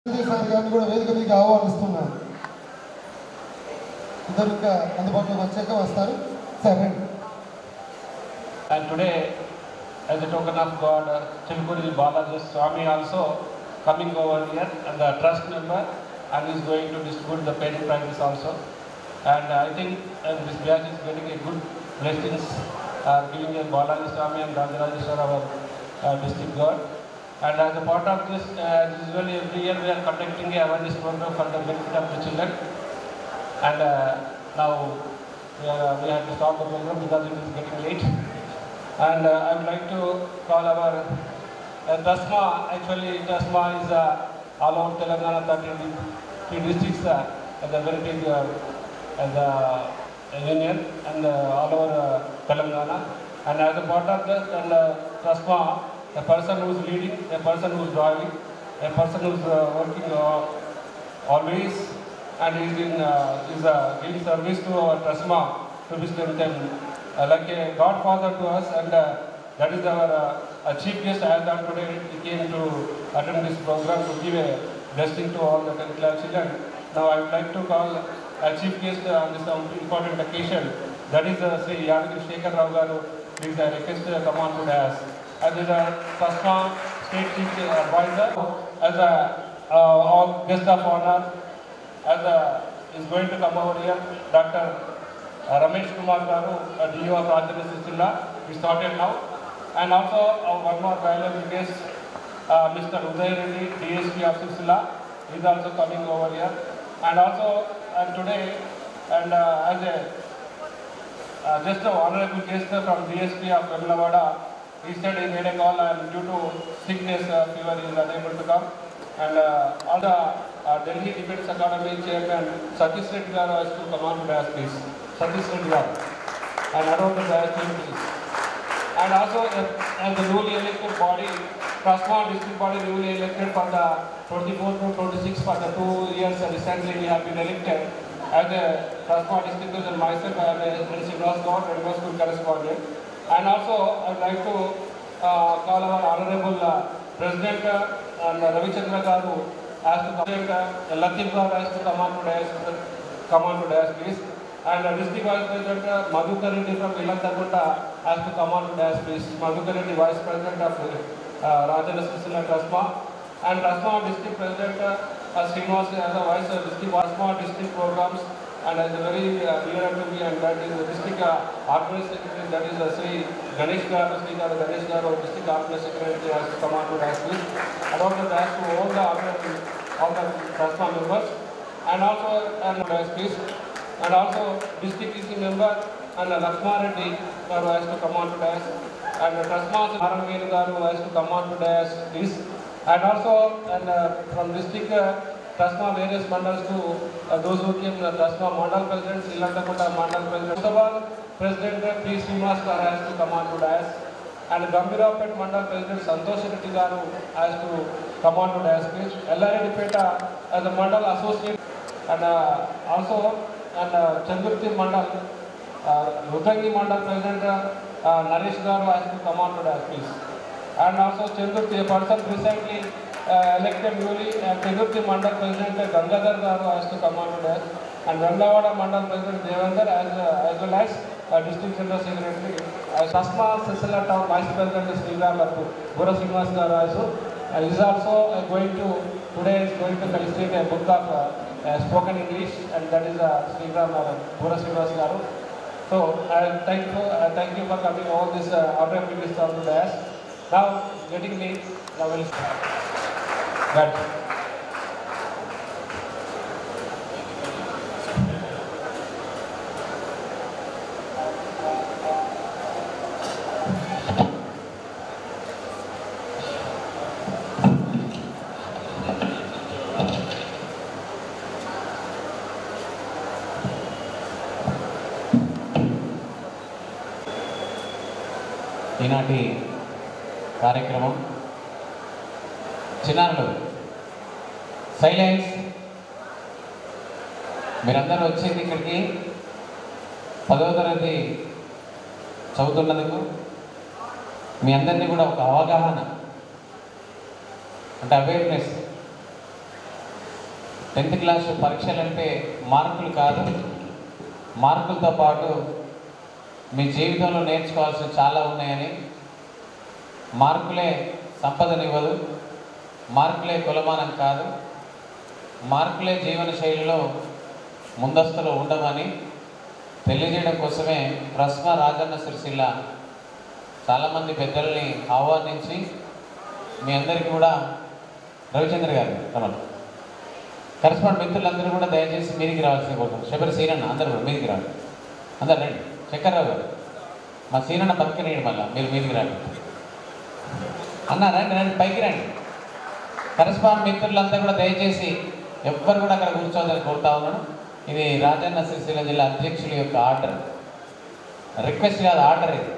Sir గారిని కూడా వేదిక మీకు ఆహ్వానిస్తున్నాను ఇద్దరు ఇంకా అందుబాటులోకి వచ్చాక వస్తారు సరే రండి And today, as a token of God, uh, Chilpuri Balaji Swami also coming over here and the trust member and is going to distribute the paid prizes also. And I think uh, this batch is getting a good blessings, uh, giving a Balaji Swami and Rajarajeshwar our uh, district God. And as a part of this, uh, as usually every year we are conducting a awareness program for the benefit of the children. And uh, now we, are, we have to stop the program because it is getting late. And uh, I would like to call our uh, TASMA, actually TASMA is uh, all over Telangana, 33 districts uh, as a very big uh, as a, a union and uh, all over uh, Telangana. And as a part of that, and uh, TASMA, a person who is leading, a person who is driving, a person who is uh, working uh, always and is in uh, is uh, giving service to our TASMA to be strengthened uh, like a godfather to us and uh, that is our uh, a chief guest as on today he came to attend this program to give a blessing to all the 10 class children. Now I would like to call a chief guest uh, on this um, important occasion that is uh, Sri Yadagiri Shekhar Rao Garu. Please I request uh, come on to dais. As is a TASMA state chief advisor as a uh, all guest of honor as a, is going to come over here, Dr. uh, Ramesh Kumar Garu, uh, DO of Rajana Sisilla, we started now. And also our one more valuable guest, uh, Mr. Uday Reddy, DSP of Sisilla, is also coming over here. And also uh, today, and uh, as a uh, just an honorable guest from DSP of Vemulavada, he said he made a call and due to sickness, uh, fever, he is unable to come. And uh, all the uh, Delhi Defense Academy chairman Satish Reddy garu has to come on to dais, please. Satish Reddy garu. And around the dais, please. And also, uh, as the newly elected body, Trustmark district body newly elected for the 24 to 26 for the two years uh, recently we have been elected. As a Trustmark district and myself, I am a Prince Ross God, Red Bull School correspondent. And also, I would like to uh, call our honorable uh, President uh, and Ravi Chandra Garu as to come, uh, Latif Garu as to come on to dais, come on to dais, please. And uh, district vice president uh, Madhukar Reddy from Ilantargunda has to come on to dais, please. Madhukar Reddy, vice president of uh, Rajana Sisila Trustma. And Trustma district president uh, uh, Srinivas as a vice uh, district Trustma district programs and as a very uh, dear to me and that is the district uh, organizing secretary that is uh, Sri Ganesh Garu, Sri Garu Ganesh Garu, district organizing secretary has to come on to dais, please. And also dais to all the organizing, all the Trustma members and also and dais, please. And also district EC member and uh, Lakshma Reddy Garu has to come on to dais. And uh, Trustma Maranveer Garu has to come on to dais, please. And also and uh, from district uh, Trustma various mandals to uh, those who came, uh, Trustma mandal president, Sri Lanka mandal president, Mustafa president uh, P. Srinivas Garu has to come on to dais. And Gambirapet mandal president Santosh Reddy Garu has to come on to dais, please. Ellareddy Peta as a mandal associate and uh, also and uh, Chandurti mandal, uh, Rutangi mandal president uh, uh, Naresh Garu has to come on to dais, please. And also Chandurti, a person recently uh, elected newly, uh, Chandurti mandal president uh, Gangadhar Garu has to come on to dais. And Ramlavada mandal president Devendra as, uh, as well as uh, district general secretary. Uh, Sasma Sisala town vice president is Sriram Arpu, Bura Srinivas Garu also. Uh, is also uh, going to, today is going to illustrate a book of uh, uh, spoken English and that is uh, Sriram uh, Bura Srinivas Garu. So I thank you, uh, thank you for coming all this uh, honorable list on the dais. Now getting me, now we'll Right. ఈనాటి కార్యక్రమం చిన్నారులు silence మీరందరూ వచ్చింది ఇక్కడికి పదవ తరగతి చదువుతున్నందుకు మీ అందరినీ కూడా ఒక అవగాహన అంటే అవేర్నెస్ టెన్త్ క్లాస్ పరీక్షలు అంటే మార్కులు కాదు మార్కులతో పాటు మీ జీవితంలో నేర్చుకోవాల్సిన చాలా ఉన్నాయని మార్కులే సంపదనివ్వదు మార్కులే కులమానం కాదు మార్కులే జీవన శైలిలో ముందస్తులో ఉండమని తెలియజేయడం కోసమే ప్రస్మ రాజన్న సిరిసిల్ల చాలామంది పెద్దల్ని ఆహ్వానించి మీ అందరికీ కూడా రవిచంద్ర గారు రమణ కరెస్పాండ్ మిత్రులందరూ కూడా దయచేసి మీదికి రావాల్సింది కోరుతున్నాను శబరి సీనన్న అందరూ కూడా మీదికి రాండి అందరు రండి శంకర్రావు గారు మా సీనన్న పక్కన రండి మళ్ళా మీరు మీదికి రండి అన్న రండి రండి పైకి రండి కరెస్పాండ్ మిత్రులంతా కూడా దయచేసి ఎవ్వరు కూడా అక్కడ కూర్చోవద్దని కోరుతా ఉన్నాను ఇది రాజన్న సిరిసిల్ల జిల్లా అధ్యక్షుల యొక్క ఆర్డర్ రిక్వెస్ట్ కాదు ఆర్డర్ ఇది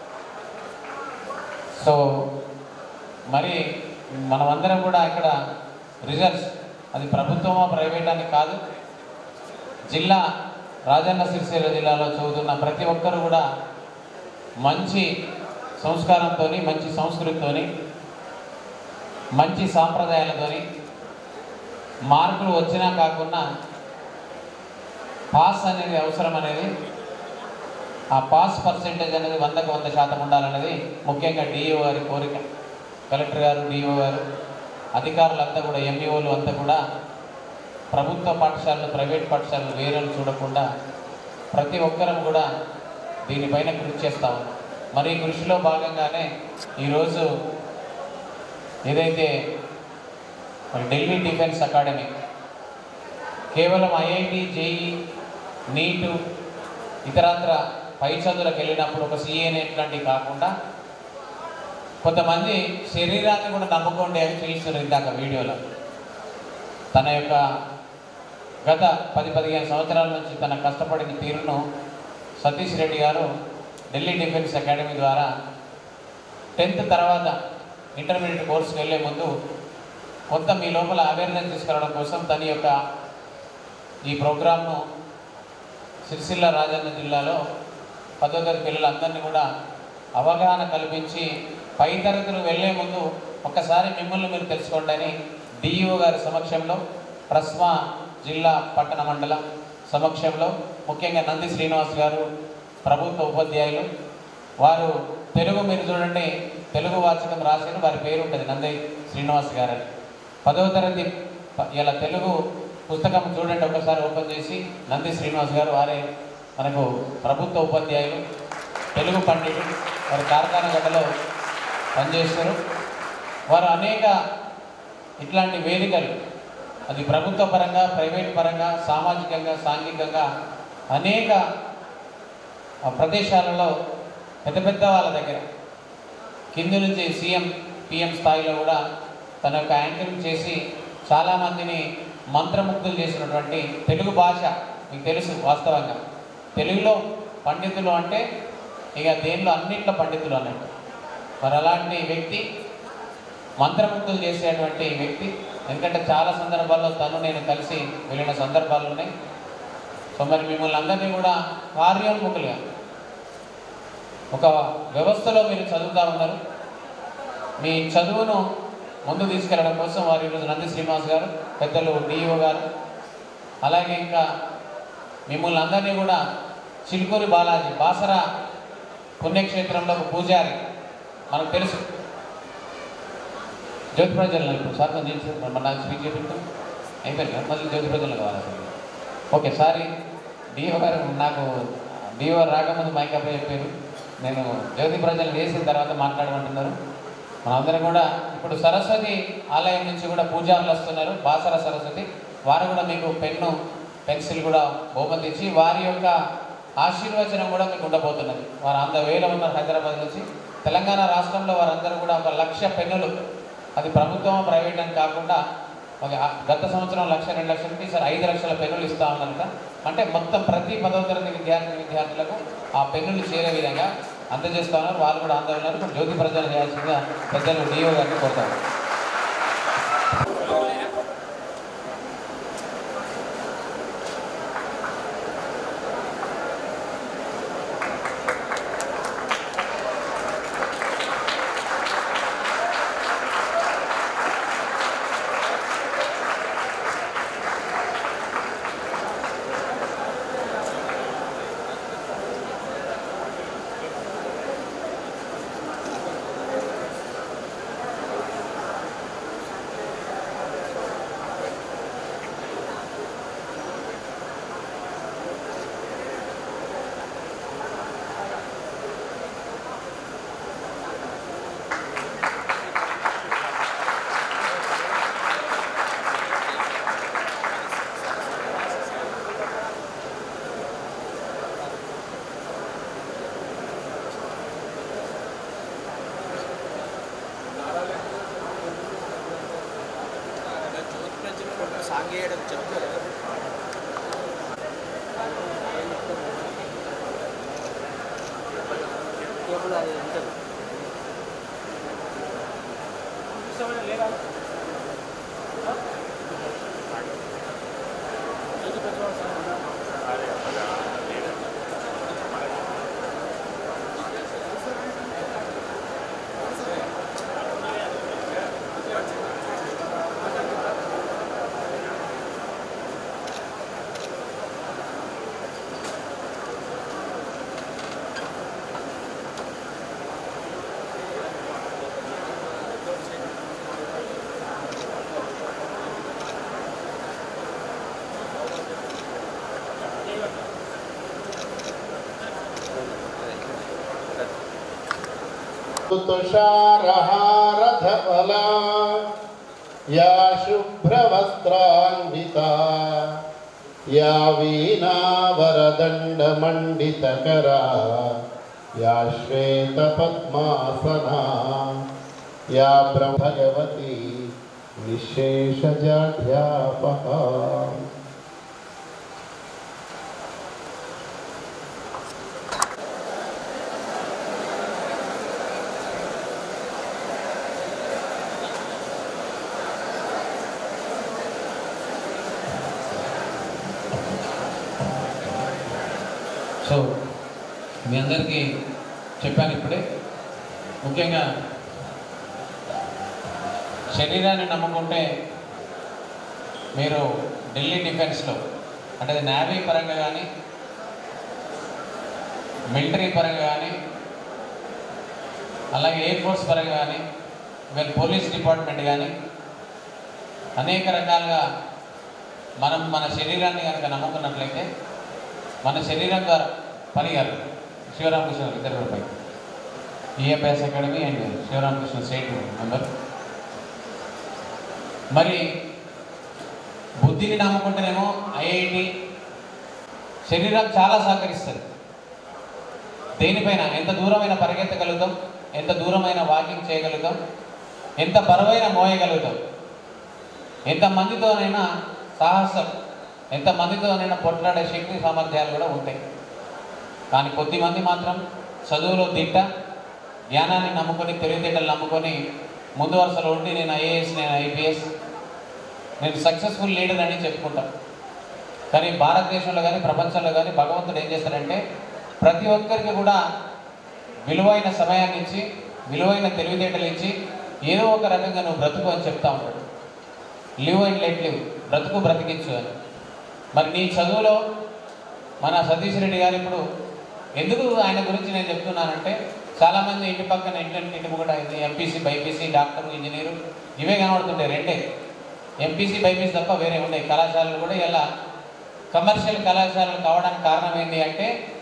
సో మరి మనమందరం కూడా ఇక్కడ రిజల్ట్స్ అది ప్రభుత్వమా ప్రైవేట్ అని కాదు జిల్లా రాజన్న సిరిసిల్ల జిల్లాలో చదువుతున్న ప్రతి ఒక్కరు కూడా మంచి సంస్కారంతో మంచి సంస్కృతితోని మంచి సాంప్రదాయాలతోని మార్కులు వచ్చినా కాకుండా పాస్ అనేది అవసరం అనేది ఆ పాస్ పర్సెంటేజ్ అనేది వందకు వంద శాతం ఉండాలనేది ముఖ్యంగా డిఈఓ గారి కోరిక కలెక్టర్ గారు డిఓ గారు అధికారులంతా కూడా ఎంఈఓలు అంతా కూడా ప్రభుత్వ పాఠశాలలు ప్రైవేట్ పాఠశాలలు వేరేలు చూడకుండా ప్రతి ఒక్కరం కూడా దీనిపైన కృషి చేస్తాం మరి ఈ కృషిలో భాగంగానే ఈరోజు ఏదైతే మరి ఢిల్లీ డిఫెన్స్ అకాడమీ కేవలం ఐఐటి జేఈ నీటు ఇతరత్ర పై చదువులకు వెళ్ళినప్పుడు ఒక సిఏ ఇట్లాంటివి కాకుండా కొంతమంది శరీరాన్ని కూడా నమ్ముకోండి అని చూస్తున్నారు ఇందాక వీడియోలో తన యొక్క గత పది పదిహేను సంవత్సరాల నుంచి తన కష్టపడిన తీరును సతీష్ రెడ్డి గారు ఢిల్లీ డిఫెన్స్ అకాడమీ ద్వారా టెన్త్ తర్వాత ఇంటర్మీడియట్ కోర్సుకి వెళ్ళే ముందు కొంత మీ లోపల అవేర్నెస్ తీసుకురావడం కోసం తన యొక్క ఈ ప్రోగ్రామ్ను సిరిసిల్ల రాజన్న జిల్లాలో పదో తరగతి పిల్లలందరినీ కూడా అవగాహన కల్పించి పై తరగతులు వెళ్ళే ముందు ఒక్కసారి మిమ్మల్ని మీరు తెలుసుకోండి అని డిఈఓ గారి సమక్షంలో ప్రస్మా జిల్లా పట్టణ మండల సమక్షంలో ముఖ్యంగా నంది శ్రీనివాస్ గారు ప్రభుత్వ ఉపాధ్యాయులు వారు తెలుగు మీరు చూడండి తెలుగు వాచకం రాసిన వారి పేరు ఉంటుంది నంది శ్రీనివాస్ గారు అని పదవ తరగతి ప- ఇలా తెలుగు పుస్తకం చూడండి ఒకసారి ఓపెన్ చేసి నంది శ్రీనివాస్ గారు వారే మనకు ప్రభుత్వ ఉపాధ్యాయులు తెలుగు పండితులు వారు కార్ఖాన గడ్డలో పనిచేస్తారు వారు అనేక ఇట్లాంటి వేదికలు అది ప్రభుత్వ పరంగా ప్రైవేట్ పరంగా సామాజికంగా సాంఘికంగా అనేక ఆ ప్రదేశాలలో పెద్ద పెద్ద వాళ్ళ దగ్గర కింది నుంచి సీఎం పిఎం స్థాయిలో కూడా తన యొక్క యాంకరింగ్ చేసి చాలామందిని మంత్రముగ్ధులు చేసినటువంటి తెలుగు భాష మీకు తెలుసు వాస్తవంగా తెలుగులో పండితులు అంటే ఇక దేనిలో అన్నింటిలో పండితులు అన్నట్టు మరి అలాంటి వ్యక్తి మంత్రముగ్ధులు చేసేటువంటి వ్యక్తి ఎందుకంటే చాలా సందర్భాల్లో తను నేను కలిసి వెళ్ళిన సందర్భాలు ఉన్నాయి సో మరి మిమ్మల్ని అందరినీ కూడా కార్యోన్ముఖులుగా ఒక వ్యవస్థలో మీరు చదువుతూ ఉన్నారు మీ చదువును ముందు తీసుకెళ్ళడం కోసం వారు ఈరోజు నంది శ్రీనివాస్ గారు పెద్దలు డిఈఓ గారు అలాగే ఇంకా మిమ్మల్ని అందరినీ కూడా చిలుకూరి బాలాజీ బాసర పుణ్యక్షేత్రంలో ఒక పూజారి మనకు తెలుసు జ్యోతి ప్రజలు ఇప్పుడు సార్ కొంచెం చేసి మన నాకు స్పీచ్ చేపిస్తాం అయిపోయింది కదా మళ్ళీ జ్యోతి ప్రజలు కావాలి అసలు ఓకే సారీ డిఓ గారు నాకు డిఓ రాకముందు మైక్ అప్ చెప్పారు నేను జ్యోతి ప్రజలు వేసిన తర్వాత మాట్లాడమంటున్నారు మనందరం కూడా ఇప్పుడు సరస్వతి ఆలయం నుంచి కూడా పూజారులు వస్తున్నారు బాసర సరస్వతి వారు కూడా మీకు పెన్ను పెన్సిల్ కూడా బహుమతి ఇచ్చి వారి యొక్క ఆశీర్వచనం కూడా మీకు ఉండబోతున్నది వారు అంత వేల ఉన్నారు హైదరాబాద్ నుంచి తెలంగాణ రాష్ట్రంలో వారందరూ కూడా ఒక లక్ష పెన్నులు అది ప్రభుత్వం ప్రైవేట్ అని కాకుండా ఒక ఆ- గత సంవత్సరం లక్ష రెండు లక్షలకి ఈసారి ఐదు లక్షల పెన్నులు ఇస్తా ఉన్నారట అంటే మొత్తం ప్రతి పదవ తరగతి విద్యార్థి విద్యార్థులకు ఆ పెన్నులు చేరే విధంగా అందజేస్తా ఉన్నారు వాళ్ళు కూడా అందజేస్తున్నారు ఇప్పుడు జ్యోతి ప్రజలు చేయాల్సిందిగా పెద్దలు డిఓ గారిని కోరుతారు సాంగ్ వేయడం చెప్తారు కేబుల్ అది ఉంటుంది तुषारहारथफला या शुभ्रवस्त्रान्विता या वीणावरदण्डमण्डितकरा या श्वेतपद्मासना या ब्रह्मभगवती निःशेषजाढ्यापहा సో మీ అందరికీ చెప్పాను ఇప్పుడే ముఖ్యంగా శరీరాన్ని నమ్ముకుంటే మీరు ఢిల్లీ డిఫెన్స్లో అంటే అది నేవీ పరంగా కానీ మిలిటరీ పరంగా కానీ అలాగే ఎయిర్ ఫోర్స్ పరంగా కానీ వీళ్ళ పోలీస్ డిపార్ట్మెంట్ కానీ అనేక రకాలుగా మనం మన శరీరాన్ని కనుక నమ్ముకున్నట్లయితే మన శరీరం ద్వారా పని గారు శివరామకృష్ణ గారు ఇద్దరు కూడా పై EMS academy and Sivaramakrishna state member మరి బుద్ధిని నమ్ముకుంటేనేమో ఐఐటి శరీరం చాలా సహకరిస్తుంది దేనిపైన ఎంత దూరమైన పరిగెత్తగలుగుతాం ఎంత దూరమైన వాకింగ్ చేయగలుగుతాం ఎంత బరువైన మోయగలుగుతాం ఎంత మందితోనైనా సాహసం ఎంత మందితోనైనా పొట్లాడే శక్తి సామర్థ్యాలు కూడా ఉంటాయి కానీ కొద్దిమంది మాత్రం చదువులో దిట్ట జ్ఞానాన్ని నమ్ముకొని తెలివితేటలు నమ్ముకొని ముందు వరుసలో ఉండి నేను ఐఏఎస్ నేను ఐపీఎస్ నేను సక్సెస్ఫుల్ లీడర్ అని చెప్పుకుంటాను కానీ భారతదేశంలో కానీ ప్రపంచంలో కానీ భగవంతుడు ఏం చేస్తాడంటే ప్రతి ఒక్కరికి కూడా విలువైన సమయాన్ని ఇచ్చి విలువైన తెలివితేటలు ఇచ్చి ఏదో ఒక రకంగా నువ్వు బ్రతుకు అని చెప్తా ఉంటాడు లివ్ అండ్ లెట్ లివ్ బ్రతుకు బ్రతికించు అని మరి నీ చదువులో మన సతీష్ రెడ్డి గారు ఇప్పుడు ఎందుకు ఆయన గురించి నేను చెప్తున్నానంటే చాలామంది ఇంటి పక్కన ఇంటి ఇంటి కూడా ఎంపీసీ బైపీసీ డాక్టర్ ఇంజనీరు ఇవే కనబడుతుంటాయి రెండే ఎంపీసీ బైపీసీ తప్ప వేరే ఉన్నాయి కళాశాలలు కూడా ఇలా కమర్షియల్ కళాశాలలు కావడానికి కారణం ఏంటి అంటే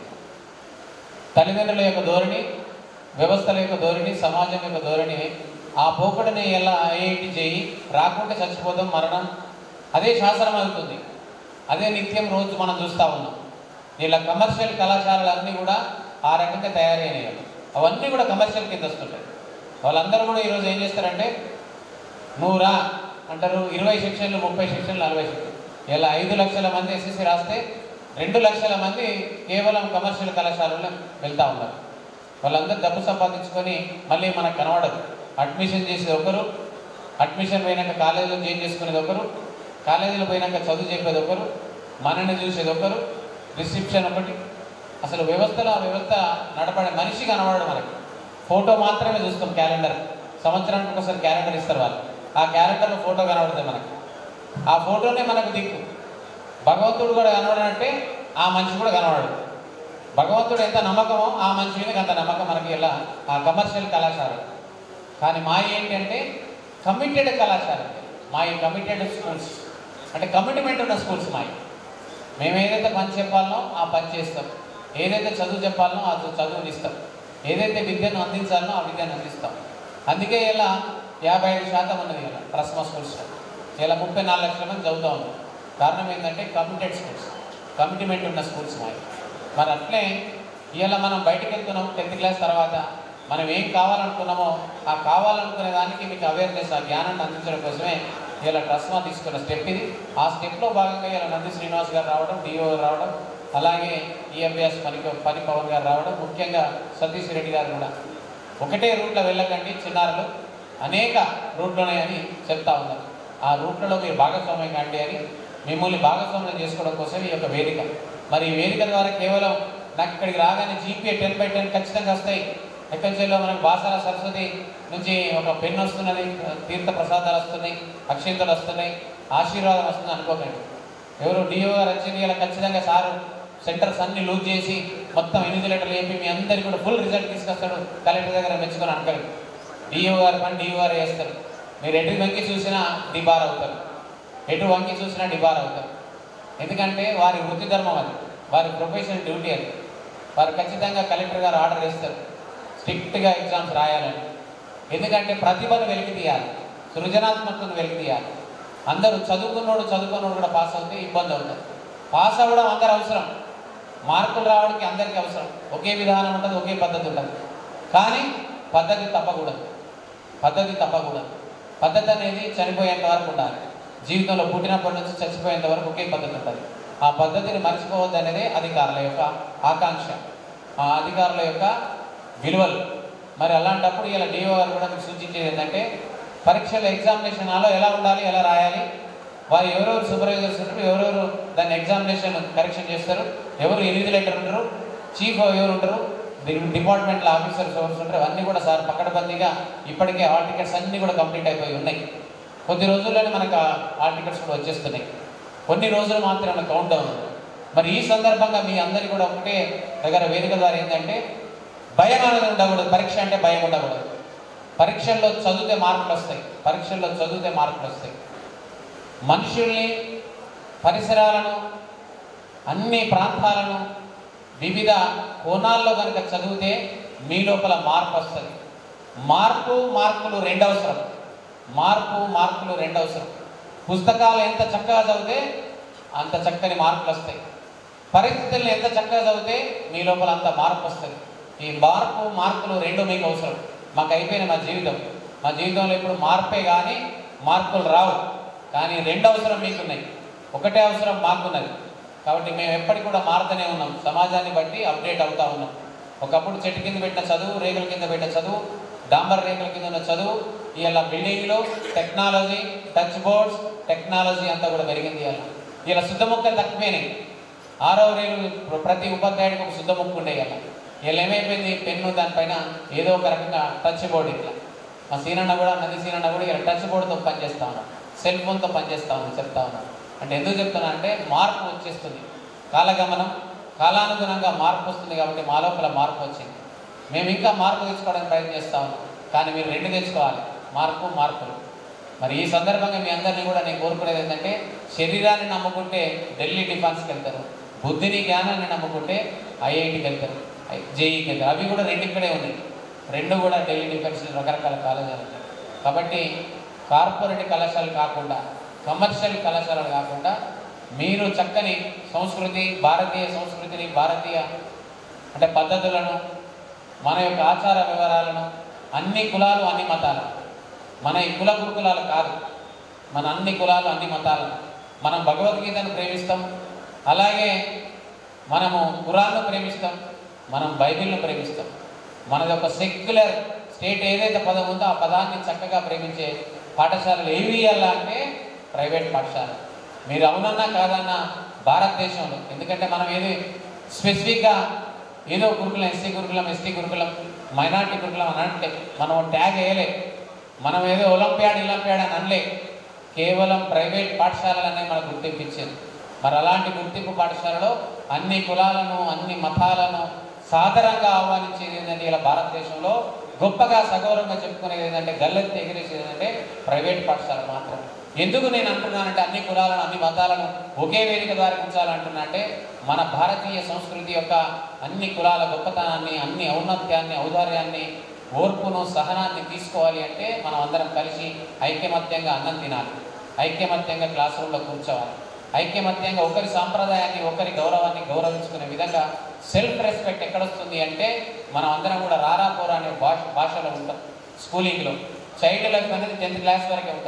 తల్లిదండ్రుల యొక్క ధోరణి వ్యవస్థల యొక్క ధోరణి సమాజం యొక్క ధోరణి ఆ పోకడని ఎలా ఐఐటి చేయి రాకుంటే చచ్చిపోతాం మరణం అదే శాసనం అవుతుంది అదే నిత్యం రోజు మనం చూస్తూ ఉన్నాం ఇలా కమర్షియల్ కళాశాలలన్నీ కూడా ఆ రకంగా తయారైనవి అవన్నీ కూడా కమర్షియల్ కింద వస్తుంటాయి వాళ్ళందరూ కూడా ఈరోజు ఏం చేస్తారంటే నువ్వు రా అంటారు ఇరవై సెక్షన్లు ముప్పై సెక్షన్లు నలభై సెక్షన్లు ఇలా ఐదు లక్షల మంది ఎస్ఎస్సి రాస్తే రెండు లక్షల మంది కేవలం కమర్షియల్ కళాశాలలో వెళ్తూ ఉన్నారు వాళ్ళందరూ డబ్బు సంపాదించుకొని మళ్ళీ మనకు కనబడదు అడ్మిషన్ చేసేది ఒకరు అడ్మిషన్ పోయినాక కాలేజీలో చేంజ్ చేసుకునేది ఒకరు కాలేజీలో పోయినాక చదువు చెప్పేది ఒకరు మనని చూసేది ఒకరు రిసెప్షన్ ఒకటి అసలు వ్యవస్థలో ఆ వ్యవస్థ నడపడే మనిషి కనబడడు మనకి ఫోటో మాత్రమే చూస్తాం క్యాలెండర్ సంవత్సరానికి ఒకసారి క్యాలెండర్ ఇస్తారు వాళ్ళు ఆ క్యాలెండర్లో ఫోటో కనబడుతుంది మనకి ఆ ఫోటోనే మనకు దిక్కు భగవంతుడు కూడా కనబడనంటే ఆ మనిషి కూడా కనబడడు భగవంతుడు ఎంత నమ్మకమో ఆ మనిషి మీద అంత నమ్మకం మనకి ఇలా ఆ కమర్షియల్ కళాశాల కానీ మా ఏంటంటే కమిటెడ్ కళాశాల మా ఈ కమిటెడ్ స్కూల్స్ అంటే కమిట్మెంట్ ఉన్న స్కూల్స్ మాయి మేము ఏదైతే పని చెప్పాలనో ఆ పని చేస్తాం ఏదైతే చదువు చెప్పాలనో ఆ చదువుని ఇస్తాం ఏదైతే విద్యను అందించాలనో ఆ విద్యను అందిస్తాం అందుకే ఇలా యాభై ఐదు శాతం ఉన్నది ఇలా ప్రస్మ స్కూల్స్లో ఇలా ముప్పై నాలుగు లక్షల మంది చదువుతూ ఉన్నారు కారణం ఏంటంటే కమిటెడ్ స్కూల్స్ కమిట్మెంట్ ఉన్న స్కూల్స్ మావి మరి అట్లే ఇలా మనం బయటకు వెళ్తున్నాం టెన్త్ క్లాస్ తర్వాత మనం ఏం కావాలనుకున్నామో ఆ కావాలనుకునే దానికి మీకు అవేర్నెస్ ఆ జ్ఞానాన్ని అందించడం కోసమే ఇలా ట్రస్మా తీసుకున్న స్టెప్ ఇది ఆ స్టెప్లో భాగంగా ఇలా నంది శ్రీనివాస్ గారు రావడం డిఓ రావడం అలాగే ఈఎంబిఎస్ పని పని పవన్ గారు రావడం ముఖ్యంగా సతీష్ రెడ్డి గారు కూడా ఒకటే రూట్లో వెళ్ళకండి చిన్నారులు అనేక రూట్లు ఉన్నాయని చెప్తా ఉన్నారు ఆ రూట్లలో మీరు భాగస్వామ్యం కండి అని మిమ్మల్ని భాగస్వామ్యం చేసుకోవడం కోసం ఈ యొక్క వేదిక మరి ఈ వేదిక ద్వారా కేవలం నాకు ఇక్కడికి రాగానే జీపీఏ టెన్ బై టెన్ ఖచ్చితంగా వస్తాయి ఎక్కడిలో మనకు బాసాల సరస్వతి నుంచి ఒక పెన్ వస్తున్నది తీర్థ ప్రసాదాలు వస్తున్నాయి అక్షింతలు వస్తున్నాయి ఆశీర్వాదం వస్తుంది అనుకోకండి ఎవరు డిఓ గారు వచ్చింది ఇలా ఖచ్చితంగా సారు సెంటర్స్ అన్ని లూజ్ చేసి మొత్తం ఎనిమిది లెటర్లు చెప్పి మీ అందరికీ కూడా ఫుల్ రిజల్ట్ తీసుకొస్తాడు కలెక్టర్ దగ్గర మెచ్చుకొని అనుకోండి డిఓ గారు పని డిఓ గారు చేస్తారు మీరు ఎటు వంకి చూసినా డిబార్ అవుతారు ఎటు వంకి చూసినా డిబార్ అవుతారు ఎందుకంటే వారి వృత్తి ధర్మం అది వారి ప్రొఫెషనల్ డ్యూటీ అది వారు ఖచ్చితంగా కలెక్టర్ గారు ఆర్డర్ ఇస్తారు స్ట్రిక్ట్గా ఎగ్జామ్స్ రాయాలని ఎందుకంటే ప్రతిభను వెలికి తీయాలి సృజనాత్మకతను వెలికి తీయాలి అందరూ చదువుకున్నోడు చదువుకున్నోడు కూడా పాస్ అవుతే ఇబ్బంది అవుతుంది పాస్ అవ్వడం అందరు అవసరం మార్కులు రావడానికి అందరికీ అవసరం ఒకే విధానం ఉంటుంది ఒకే పద్ధతి ఉంటుంది కానీ పద్ధతి తప్పకూడదు పద్ధతి తప్పకూడదు పద్ధతి అనేది చనిపోయేంత వరకు ఉండాలి జీవితంలో పుట్టినప్పటి నుంచి చచ్చిపోయేంత వరకు ఒకే పద్ధతి ఉంటుంది ఆ పద్ధతిని మర్చిపోవద్దు అనేది అధికారుల యొక్క ఆకాంక్ష ఆ అధికారుల యొక్క విలువలు మరి అలాంటప్పుడు ఇలా డిఓ గారు కూడా మీకు సూచించేది ఏంటంటే పరీక్షల ఎగ్జామినేషన్ హాల్లో ఎలా ఉండాలి ఎలా రాయాలి వారు ఎవరెవరు సూపర్వైజర్స్ ఉంటారు ఎవరెవరు దాన్ని ఎగ్జామినేషన్ కరెక్షన్ చేస్తారు ఎవరు ఇన్విజిలేటర్ ఉంటారు చీఫ్ ఎవరు ఉంటారు డిపార్ట్మెంట్ల ఆఫీసర్స్ ఎవరు ఉంటారు అవన్నీ కూడా సార్ పక్కడబందీగా ఇప్పటికే హాల్ టికెట్స్ అన్నీ కూడా కంప్లీట్ అయిపోయి ఉన్నాయి కొద్ది రోజుల్లోనే మనకు హాల్ టికెట్స్ కూడా వచ్చేస్తున్నాయి కొన్ని రోజులు మాత్రమే కౌంట్ డౌన్ ఉంది. మరి ఈ సందర్భంగా మీ అందరికీ కూడా ఒకటే దగ్గర వేదిక ద్వారా ఏంటంటే భయం అనేది ఉండకూడదు పరీక్ష అంటే భయం ఉండకూడదు పరీక్షల్లో చదివితే మార్కులు వస్తాయి పరీక్షల్లో చదివితే మార్కులు వస్తాయి మనుషుల్ని పరిసరాలను అన్ని ప్రాంతాలను వివిధ కోణాల్లో కనుక చదివితే మీ లోపల మార్పు వస్తుంది మార్పు మార్కులు రెండు అవసరం మార్పు మార్కులు రెండు అవసరం పుస్తకాలు ఎంత చక్కగా చదివితే అంత చక్కని మార్కులు వస్తాయి పరిస్థితులను ఎంత చక్కగా చదివితే మీ లోపల అంత మార్పు వస్తుంది ఈ మార్పు మార్కులు రెండు మీకు అవసరం మాకు అయిపోయిన మా జీవితం మా జీవితంలో ఇప్పుడు మార్పే కానీ మార్కులు రావు కానీ రెండు అవసరం మీకున్నాయి ఒకటే అవసరం మాకున్నది కాబట్టి మేము ఎప్పటికి కూడా మారుతూనే ఉన్నాం సమాజాన్ని బట్టి అప్డేట్ అవుతా ఉన్నాం ఒకప్పుడు చెట్టు కింద పెట్టిన చదువు రేకుల కింద పెట్టిన చదువు డాంబర్ రేకుల కింద ఉన్న చదువు ఇలా బిల్డింగ్లో టెక్నాలజీ టచ్ బోర్డ్స్ టెక్నాలజీ అంతా కూడా పెరిగింది ఇలా ఇలా శుద్ధ మొక్కలు తగ్గిపోయినాయి ఆరవ రేలు ప్రతి ఉపాధ్యాయుడికి ఒక శుద్ధ ముక్కు ఉండే ఇలా వీళ్ళు ఏమైపోయింది పెన్ను దానిపైన ఏదో ఒక రకంగా టచ్ బోర్డు ఇట్లా మా సీనన్న కూడా నది సీనన్న కూడా ఇలా టచ్ బోర్డుతో పనిచేస్తా ఉన్నాం సెల్ ఫోన్తో పనిచేస్తా ఉన్నాం చెప్తా ఉన్నాం అంటే ఎందుకు చెప్తున్నా అంటే మార్పు వచ్చేస్తుంది కాలగమనం కాలానుగుణంగా మార్పు వస్తుంది కాబట్టి మా లోపల మార్పు వచ్చింది మేము ఇంకా మార్పు తెచ్చుకోవడానికి ప్రయత్నం చేస్తా ఉన్నాం కానీ మీరు రెండు తెచ్చుకోవాలి మార్పు మార్పులు మరి ఈ సందర్భంగా మీ అందరినీ కూడా నేను కోరుకునేది ఏంటంటే శరీరాన్ని నమ్ముకుంటే ఢిల్లీ డిఫెన్స్కి వెళ్తారు బుద్ధిని జ్ఞానాన్ని నమ్ముకుంటే ఐఐటికి వెళ్తారు జేఈకి వెళ్తారు అవి కూడా రెండు ఇక్కడే ఉన్నాయి రెండు కూడా ఢిల్లీ డిఫెన్స్ రకరకాల కాలేజీలు ఉన్నాయి కాబట్టి కార్పొరేట్ కళాశాలలు కాకుండా కమర్షియల్ కళాశాలలు కాకుండా మీరు చక్కని సంస్కృతి భారతీయ సంస్కృతిని భారతీయ అంటే పద్ధతులను మన యొక్క ఆచార వివరాలను అన్ని కులాలు అన్ని మతాలు మన ఈ కుల గురుకులాలు కాదు మన అన్ని కులాలు అన్ని మతాలు మనం భగవద్గీతను ప్రేమిస్తాం అలాగే మనము ఖురాన్ను ప్రేమిస్తాం మనం బైబిల్ను ప్రేమిస్తాం మనది ఒక సెక్యులర్ స్టేట్ ఏదైతే పదం ఉందో ఆ పదాన్ని చక్కగా ప్రేమించే పాఠశాలలు ఏవి అలా అంటే ప్రైవేట్ పాఠశాల మీరు అవునన్నా కాదన్నా భారతదేశంలో ఎందుకంటే మనం ఏది స్పెసిఫిక్గా ఏదో గురుకులం ఎస్సీ గురుకులం ఎస్టీ గురుకులం మైనార్టీ గురుకులం అని అంటే మనం ట్యాగ్ వేయలే మనం ఏదో ఒలింపియాడ్ ఇలంపియాడ్ అని అనలే కేవలం ప్రైవేట్ పాఠశాలలనే మనకు గుర్తింపు ఇచ్చేది మరి అలాంటి గుర్తింపు పాఠశాలలో అన్ని కులాలను అన్ని మతాలను సాదరంగా ఆహ్వానించేది ఏంటంటే ఇలా భారతదేశంలో గొప్పగా సగౌరవంగా చెప్పుకునేది ఏంటంటే గల్లెత్తి ఎగిరేసేది ఏంటంటే ప్రైవేట్ పాఠశాల మాత్రం ఎందుకు నేను అంటున్నానంటే అన్ని కులాలను అన్ని మతాలను ఒకే వేదిక ద్వారా ఉంచాలంటున్నా అంటే మన భారతీయ సంస్కృతి యొక్క అన్ని కులాల గొప్పతనాన్ని అన్ని ఔన్నత్యాన్ని ఔదార్యాన్ని ఓర్పును సహనాన్ని తీసుకోవాలి అంటే మనం అందరం కలిసి ఐక్యమత్యంగా అన్నం తినాలి ఐక్యమత్యంగా క్లాస్ రూమ్లో కూర్చోవాలి ఐక్యమత్యంగా ఒకరి సాంప్రదాయాన్ని ఒకరి గౌరవాన్ని గౌరవించుకునే విధంగా సెల్ఫ్ రెస్పెక్ట్ ఎక్కడొస్తుంది అంటే మనం అందరం కూడా రారా పోరా అనే భాష భాషలో ఉంటాం స్కూలింగ్లో చైల్డ్ లైఫ్ అనేది టెన్త్ క్లాస్ వరకే ఉంటుంది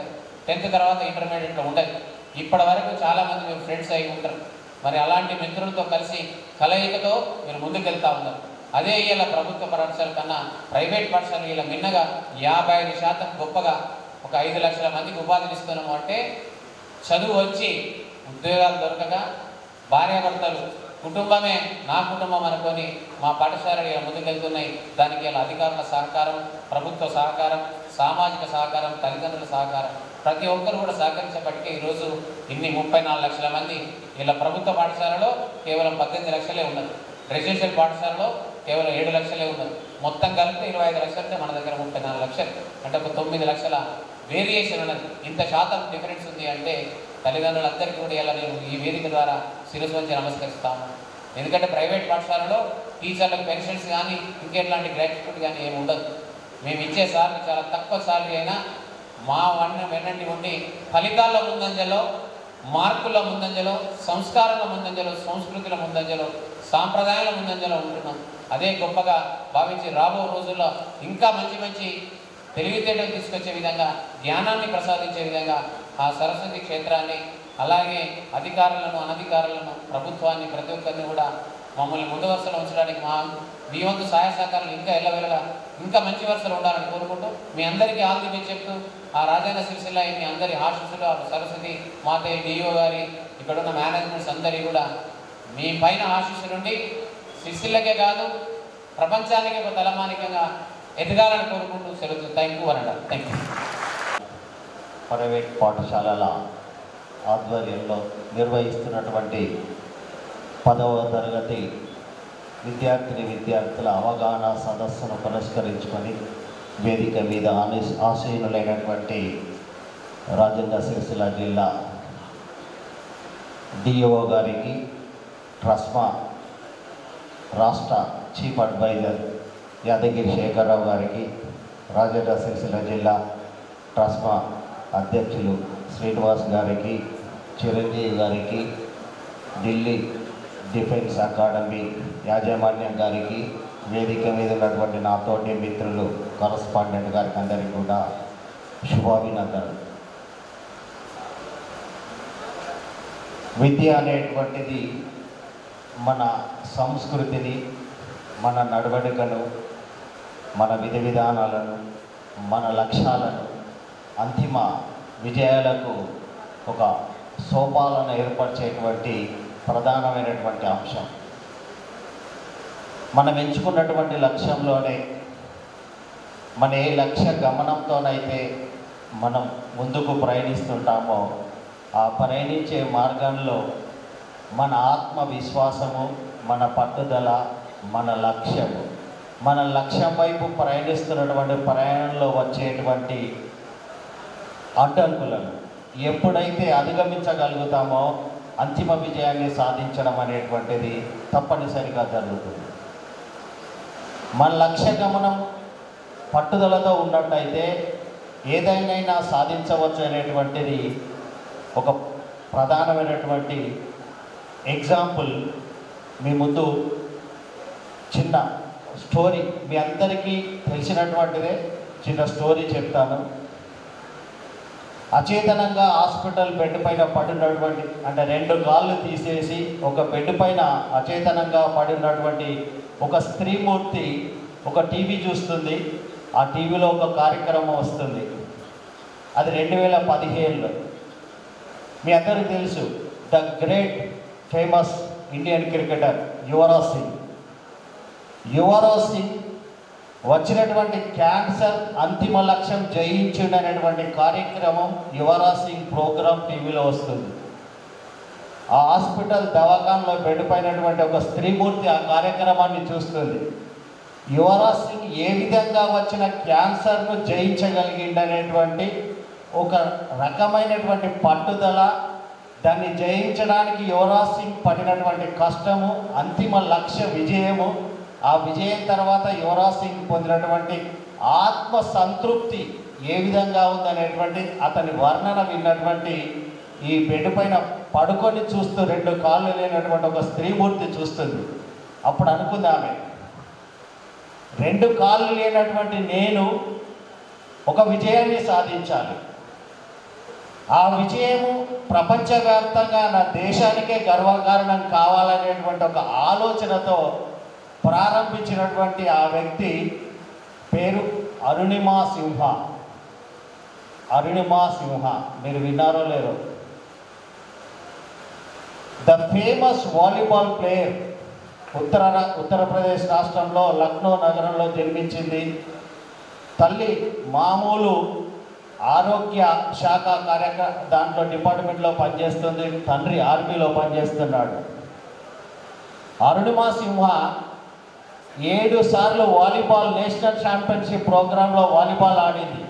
టెన్త్ తర్వాత ఇంటర్మీడియట్లో ఉండదు ఇప్పటి వరకు చాలామంది మీరు ఫ్రెండ్స్ అయి ఉంటారు మరి అలాంటి మిత్రులతో కలిసి కలయికతో మీరు ముందుకెళ్తా ఉన్నారు అదే ఇలా ప్రభుత్వ పాఠశాల కన్నా ప్రైవేట్ పాఠశాల ఇలా మిన్నగా యాభై ఐదు శాతం గొప్పగా ఒక ఐదు లక్షల మందికి ఉపాధిని ఇస్తున్నాము అంటే చదువు వచ్చి ఉద్యోగాలు దొరకక భార్యాభర్తలు కుటుంబమే నా కుటుంబం అనుకొని మా పాఠశాలలు ఇలా ముందుకెళ్తున్నాయి దానికి ఇలా అధికారుల సహకారం ప్రభుత్వ సహకారం సామాజిక సహకారం తల్లిదండ్రుల సహకారం ప్రతి ఒక్కరు కూడా సహకరించేపటికే ఈరోజు ఇన్ని ముప్పై నాలుగు లక్షల మంది ఇలా ప్రభుత్వ పాఠశాలలో కేవలం పద్దెనిమిది లక్షలే ఉన్నది రెసిడెన్షియల్ పాఠశాలలో కేవలం ఏడు లక్షలే ఉన్నది మొత్తం కలిపితే ఇరవై ఐదు లక్షలు అంటే మన దగ్గర ముప్పై నాలుగు లక్షలు అంటే ఒక తొమ్మిది లక్షల వేరియేషన్ ఉన్నది ఇంత శాతం డిఫరెన్స్ ఉంది అంటే తల్లిదండ్రులందరికీ కూడా ఇలా నేను ఈ వేదిక ద్వారా శిరస్సు వంచి నమస్కరిస్తాము ఎందుకంటే ప్రైవేట్ పాఠశాలలో టీచర్లకు పెన్షన్స్ కానీ ఇంకెట్లాంటి గ్రాట్యుటీ కానీ ఏమి ఉండదు మేము ఇచ్చే సార్లు చాలా తక్కువ సార్లు అయినా మా వన్న వెనండి ఉండి ఫలితాల ముందంజలో మార్కుల ముందంజలో సంస్కారాల ముందంజలో సంస్కృతుల ముందంజలో సాంప్రదాయాల ముందంజలో ఉంటున్నాం అదే గొప్పగా భావించి రాబో రోజుల్లో ఇంకా మంచి మంచి తెలివితేటలు తీసుకొచ్చే విధంగా జ్ఞానాన్ని ప్రసాదించే విధంగా ఆ సరస్వతి క్షేత్రాన్ని అలాగే అధికారులను అనధికారులను ప్రభుత్వాన్ని ప్రతి ఒక్కరిని కూడా మమ్మల్ని ముందు వరుసలో ఉంచడానికి మా మీ వంతు సహాయ సహకారాలు ఇంకా ఎల్లవెల్లగా ఇంకా మంచి వరుసలో ఉండాలని కోరుకుంటూ మీ అందరికీ ఆల్ ది బెస్ట్ చెప్తూ ఆ రాజన్న సిరిసిల్ల మీ అందరి ఆశీస్సులు ఆ సరస్వతి మాతే డిఓ గారి ఇక్కడ ఉన్న మేనేజ్మెంట్స్ అందరి కూడా మీ పైన ఆశీస్సులుండి సిరిసిల్లకే కాదు ప్రపంచానికి ఒక తలమానికంగా ఎదగాలని కోరుకుంటూ సెలవు థ్యాంక్ యూ అనండి థ్యాంక్ యూ ప్రైవేట్ పాఠశాలల ఆధ్వర్యంలో నిర్వహిస్తున్నటువంటి పదవ తరగతి విద్యార్థిని విద్యార్థుల అవగాహన సదస్సును పురస్కరించుకొని వేదిక మీద ఆని ఆసీనులైనటువంటి రాజన్న సిరిసిల్ల జిల్లా డిఓ గారికి ట్రస్మా రాష్ట్ర చీఫ్ అడ్వైజర్ యాదగిరి శేఖరరావు గారికి రాజన్న సిరిసిల్ల జిల్లా ట్రస్మా అధ్యక్షులు శ్రీనివాస్ గారికి చిరంజీవి గారికి ఢిల్లీ డిఫెన్స్ అకాడమీ యాజమాన్యం గారికి వేదిక మీద ఉన్నటువంటి నాతోటి మిత్రులు కరస్పాండెంట్ గారికి అందరికీ కూడా శుభాభినందనలు విద్య అనేటువంటిది మన సంస్కృతిని మన నడవడికను మన విధి విధానాలను మన లక్ష్యాలను అంతిమ విజయాలకు ఒక సోపాలను ఏర్పరిచేటువంటి ప్రధానమైనటువంటి అంశం మనం ఎంచుకున్నటువంటి లక్ష్యంలోనే మన ఏ లక్ష్య గమనంతోనైతే మనం ముందుకు ప్రయాణిస్తుంటామో ఆ ప్రయాణించే మార్గంలో మన ఆత్మవిశ్వాసము మన పట్టుదల మన లక్ష్యము మన లక్ష్యం వైపు ప్రయాణిస్తున్నటువంటి ప్రయాణంలో వచ్చేటువంటి అడ్డంకులను ఎప్పుడైతే అధిగమించగలుగుతామో అంతిమ విజయాన్ని సాధించడం అనేటువంటిది తప్పనిసరిగా జరుగుతుంది మన లక్ష్య గమనం పట్టుదలతో ఉన్నట్టయితే ఏదైనా సాధించవచ్చు అనేటువంటిది ఒక ప్రధానమైనటువంటి ఎగ్జాంపుల్ మీ ముందు చిన్న స్టోరీ మీ అందరికీ తెలిసినటువంటిదే చిన్న స్టోరీ చెప్తాను అచేతనంగా హాస్పిటల్ బెడ్ పైన పడినటువంటి అంటే రెండు కాళ్ళు తీసేసి ఒక బెడ్ పైన అచేతనంగా పడినటువంటి ఒక స్త్రీమూర్తి ఒక టీవీ చూస్తుంది ఆ టీవీలో ఒక కార్యక్రమం వస్తుంది అది రెండు వేల పదిహేనులో మీ అందరికీ తెలుసు the great famous Indian cricketer Yuvraj Singh Yuvraj Singh వచ్చినటువంటి క్యాన్సర్ అంతిమ లక్ష్యం జయించిండనేటువంటి కార్యక్రమం యువరాజ్ సింగ్ ప్రోగ్రామ్ టీవీలో వస్తుంది ఆ హాస్పిటల్ దవాఖానలో బెడ్పైనటువంటి ఒక స్త్రీమూర్తి ఆ కార్యక్రమాన్ని చూస్తుంది యువరాజ్ సింగ్ ఏ విధంగా వచ్చిన క్యాన్సర్ను జయించగలిగిండనేటువంటి ఒక రకమైనటువంటి పట్టుదల దాన్ని జయించడానికి యువరాజ్ సింగ్ పడినటువంటి కష్టము అంతిమ లక్ష్య విజయము ఆ విజయం తర్వాత యువరాజ్ సింగ్ పొందినటువంటి ఆత్మ సంతృప్తి ఏ విధంగా ఉందనేటువంటి అతని వర్ణన విన్నటువంటి ఈ బెడ్ పైన పడుకొని చూస్తూ రెండు కాళ్ళు లేనటువంటి ఒక స్త్రీమూర్తి చూస్తుంది అప్పుడు అనుకుంది ఆమె రెండు కాళ్ళు లేనటువంటి నేను ఒక విజయాన్ని సాధించాలి ఆ విజయము ప్రపంచవ్యాప్తంగా నా దేశానికే గర్వకారణం కావాలనేటువంటి ఒక ఆలోచనతో ప్రారంభించినటువంటి ఆ వ్యక్తి పేరు అరుణిమా సింహ అరుణిమా సింహ మీరు విన్నారో లేరో the famous volleyball player Uttar Uttar Pradesh రాష్ట్రంలో లక్నో నగరంలో జన్మించింది తల్లి మామూలు ఆరోగ్య శాఖ కార్యక్ర దాంట్లో డిపార్ట్మెంట్లో పనిచేస్తుంది తండ్రి ఆర్మీలో పనిచేస్తున్నాడు అరుణిమా సింహ ఏడు సార్లు వాలీబాల్ నేషనల్ ఛాంపియన్షిప్ ప్రోగ్రాంలో వాలీబాల్ ఆడింది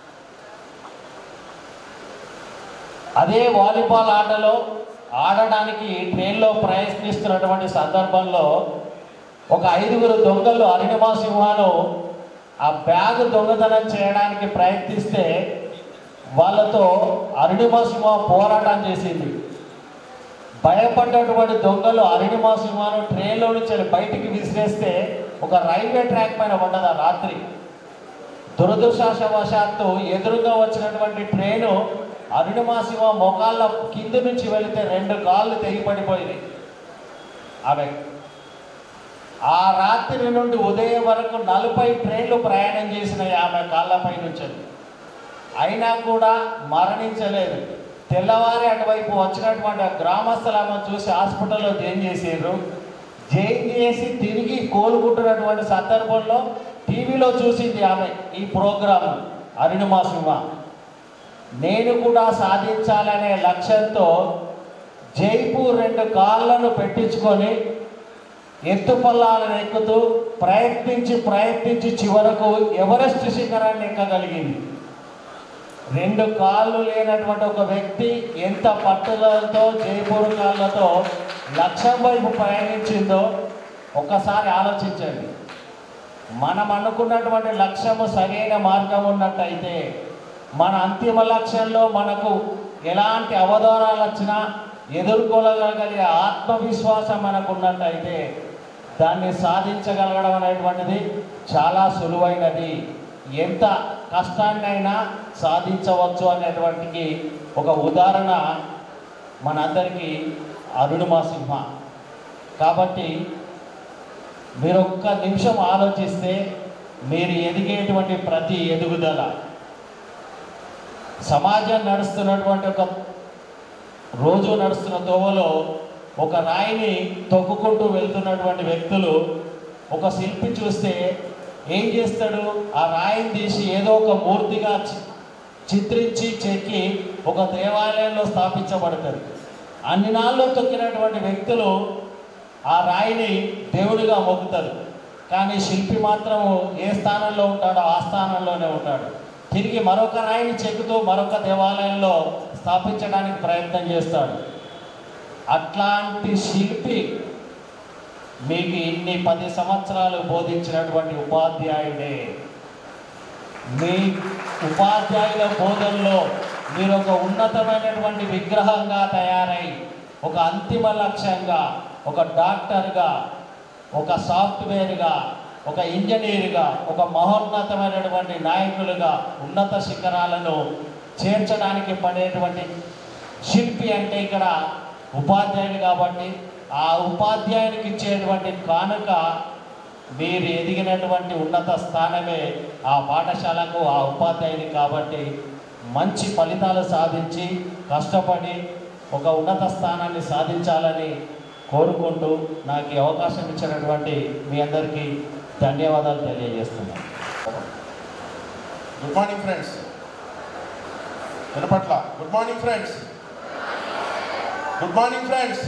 అదే వాలీబాల్ ఆటలో ఆడడానికి ట్రైన్లో ప్రయత్నిస్తున్నటువంటి సందర్భంలో ఒక ఐదుగురు దొంగలు అరుణిమా సింహాను ఆ బ్యాగ్ దొంగతనం చేయడానికి ప్రయత్నిస్తే వాళ్ళతో అరుణిమా సింహ పోరాటం చేసింది భయపడ్డటువంటి దొంగలు అరుణిమా సింహాను ట్రైన్లో నుంచి బయటికి విసిరేస్తే ఒక రైల్వే ట్రాక్ పైన పడ్డది ఆ రాత్రి దురదృష్టవశాత్తు ఎదురుగా వచ్చినటువంటి ట్రైను అరుణిమా సింహ మొగాళ్ళ కింద నుంచి వెళితే రెండు కాళ్ళు తెగి పడిపోయినాయి ఆమె ఆ రాత్రి నుండి ఉదయం వరకు నలభై ట్రైన్లు ప్రయాణం చేసిన ఆమె కాళ్ళపై నుంచి అయినా కూడా మరణించలేదు తెల్లవారి అటువైపు వచ్చినటువంటి ఆ గ్రామస్తులు ఆమెను చూసి హాస్పిటల్లో జాయిన్ చేసారు జాయిన్ చేసి తిరిగి కోలుకుంటున్నటువంటి సందర్భంలో టీవీలో చూసింది ఆమె ఈ ప్రోగ్రామ్ అరుణిమా సింహ నేను కూడా సాధించాలనే లక్ష్యంతో జైపూర్ రెండు కాళ్ళను పెట్టించుకొని ఎత్తుపల్లాలను ఎక్కుతూ ప్రయత్నించి ప్రయత్నించి చివరకు ఎవరెస్ట్ శిఖరాన్ని ఎక్కగలిగింది రెండు కాళ్ళు లేనటువంటి ఒక వ్యక్తి ఎంత పట్టుదలతో జైపూర్ కాళ్ళతో లక్ష్యం వైపు ప్రయాణించిందో ఒక్కసారి ఆలోచించండి మనం అనుకున్నటువంటి లక్ష్యము సరైన మార్గం ఉన్నట్టయితే మన అంతిమ లక్ష్యంలో మనకు ఎలాంటి అవధానాలు వచ్చినా ఎదుర్కోగలిగే ఆత్మవిశ్వాసం మనకు ఉన్నట్టయితే దాన్ని సాధించగలగడం అనేటువంటిది చాలా సులువైనది ఎంత కష్టాన్నైనా సాధించవచ్చు అనేటువంటికి ఒక ఉదాహరణ మనందరికీ అరుణిమా సింహ కాబట్టి మీరు ఒక్క నిమిషం ఆలోచిస్తే మీరు ఎదిగేటువంటి ప్రతి ఎదుగుదల సమాజం నడుస్తున్నటువంటి ఒక రోజు నడుస్తున్న తోవలో ఒక రాయిని తొక్కుకుంటూ వెళ్తున్నటువంటి వ్యక్తులు ఒక శిల్పి చూస్తే ఏం చేస్తాడు ఆ రాయిని తీసి ఏదో ఒక మూర్తిగా చి- చిత్రించి చెక్కి ఒక దేవాలయంలో స్థాపించబడతారు అన్ని నాళ్ళు తొక్కినటువంటి వ్యక్తులు ఆ రాయిని దేవుడిగా మొక్కుతారు కానీ శిల్పి మాత్రం ఏ స్థానంలో ఉంటాడో ఆ స్థానంలోనే ఉంటాడు తిరిగి మరొక రాయిని చెక్కుతూ మరొక దేవాలయంలో స్థాపించడానికి ప్రయత్నం చేస్తాడు అట్లాంటి శిల్పి మీకు ఇన్ని పది సంవత్సరాలు బోధించినటువంటి ఉపాధ్యాయుడే మీ ఉపాధ్యాయుల బోధనలో మీరు ఒక ఉన్నతమైనటువంటి విగ్రహంగా తయారై ఒక అంతిమ లక్ష్యంగా ఒక డాక్టర్గా ఒక సాఫ్ట్వేర్గా ఒక ఇంజనీర్గా ఒక మహోన్నతమైనటువంటి నాయకులుగా ఉన్నత శిఖరాలను చేర్చడానికి పడేటువంటి శిల్పి అంటే ఇక్కడ ఉపాధ్యాయుడు కాబట్టి ఆ ఉపాధ్యాయునికి ఇచ్చేటువంటి కానుక మీరు ఎదిగినటువంటి ఉన్నత స్థానమే ఆ పాఠశాలకు ఆ ఉపాధ్యాయుని కాబట్టి మంచి ఫలితాలు సాధించి కష్టపడి ఒక ఉన్నత స్థానాన్ని సాధించాలని కోరుకుంటూ నాకు ఈ అవకాశం ఇచ్చినటువంటి మీ అందరికీ ధన్యవాదాలు తెలియజేస్తున్నాను గుడ్ మార్నింగ్ ఫ్రెండ్స్ వినపట్ల good morning friends good morning friends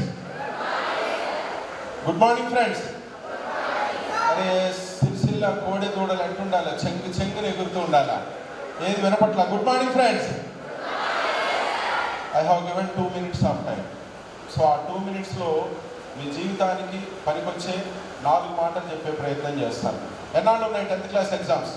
good morning friends అరే సిరిసిల్ల కోడి దూడలు అంటుండాలా చెంగు చెంగుని ఎగురుతూ ఉండాలా ఏది వినపట్ల good morning friends I have given two minutes of time so ఆ టూ మినిట్స్లో మీ జీవితానికి పనికొచ్చే నాలుగు మాటలు చెప్పే ప్రయత్నం చేస్తాను ఎన్నాళ్ళు ఉన్నాయి టెన్త్ క్లాస్ ఎగ్జామ్స్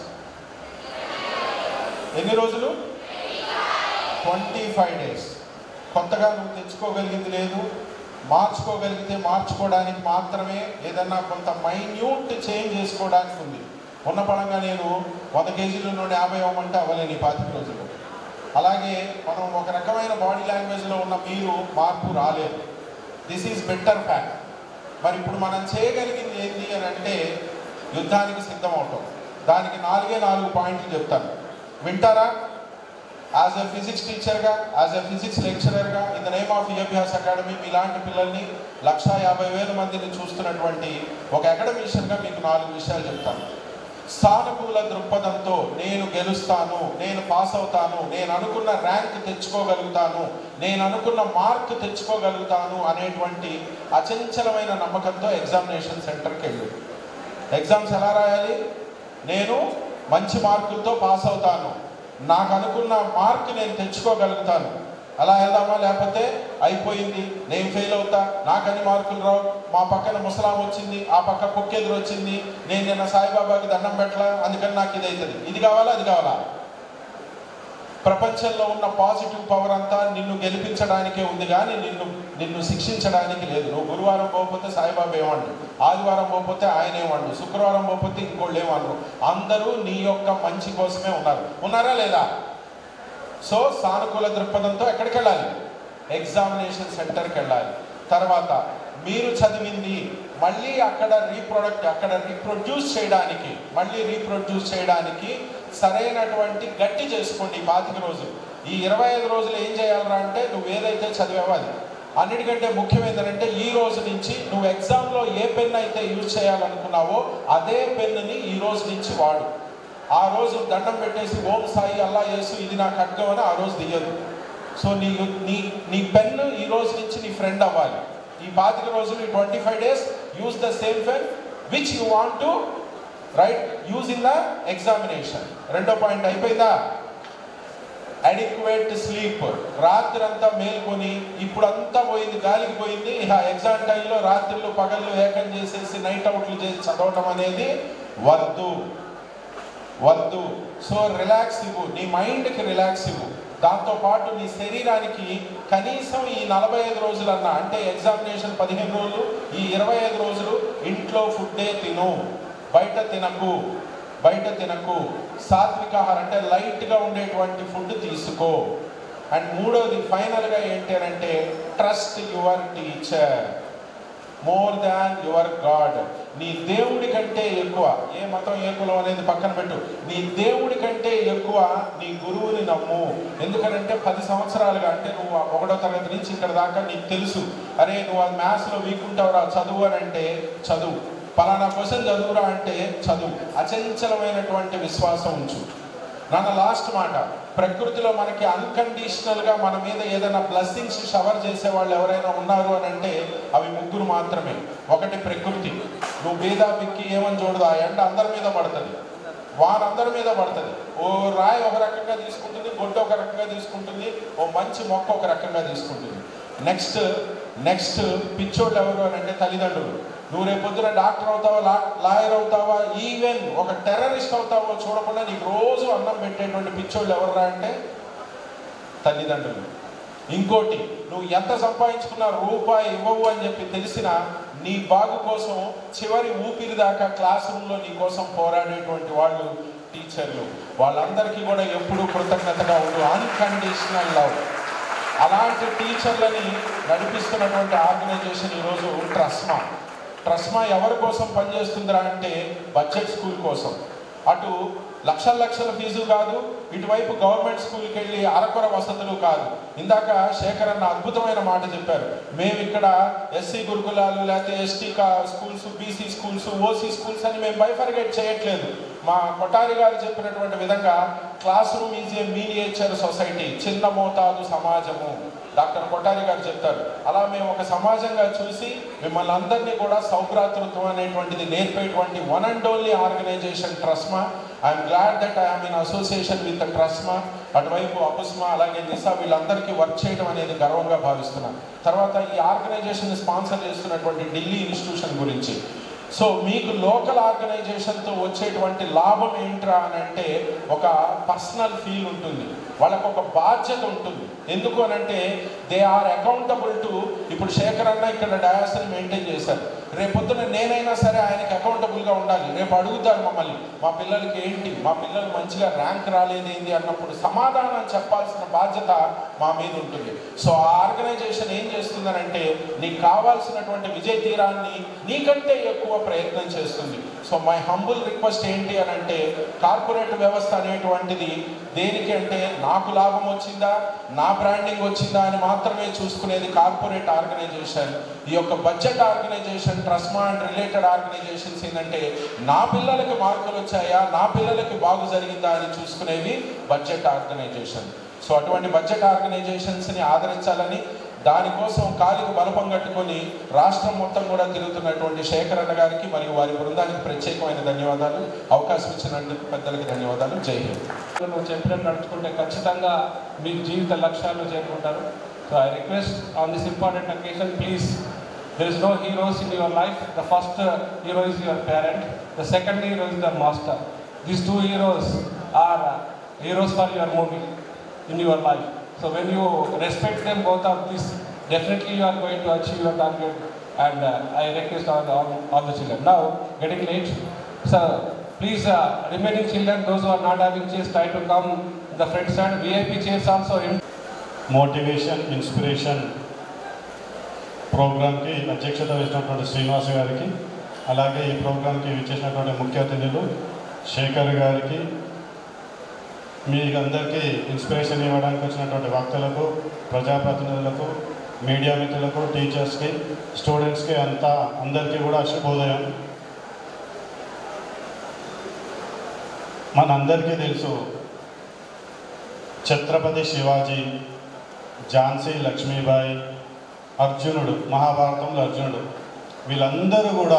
ఎన్ని రోజులు ట్వంటీ ఫైవ్ డేస్ కొత్తగా నువ్వు తెచ్చుకోగలిగింది లేదు మార్చుకోగలిగితే మార్చుకోవడానికి మాత్రమే ఏదన్నా కొంత మైన్యూట్ చేంజ్ చేసుకోవడానికి ఉంది ఉన్న పడంగా నేను వంద కేజీల నుండి యాభై అవ్వమంటే అవ్వలేను ఈ పాతిక రోజులు అలాగే మనం ఒక రకమైన బాడీ లాంగ్వేజ్లో ఉన్న మీరు మార్పు రాలేదు దిస్ ఈజ్ బెటర్ ఫ్యాక్ట్ మరి ఇప్పుడు మనం చేయగలిగింది ఏంటి అని అంటే యుద్ధానికి సిద్ధం అవటం దానికి నాలుగే నాలుగు పాయింట్లు చెప్తాను వింటారా యాజ్ ఎ ఫిజిక్స్ టీచర్గా యాజ్ ఎ ఫిజిక్స్ లెక్చరర్గా in the name of EFS academy మీలాంటి పిల్లల్ని లక్ష యాభై వేల మందిని చూస్తున్నటువంటి ఒక అకాడమిషియన్గా మీకు నాలుగు విషయాలు చెప్తాను సానుకూల దృక్పథంతో నేను గెలుస్తాను నేను పాస్ అవుతాను నేను అనుకున్న ర్యాంక్ తెచ్చుకోగలుగుతాను నేను అనుకున్న మార్క్ తెచ్చుకోగలుగుతాను అనేటువంటి అచంచలమైన నమ్మకంతో ఎగ్జామినేషన్ సెంటర్కి వెళ్ళు ఎగ్జామ్స్ ఎలా రాయాలి నేను మంచి మార్కులతో పాస్ అవుతాను నాకు అనుకున్న మార్క్ నేను తెచ్చుకోగలుగుతాను అలా వెళ్దామా లేకపోతే అయిపోయింది నేను ఫెయిల్ అవుతా నాకని మార్కులు రావు మా పక్కన ముసలాం వచ్చింది ఆ పక్క కుక్కెదురు వచ్చింది నేను నిన్న సాయిబాబాకి దండం పెట్టలా అందుకని నాకు ఇది అవుతుంది ఇది కావాలా అది కావాలా ప్రపంచంలో ఉన్న పాజిటివ్ పవర్ అంతా నిన్ను గెలిపించడానికే ఉంది కానీ నిన్ను నిన్ను శిక్షించడానికి లేదు నువ్వు గురువారం పోకపోతే సాయిబాబా ఏమండు ఆదివారం పోకపోతే ఆయన ఏమండు శుక్రవారం పోకపోతే ఇంకోళ్ళు ఏమన్నారు అందరూ నీ యొక్క మంచి కోసమే ఉన్నారు ఉన్నారా లేదా సో సానుకూల దృక్పథంతో ఎక్కడికి వెళ్ళాలి ఎగ్జామినేషన్ సెంటర్కి వెళ్ళాలి తర్వాత మీరు చదివింది మళ్ళీ అక్కడ రీప్రొడక్ట్ అక్కడ రీప్రొడ్యూస్ చేయడానికి మళ్ళీ రీప్రొడ్యూస్ చేయడానికి సరైనటువంటి గట్టి చేసుకోండి ఈ పాతిక రోజులు ఈ ఇరవై ఐదు రోజులు ఏం చేయాలరా అంటే నువ్వు ఏదైతే చదివావో అది అన్నిటికంటే ముఖ్యమైనదంటే ఈ రోజు నుంచి నువ్వు ఎగ్జామ్లో ఏ పెన్ అయితే యూజ్ చేయాలనుకున్నావో అదే పెన్నుని ఈ రోజు నుంచి వాడు ఆ రోజు దండం పెట్టేసి ఓం సాయి అల్లా యేసు ఇది నా ఖడ్గం అని ఆ రోజు దిగదు సో నీ నీ నీ పెన్ ఈ రోజు నుంచి నీ ఫ్రెండ్ అవ్వాలి ఈ పాతిక రోజులు ఈ twenty five days use the same pen which you want to write use in the examination రెండో పాయింట్ అయిపోయిందా అడిక్వేట్ స్లీప్ రాత్రి అంతా మేల్కొని ఇప్పుడు అంతా పోయింది గాలికి పోయింది ఆ ఎగ్జామ్ టైంలో రాత్రులు పగళ్ళు ఏకం చేసేసి నైట్ అవుట్లు చేసి చదవటం అనేది వద్దు వద్దు సో రిలాక్స్ ఇవ్వు నీ మైండ్కి రిలాక్స్ ఇవ్వు దాంతోపాటు నీ శరీరానికి కనీసం ఈ నలభై ఐదు రోజులన్నా అంటే ఎగ్జామినేషన్ పదిహేను రోజులు ఈ ఇరవై ఐదు రోజులు ఇంట్లో ఫుడ్డే తిను బయట తినకు బయట తినకు సాత్విక ఆహారం అంటే లైట్గా ఉండేటువంటి ఫుడ్ తీసుకో అండ్ మూడోది ఫైనల్గా ఏంటి అంటే trust your teacher more than your god నీ దేవుడి కంటే ఎక్కువ ఏ మతం ఏ కులం అనేది పక్కన పెట్టు నీ దేవుడి కంటే ఎక్కువ నీ గురువుని నమ్ము ఎందుకనంటే పది సంవత్సరాలుగా అంటే నువ్వు ఆ ఒకటో తరగతి నుంచి ఇక్కడ దాకా నీకు తెలుసు అరే నువ్వు అది మ్యాథ్స్లో వీక్ ఉంటావురా చదువు అని అంటే చదువు పలానా క్వశ్చన్ చదువురా అంటే చదువు అచంచలమైనటువంటి విశ్వాసం ఉంచు నాన్న లాస్ట్ మాట ప్రకృతిలో మనకి అన్కండిషనల్గా మన మీద ఏదైనా బ్లెస్సింగ్స్ షవర్ చేసే వాళ్ళు ఎవరైనా ఉన్నారు అని అంటే అవి ముగ్గురు మాత్రమే ఒకటి ప్రకృతి నువ్వు బీదా బిక్కి ఏమని చూడదు ఆ ఎండ అందరి మీద పడుతుంది వారందరి మీద పడుతుంది ఓ రాయి ఒక రకంగా తీసుకుంటుంది గొడ్డ ఒక రకంగా తీసుకుంటుంది ఓ మంచి మొక్క ఒక రకంగా తీసుకుంటుంది నెక్స్ట్ నెక్స్ట్ పిచ్చోళ్ళు ఎవరు అని అంటే తల్లిదండ్రులు నువ్వు రేపు పొద్దున డాక్టర్ అవుతావా లా లాయర్ అవుతావా ఈవెన్ ఒక టెర్రరిస్ట్ అవుతావో చూడకుండా నీకు రోజు అన్నం పెట్టేటువంటి పిచ్చోళ్ళు ఎవరురా అంటే తల్లిదండ్రులు ఇంకోటి నువ్వు ఎంత సంపాదించుకున్నా రూపాయి ఇవ్వవు అని చెప్పి తెలిసిన నీ బాగు కోసం చివరి ఊపిరి దాకా క్లాస్ రూమ్లో నీ కోసం పోరాడేటువంటి వాళ్ళు టీచర్లు వాళ్ళందరికీ కూడా ఎప్పుడూ కృతజ్ఞతగా ఉండు అన్కండిషనల్ లవ్ అలాంటి టీచర్లని నడిపిస్తున్నటువంటి ఆర్గనైజేషన్ ఈరోజు ట్రస్మా ట్రస్మా ఎవరి కోసం పనిచేస్తుందిరా అంటే బడ్జెట్ స్కూల్ కోసం అటు లక్షల లక్షల ఫీజు కాదు ఇటువైపు గవర్నమెంట్ స్కూల్కి వెళ్ళి అరకొర వసతులు కాదు ఇందాక శేఖర్ అన్న అద్భుతమైన మాట చెప్పారు మేము ఇక్కడ ఎస్సీ గురుకులాలు లేకపోతే ఎస్టీ కా schools BC schools OC schools అని మేము బైఫర్గేట్ చేయట్లేదు మా కొటారి గారు చెప్పినటువంటి విధంగా class room is a miniature society చిన్న మోతాదు సమాజము డాక్టర్ కొటారి గారు చెప్తారు అలా మేము ఒక సమాజంగా చూసి మిమ్మల్ని అందరినీ కూడా సౌభ్రాతృత్వం అనేటువంటిది నేర్పేటువంటి one and only organization TRSMA I'm glad that I'm in association with TRSMA అటువైపు అపుస్మా అలాగే నిసా వీళ్ళందరికీ వర్క్ చేయడం అనేది గర్వంగా భావిస్తున్నాను తర్వాత ఈ ఆర్గనైజేషన్ స్పాన్సర్ చేస్తున్నటువంటి ఢిల్లీ ఇన్స్టిట్యూషన్ గురించి సో మీకు లోకల్ ఆర్గనైజేషన్తో వచ్చేటువంటి లాభం ఏంట్రా అని అంటే ఒక పర్సనల్ ఫీల్ ఉంటుంది వాళ్ళకు ఒక బాధ్యత ఉంటుంది ఎందుకు అని అంటే దే ఆర్ అకౌంటబుల్ టు ఇప్పుడు ఇప్పుడు శేఖర్ అన్న ఇక్కడ డయాస్ని మెయింటైన్ చేశారు రేపొద్దున నేనైనా సరే ఆయనకి అకౌంటబుల్గా ఉండాలి రేపు అడుగుతారు మమ్మల్ని మా పిల్లలకి ఏంటి మా పిల్లలు మంచిగా ర్యాంక్ రాలేదేంది అన్నప్పుడు సమాధానం చెప్పాల్సిన బాధ్యత మా మీద ఉంటుంది సో ఆ ఆర్గనైజేషన్ ఏం చేస్తుందనంటే నీకు కావాల్సినటువంటి విజయ తీరాన్ని నీకంటే ఎక్కువ ప్రయత్నం చేస్తుంది సో మై హంబుల్ రిక్వెస్ట్ ఏంటి అని అంటే కార్పొరేట్ వ్యవస్థ అనేటువంటిది దేనికి అంటే నాకు లాభం వచ్చిందా నా బ్రాండింగ్ వచ్చిందా అని మాత్రమే చూసుకునేది కార్పొరేట్ ఆర్గనైజేషన్ ఈ యొక్క budget organization TRSMA and related organizations ఏంటంటే నా పిల్లలకి మార్కులు వచ్చాయా నా పిల్లలకి బాగు జరిగిందా అని చూసుకునేవి బడ్జెట్ ఆర్గనైజేషన్ సో అటువంటి బడ్జెట్ ఆర్గనైజేషన్స్ని ఆదరించాలని దానికోసం కాలికి బలపం కట్టుకొని రాష్ట్రం మొత్తం కూడా తిరుగుతున్నటువంటి శేఖర్ అన్న గారికి మరియు వారి బృందానికి ప్రత్యేకమైన ధన్యవాదాలు అవకాశం ఇచ్చినందుకు పెద్దలకి ధన్యవాదాలు జై హింద్ నువ్వు చెప్పినట్టు నడుచుకుంటే ఖచ్చితంగా మీ జీవిత లక్ష్యాలను చేరుకుంటారు so I request on this important occasion please there is no heroes in your life the first hero is your parent the second hero is the master these two heroes are heroes for your movie in your life. So when you respect them, both of these, definitely you are going to achieve your target. And uh, I request all, all, all the children. Now, getting late. So please, uh, remaining children, those who are not having chairs, try to come the front side. VIP chairs also. In motivation inspiration ప్రోగ్రామ్కి అధ్యక్షత వహించినటువంటి శ్రీనివాస్ గారికి అలాగే ఈ ప్రోగ్రామ్కి విచ్చేసినటువంటి ముఖ్య అతిథులు శేఖర్ గారికి మీ అందరికీ ఇన్స్పిరేషన్ ఇవ్వడానికి వచ్చినటువంటి వక్తలకు ప్రజాప్రతినిధులకు మీడియా మిత్రులకు టీచర్స్కి స్టూడెంట్స్కి అంతా అందరికీ కూడా శుభోదయం మనందరికీ తెలుసు ఛత్రపతి శివాజీ ఝాన్సీ లక్ష్మీబాయి అర్జునుడు మహాభారతంలో అర్జునుడు వీళ్ళందరూ కూడా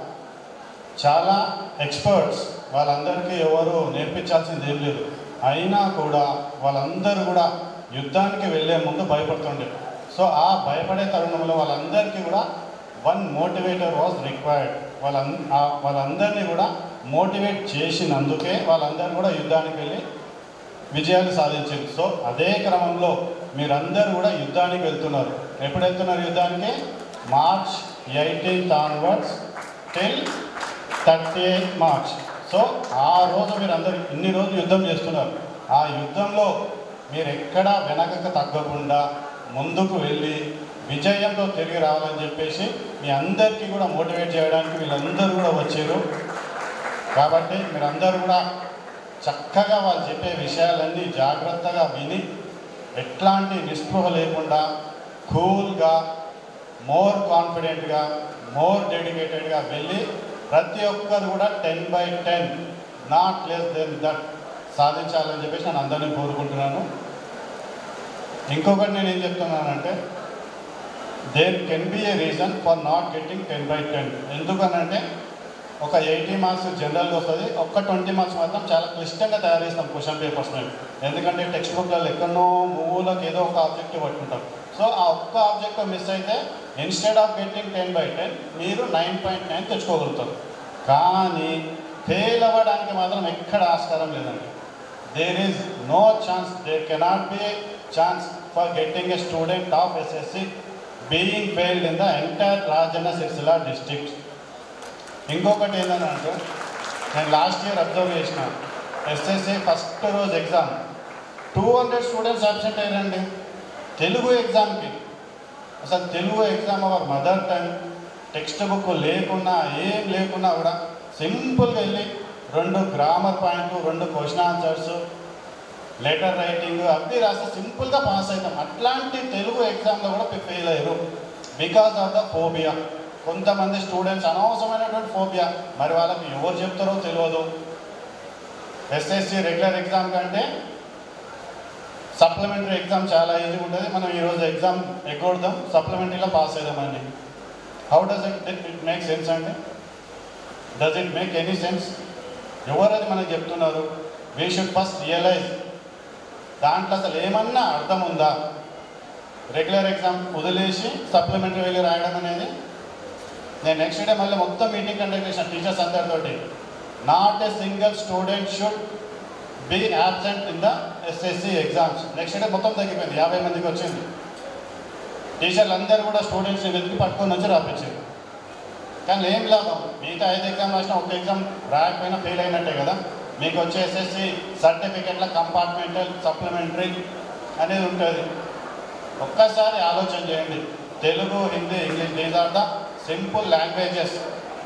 చాలా ఎక్స్పర్ట్స్ వాళ్ళందరికీ ఎవరు నేర్పించాల్సింది ఏం లేదు అయినా కూడా వాళ్ళందరూ కూడా యుద్ధానికి వెళ్ళే ముందు భయపడుతుండే సో ఆ భయపడే తరుణంలో వాళ్ళందరికీ కూడా వన్ మోటివేటర్ వాజ్ రిక్వైర్డ్ వాళ్ళ వాళ్ళందరినీ కూడా మోటివేట్ చేసినందుకే వాళ్ళందరూ కూడా యుద్ధానికి వెళ్ళి విజయాలు సాధించారు సో అదే క్రమంలో మీరందరూ కూడా యుద్ధానికి వెళ్తున్నారు ఎప్పుడు వెళ్తున్నారు యుద్ధానికి March eighteenth onwards till thirty eighth March so ఆ రోజు మీరు అందరు ఇన్ని రోజులు యుద్ధం చేస్తున్నారు ఆ యుద్ధంలో మీరు ఎక్కడా వెనకకు తగ్గకుండా ముందుకు వెళ్ళి విజయంతో తిరిగి రావాలని చెప్పేసి మీ అందరికీ కూడా మోటివేట్ చేయడానికి వీళ్ళందరూ కూడా వచ్చారు కాబట్టి మీరందరూ కూడా చక్కగా వాళ్ళు చెప్పే విషయాలన్నీ జాగ్రత్తగా విని ఎట్లాంటి నిస్పృహ లేకుండా కూల్గా మోర్ కాన్ఫిడెంట్గా మోర్ డెడికేటెడ్గా వెళ్ళి ప్రతి ఒక్కరు కూడా ten by ten not less than that సాధించాలని చెప్పేసి నేను అందరినీ కోరుకుంటున్నాను ఇంకొకటి నేను ఏం చెప్తున్నానంటే there can be a reason for not getting ten by ten ఎందుకనంటే ఒక ఎయిటీ మార్క్స్ జనరల్గా వస్తుంది ఒక్క ట్వంటీ మార్క్స్ మాత్రం చాలా క్లిష్టంగా తయారు చేస్తాం క్వశ్చన్ పేపర్స్ మేము ఎందుకంటే టెక్స్ట్ బుక్లలో ఎక్కడో మూలకు ఏదో ఒక ఆబ్జెక్టివ్ పట్టుకుంటాం సో ఆ ఒక్క ఆబ్జెక్టివ్ మిస్ అయితే instead of getting ten by ten మీరు నైన్ పాయింట్ నైన్ తెచ్చుకోగలుగుతారు కానీ ఫెయిల్ అవ్వడానికి మాత్రం ఎక్కడ ఆస్కారం లేదండి there is no chance there cannot be chance for getting a student of SSC being failed in the entire Rajanna Sircilla district ఇంకొకటి ఏంటంటే నేను లాస్ట్ ఇయర్ అబ్జర్వ్ చేసిన ఎస్ఎస్సి ఫస్ట్ రోజు exam two hundred students absent అయ్యారండి తెలుగు ఎగ్జామ్కి అసలు Telugu exam our mother tongue text book లేకున్నా ఏం లేకున్నా కూడా సింపుల్గా వెళ్ళి రెండు గ్రామర్ పాయింట్లు రెండు క్వశ్చన్ ఆన్సర్స్ లెటర్ రైటింగ్ అవి రాస్తే సింపుల్గా పాస్ అవుతాం అట్లాంటి తెలుగు ఎగ్జామ్లో కూడా ఫెయిల్ అయ్యారు బికాస్ ఆఫ్ ద ఫోబియా కొంతమంది స్టూడెంట్స్ అనవసరమైనటువంటి ఫోబియా మరి వాళ్ళకి ఎవరు చెప్తారో తెలియదు ఎస్ఎస్సి రెగ్యులర్ ఎగ్జామ్ కంటే సప్లిమెంటరీ ఎగ్జామ్ చాలా ఈజీగా ఉంటుంది మనం ఈరోజు ఎగ్జామ్ ఎగ్గొడదాం సప్లిమెంటరీలో పాస్ అవుదామండి how does it it make sense అండి does it make any sense ఎవరది మనకు చెప్తున్నారు వీ షుడ్ ఫస్ట్ రియలైజ్ దాంట్లో అసలు ఏమన్నా అర్థం ఉందా రెగ్యులర్ ఎగ్జామ్ వదిలేసి సప్లిమెంటరీ వెళ్ళి రాయడం అనేది నేను నెక్స్ట్ డే మళ్ళీ మొత్తం మీటింగ్ కండక్ట్ చేసిన టీచర్స్ అందరితోటి not a single student should be absent in the SSC exams next day మొత్తం తగ్గిపోయింది యాభై మందికి వచ్చింది టీచర్లు అందరూ కూడా స్టూడెంట్స్ని వెతికి పట్టుకొని వచ్చి రాపించారు కానీ ఏం లాభం మిగతా ఐదు ఎగ్జామ్ రాసినా ఒక ఎగ్జామ్ రాకపోయినా ఫెయిల్ అయినట్టే కదా మీకు వచ్చే ఎస్ఎస్సి సర్టిఫికెట్ల కంపార్ట్మెంటల్ సప్లిమెంటరీ అనేది ఉంటుంది ఒక్కసారి ఆలోచన చేయండి Telugu Hindi English these are the simple languages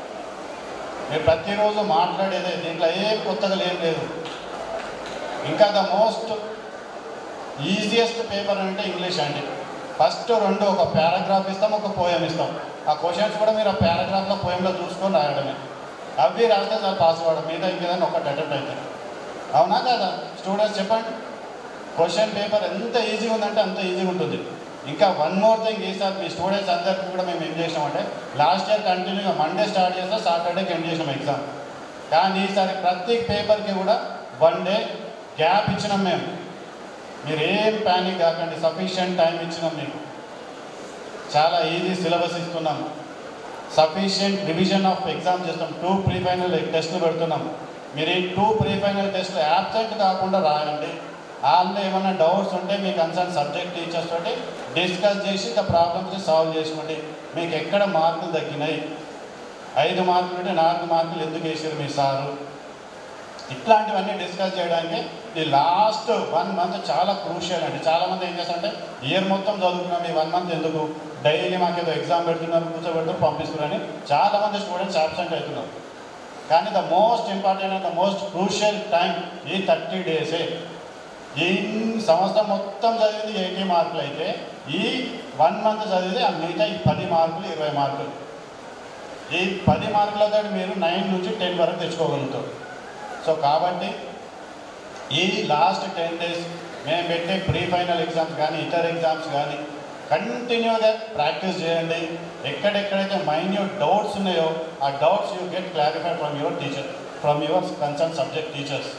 మీరు ప్రతిరోజు మాట్లాడేదే దీంట్లో ఏం కొత్తగా ఏం లేదు ఇంకా ద మోస్ట్ ఈజియెస్ట్ పేపర్ అంటే ఇంగ్లీష్ అండి ఫస్ట్ రెండు ఒక పారాగ్రాఫ్ ఇస్తాం ఒక పోయం ఇస్తాం ఆ క్వశ్చన్స్ కూడా మీరు ఆ పారాగ్రాఫ్లో పోయంలో చూసుకొని రాయడమే అవి రాస్తే చాలా పాస్ అవ్వడం మీద ఇంకేదైనా ఒకటి అటెంప్ట్ అవుతుంది అవునా కదా స్టూడెంట్స్ చెప్పండి క్వశ్చన్ పేపర్ ఎంత ఈజీగా ఉందంటే అంత ఈజీగా ఉంటుంది ఇంకా వన్ మోర్ థింగ్ ఈసారి మీ స్టూడెంట్స్ అందరికీ కూడా మేము ఏం చేసామంటే లాస్ట్ ఇయర్ కంటిన్యూగా మండే స్టార్ట్ చేస్తాం సాటర్డేకి ఎండ్ చేసాం ఎగ్జామ్ కానీ ఈసారి ప్రతి పేపర్కి కూడా వన్ డే గ్యాప్ ఇచ్చినాం మేము మీరు ఏం ప్యానిక్ కాకండి సఫిషియంట్ టైం ఇచ్చినాం మీకు చాలా ఈజీ సిలబస్ ఇస్తున్నాం సఫిషియంట్ రివిజన్ ఆఫ్ ఎగ్జామ్ చేస్తాం టూ ప్రీ ఫైనల్ టెస్ట్లు పెడుతున్నాం మీరు ఈ టూ ప్రీ ఫైనల్ టెస్ట్లు యాబ్సెంట్ కాకుండా రాయండి అందులో ఏమైనా డౌట్స్ ఉంటే మీ కన్సర్న్ సబ్జెక్ట్ టీచర్స్ తోటి డిస్కస్ చేసి ద ప్రాబ్లమ్స్ని సాల్వ్ చేసుకోండి మీకు ఎక్కడ మార్కులు తగ్గినాయి ఐదు మార్కులు ఉంటే నాలుగు మార్కులు ఎందుకు వేసారు మీ సారు ఇట్లాంటివన్నీ డిస్కస్ చేయడానికి ఈ లాస్ట్ వన్ మంత్ చాలా క్రూషియల్ అండి చాలా మంది ఏం చేస్తారంటే ఇయర్ మొత్తం చదువుకున్నాం ఈ వన్ మంత్ ఎందుకు డైలీ మాకు ఏదో ఎగ్జామ్ పెడుతున్నారు కూర్చోబెడుతూ పంపిస్తున్నారని చాలా మంది స్టూడెంట్స్ అబ్సెంట్ అవుతున్నారు కానీ the most important and the most crucial time ఈ థర్టీ డేసే ఈ సంవత్సరం మొత్తం చదివింది ఎయిటీ మార్కులు అయితే ఈ వన్ మంత్ చదివితే ఆ మిగతా ఈ పది మార్కులు ఇరవై మార్కులు ఈ పది మార్కులతో మీరు నైన్ నుంచి టెన్ వరకు తెచ్చుకోగలుగుతారు సో కాబట్టి ఈ లాస్ట్ టెన్ డేస్ మేము పెట్టే ప్రీ ఫైనల్ ఎగ్జామ్స్ కానీ ఇతర ఎగ్జామ్స్ కానీ కంటిన్యూగా ప్రాక్టీస్ చేయండి ఎక్కడెక్కడైతే మైన్యూట్ డౌట్స్ ఉన్నాయో ఆ doubts you get clarified from your teacher from your concern subject teachers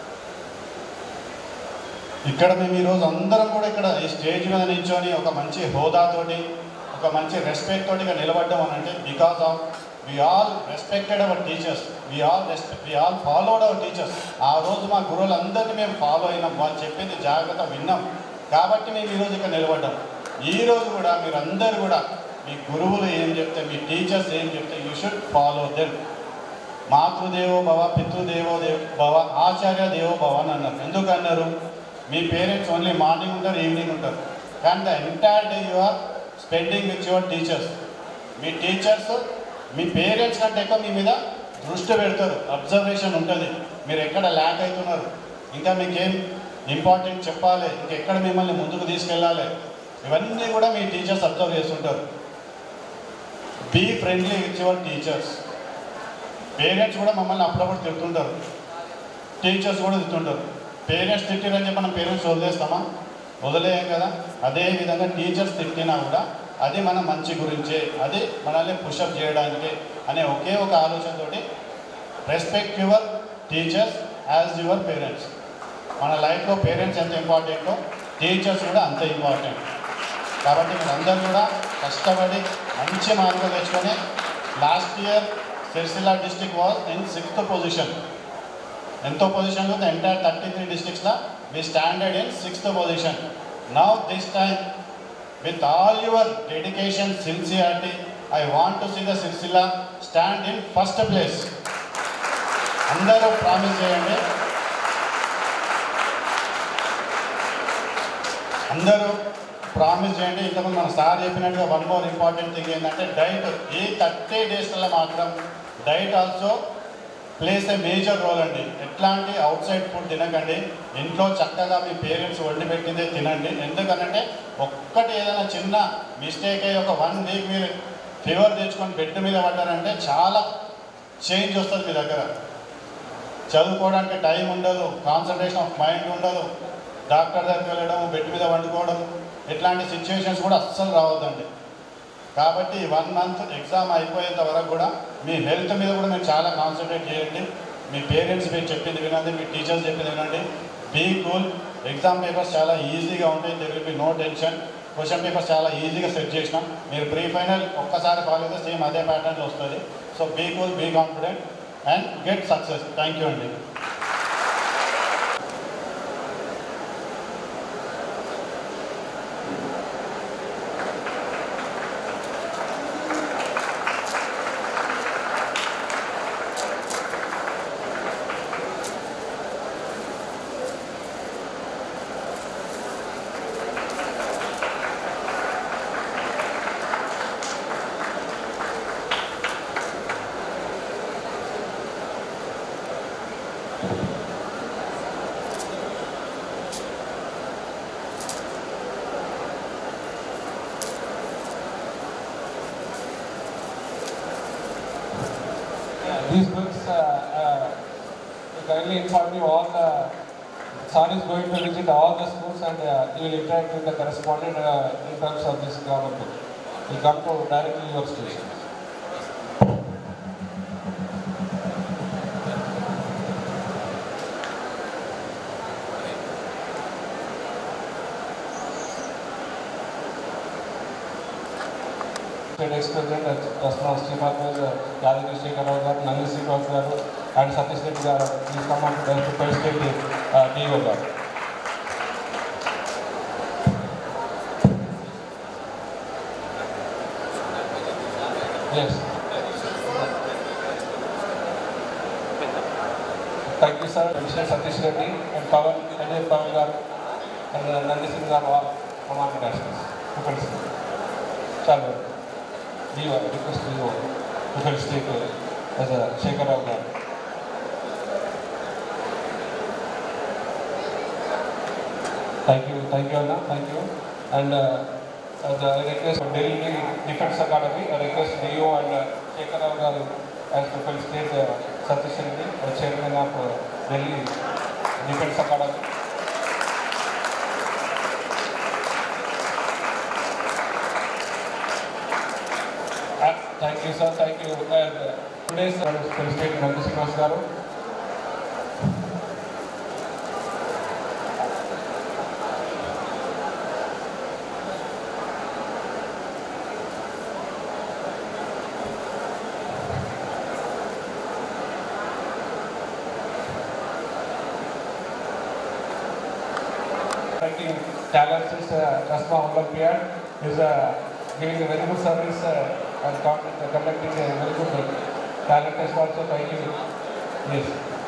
ఇక్కడ మేము ఈరోజు అందరం కూడా ఇక్కడ ఈ స్టేజ్ మీద నిల్చొని ఒక మంచి హోదాతోటి ఒక మంచి రెస్పెక్ట్ తోటి ఇక్కడ నిలబడ్డం అని అంటే because of we all respected our teachers we all respect we all followed our teachers ఆ రోజు మా గురువులందరినీ మేము ఫాలో అయినాం వాళ్ళు చెప్పింది జాగ్రత్త విన్నాం కాబట్టి మేము ఈరోజు ఇక్కడ నిలబడ్డాం ఈ రోజు కూడా మీరందరూ కూడా మీ గురువులు ఏం చెప్తే మీ టీచర్స్ ఏం చెప్తే యూ షుడ్ ఫాలో దెమ్ మాతృదేవో భవ పితృదేవో దేవ భవ ఆచార్య దేవో భవ అని అన్నారు ఎందుకు అన్నారు మీ పేరెంట్స్ ఓన్లీ మార్నింగ్ ఉంటారు ఈవినింగ్ ఉంటారు కానీ the entire day you are spending with your teachers మీ టీచర్స్ మీ పేరెంట్స్ కంటే ఎక్కువ మీ మీద దృష్టి పెడతారు అబ్జర్వేషన్ ఉంటుంది మీరు ఎక్కడ ల్యాక్ అవుతున్నారు ఇంకా మీకు ఏం ఇంపార్టెంట్ చెప్పాలి ఇంకెక్కడ మిమ్మల్ని ముందుకు తీసుకెళ్ళాలి ఇవన్నీ కూడా మీ టీచర్స్ అబ్జర్వ్ చేస్తుంటారు be friendly with your teachers parents కూడా మమ్మల్ని అప్పుడప్పుడు తిడుతుంటారు టీచర్స్ కూడా తిడుతుంటారు పేరెంట్స్ తిట్టిరని చెప్పి మనం పేరెంట్స్ వదిలేస్తామా వదిలేయం కదా అదే విధంగా టీచర్స్ తిట్టినా కూడా అది మన మంచి గురించే అది మనల్ని పుషప్ చేయడానికి అనే ఒకే ఒక ఆలోచనతోటి respect your teachers as your parents మన లైఫ్లో పేరెంట్స్ ఎంత ఇంపార్టెంటో టీచర్స్ కూడా అంత ఇంపార్టెంట్ కాబట్టి మీరందరూ కూడా కష్టపడి మంచి మార్కులు తెచ్చుకొని last year Sirisilla district was in sixth position ఎంతో పొజిషన్లో ద ఎంటైర్ థర్టీ త్రీ డిస్ట్రిక్ట్స్లో we standard in sixth position now this time with all your dedication sincerity I want to see the Sirisilla stand in first place అందరూ promise చేయండి అందరూ promise చేయండి ఇంతకుముందు మన sir చెప్పినట్టుగా వన్ మోర్ ఇంపార్టెంట్ థింగ్ ఏంటంటే diet ఈ థర్టీ డేస్లలో మాత్రం diet also plays a major role అండి ఎట్లాంటి అవుట్ సైడ్ ఫుడ్ తినకండి ఇంట్లో చక్కగా మీ పేరెంట్స్ వండి పెట్టిందే తినండి ఎందుకనంటే ఒక్కటి ఏదైనా చిన్న మిస్టేక్ అయ్యి ఒక వన్ వీక్ మీరు ఫీవర్ తెచ్చుకొని బెడ్ మీద పడ్డారంటే చాలా చేంజ్ వస్తుంది మీ దగ్గర చదువుకోవడానికి టైం ఉండదు కాన్సన్ట్రేషన్ ఆఫ్ మైండ్ ఉండదు డాక్టర్ దగ్గరికి వెళ్ళడం బెడ్ మీద వండుకోవడం ఇట్లాంటి సిచ్యువేషన్స్ కూడా అస్సలు రావద్దండి కాబట్టి వన్ మంత్ ఎగ్జామ్ అయిపోయేంత వరకు కూడా మీ హెల్త్ మీద కూడా మీరు చాలా కాన్సన్ట్రేట్ చేయండి మీ పేరెంట్స్ మీరు చెప్పింది వినండి మీ టీచర్స్ చెప్పింది వినండి బీ కూల్ ఎగ్జామ్ పేపర్స్ చాలా ఈజీగా ఉంటాయి there will be no tension question papers చాలా ఈజీగా సెట్ చేసినాం మీరు ప్రీ ఫైనల్ ఒక్కసారి ఫాలో అయితే సేమ్ అదే ప్యాటర్న్లో వస్తుంది so be cool be confident and get success thank you అండి these books, uh, uh, kindly inform you all the Sir is going to visit all the schools and uh, he will interact with the correspondent uh, in terms of this grammar book. He come to directly your station. State ex-president Rasma Sripad was Yadagiri Shekharav garu, Nandi Sripad garu and Satish Reddy garu. Please come on to the first state uh, DO garu. Yes. Thank you, sir. Mr. Satish Reddy and Pawan, Ajay Pawan garu and uh, Nandi Singh garu all from our nationals. Different state. Chalo. DO, request DO, different state uh, as a Shekharav garu. Thank you, thank you, Anna, thank you. And uh, as a request for Delhi Defense Academy, I request DO and uh, Shekharav garu as the first state uh, Satish Reddy, uh, chairman of uh, Delhi Defense Academy. Uh, Thank you, sir. Thank you. And uh, today's uh, first state Nandi Srinivas garu. Thanking talents is uh, Rasma Olympiad is uh, giving a very good service uh, and con- uh, conducting a very good uh, talent test also. Thank you. Yes.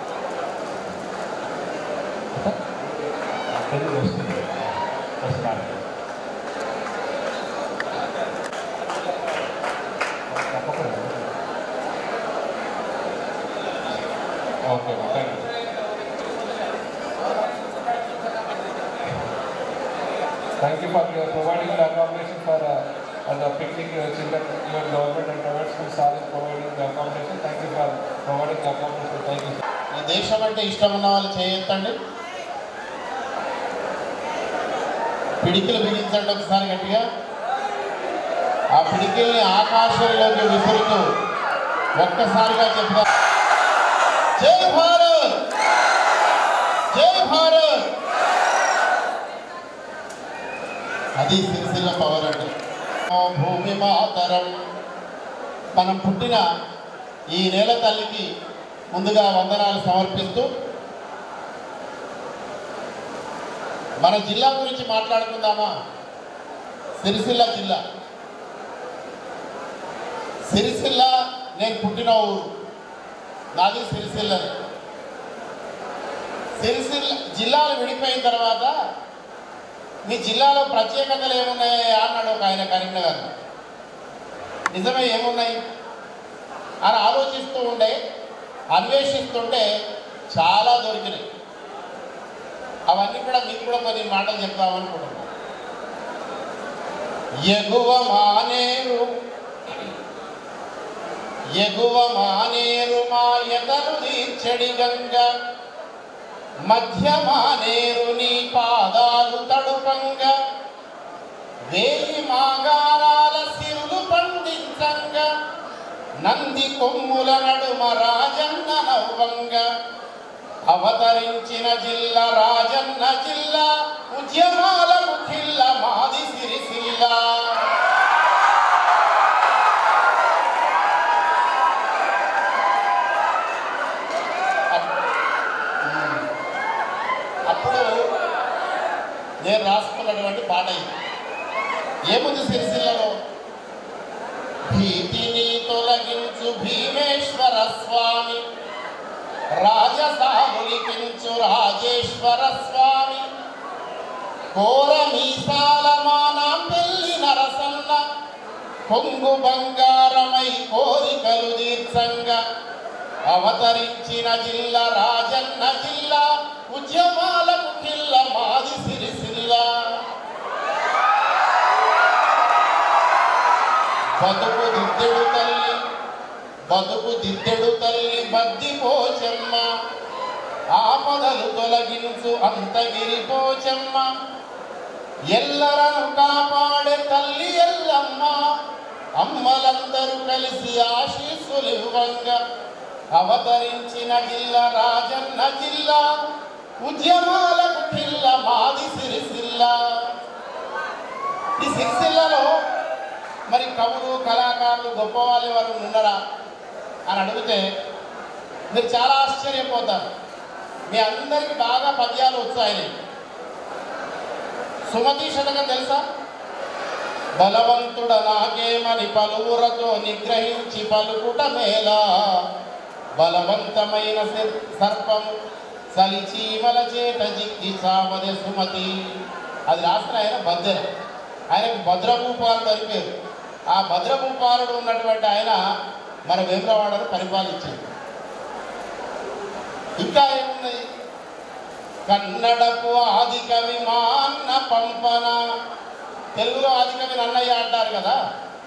Very good. Yes, ma'am. Okay, ma'am. thank you. Thank you for your providing the accommodation for uh, and the picnic uh, children, your government and private schools are providing the accommodation. Thank you for providing the accommodation. Thank you. ఈ దేశం అంటే ఇష్టం ఉన్న వాళ్ళు చేయొద్దండి పిడికిలు బిగించండి ఒకసారి గట్టిగా ఆ పిడికిల్ని ఆకాశంలోకి విసురుతూ ఒక్కసారిగా చెప్తా జై భారత్ జై భారత్ అది సిరిసిల్ల పవర్ అంటే ఓ భూమి మాతరం మనం పుట్టిన ఈ నేల తల్లికి ముందుగా వందనాలు సమర్పిస్తూ మన జిల్లా గురించి మాట్లాడుకుందామా సిరిసిల్ల జిల్లా సిరిసిల్ల నేను పుట్టిన ఊరు నాది సిరిసిల్లనే సిరిసిల్ల జిల్లాలు విడిపోయిన తర్వాత మీ జిల్లాలో ప్రత్యేకతలు ఏమున్నాయా అన్నాడు ఒక ఆయన కరీంనగర్ నిజమే ఏమున్నాయి అని ఆలోచిస్తూ ఉండే అన్వేషిస్తుంటే చాలా దొరికినాయి అవన్నీ కూడా మీకు కూడా కొన్ని మాటలు చెప్తామనుకుంటున్నాను ఎగువ మానేరు ఎగువ మానేరు మాయతను తీర్చడి గంగ మధ్య మానేరు నీ పాదాలు తడుపంగా వేయి మాగారాల సిరులు పండించంగా నంది కొమ్ముల నడుమ రాజన్న నవ్వంగా అవతరించిన జిల్లా రాజన్న జిల్లా ఉద్యమాలకు కిల్ల మాది సిరిసిల్ల అప్పుడు నేను రాసుకున్నటువంటి పాట ఇది ఏముంది సిరిసిల్లలో భీతిని తొలగించు భీమేశ్వర స్వామి రాజసాములికించు రాజేశ్వర స్వామి కోర మీసాల మానా పెళ్లి నరసన్న కొంగు బంగారమై కోరికలు తీర్చంగా అవతరించిన జిల్లా రాజన్న జిల్లా ఉద్యమాలకు కిల్ల మాది సిరిసిల్ల బతుకు దిద్దెడు తల్లి బతుకు దిద్దెడు తల్లి బద్ది పోచమ్మ ఆపదలు తొలగించు అంతగిరి పోచమ్మ ఎల్లరను కాపాడే తల్లి ఎల్లమ్మ అమ్మలందరూ కలిసి ఆశీస్సులు ఇవ్వంగా అవతరించిన జిల్లా రాజన్న జిల్లా ఉద్యమాలకు కిల్ల మాది సిరిసిల్ల ఈ సిరిసిల్లలో మరి కవులు కళాకారులు గొప్ప వాళ్ళు ఎవరు ఉన్నారా అని అడిగితే మీరు చాలా ఆశ్చర్యపోతారు మీ అందరికి బాగా పద్యాలు వచ్చాయి సుమతి శతకం తెలుసా బలవంతుడ నాకేమని పలువురతో నిగ్రహించి పలుకుట మేలా బలవంతమైన సర్- సర్పము సలిచీమల చేత జిక్కి సావదే సుమతి అది రాసిన ఆయన భద్ర ఆయనకు భద్రభూపాలుడు అని పేరు ఆ భద్రభూపాలుడు ఉన్నటువంటి ఆయన మన వేములవాడను పరిపాలించాడు ఇంకా ఏమున్నది కన్నడపు ఆది కవి మా అన్న పంపన తెలుగులో ఆది కవి నన్నయ్య అంటారు కదా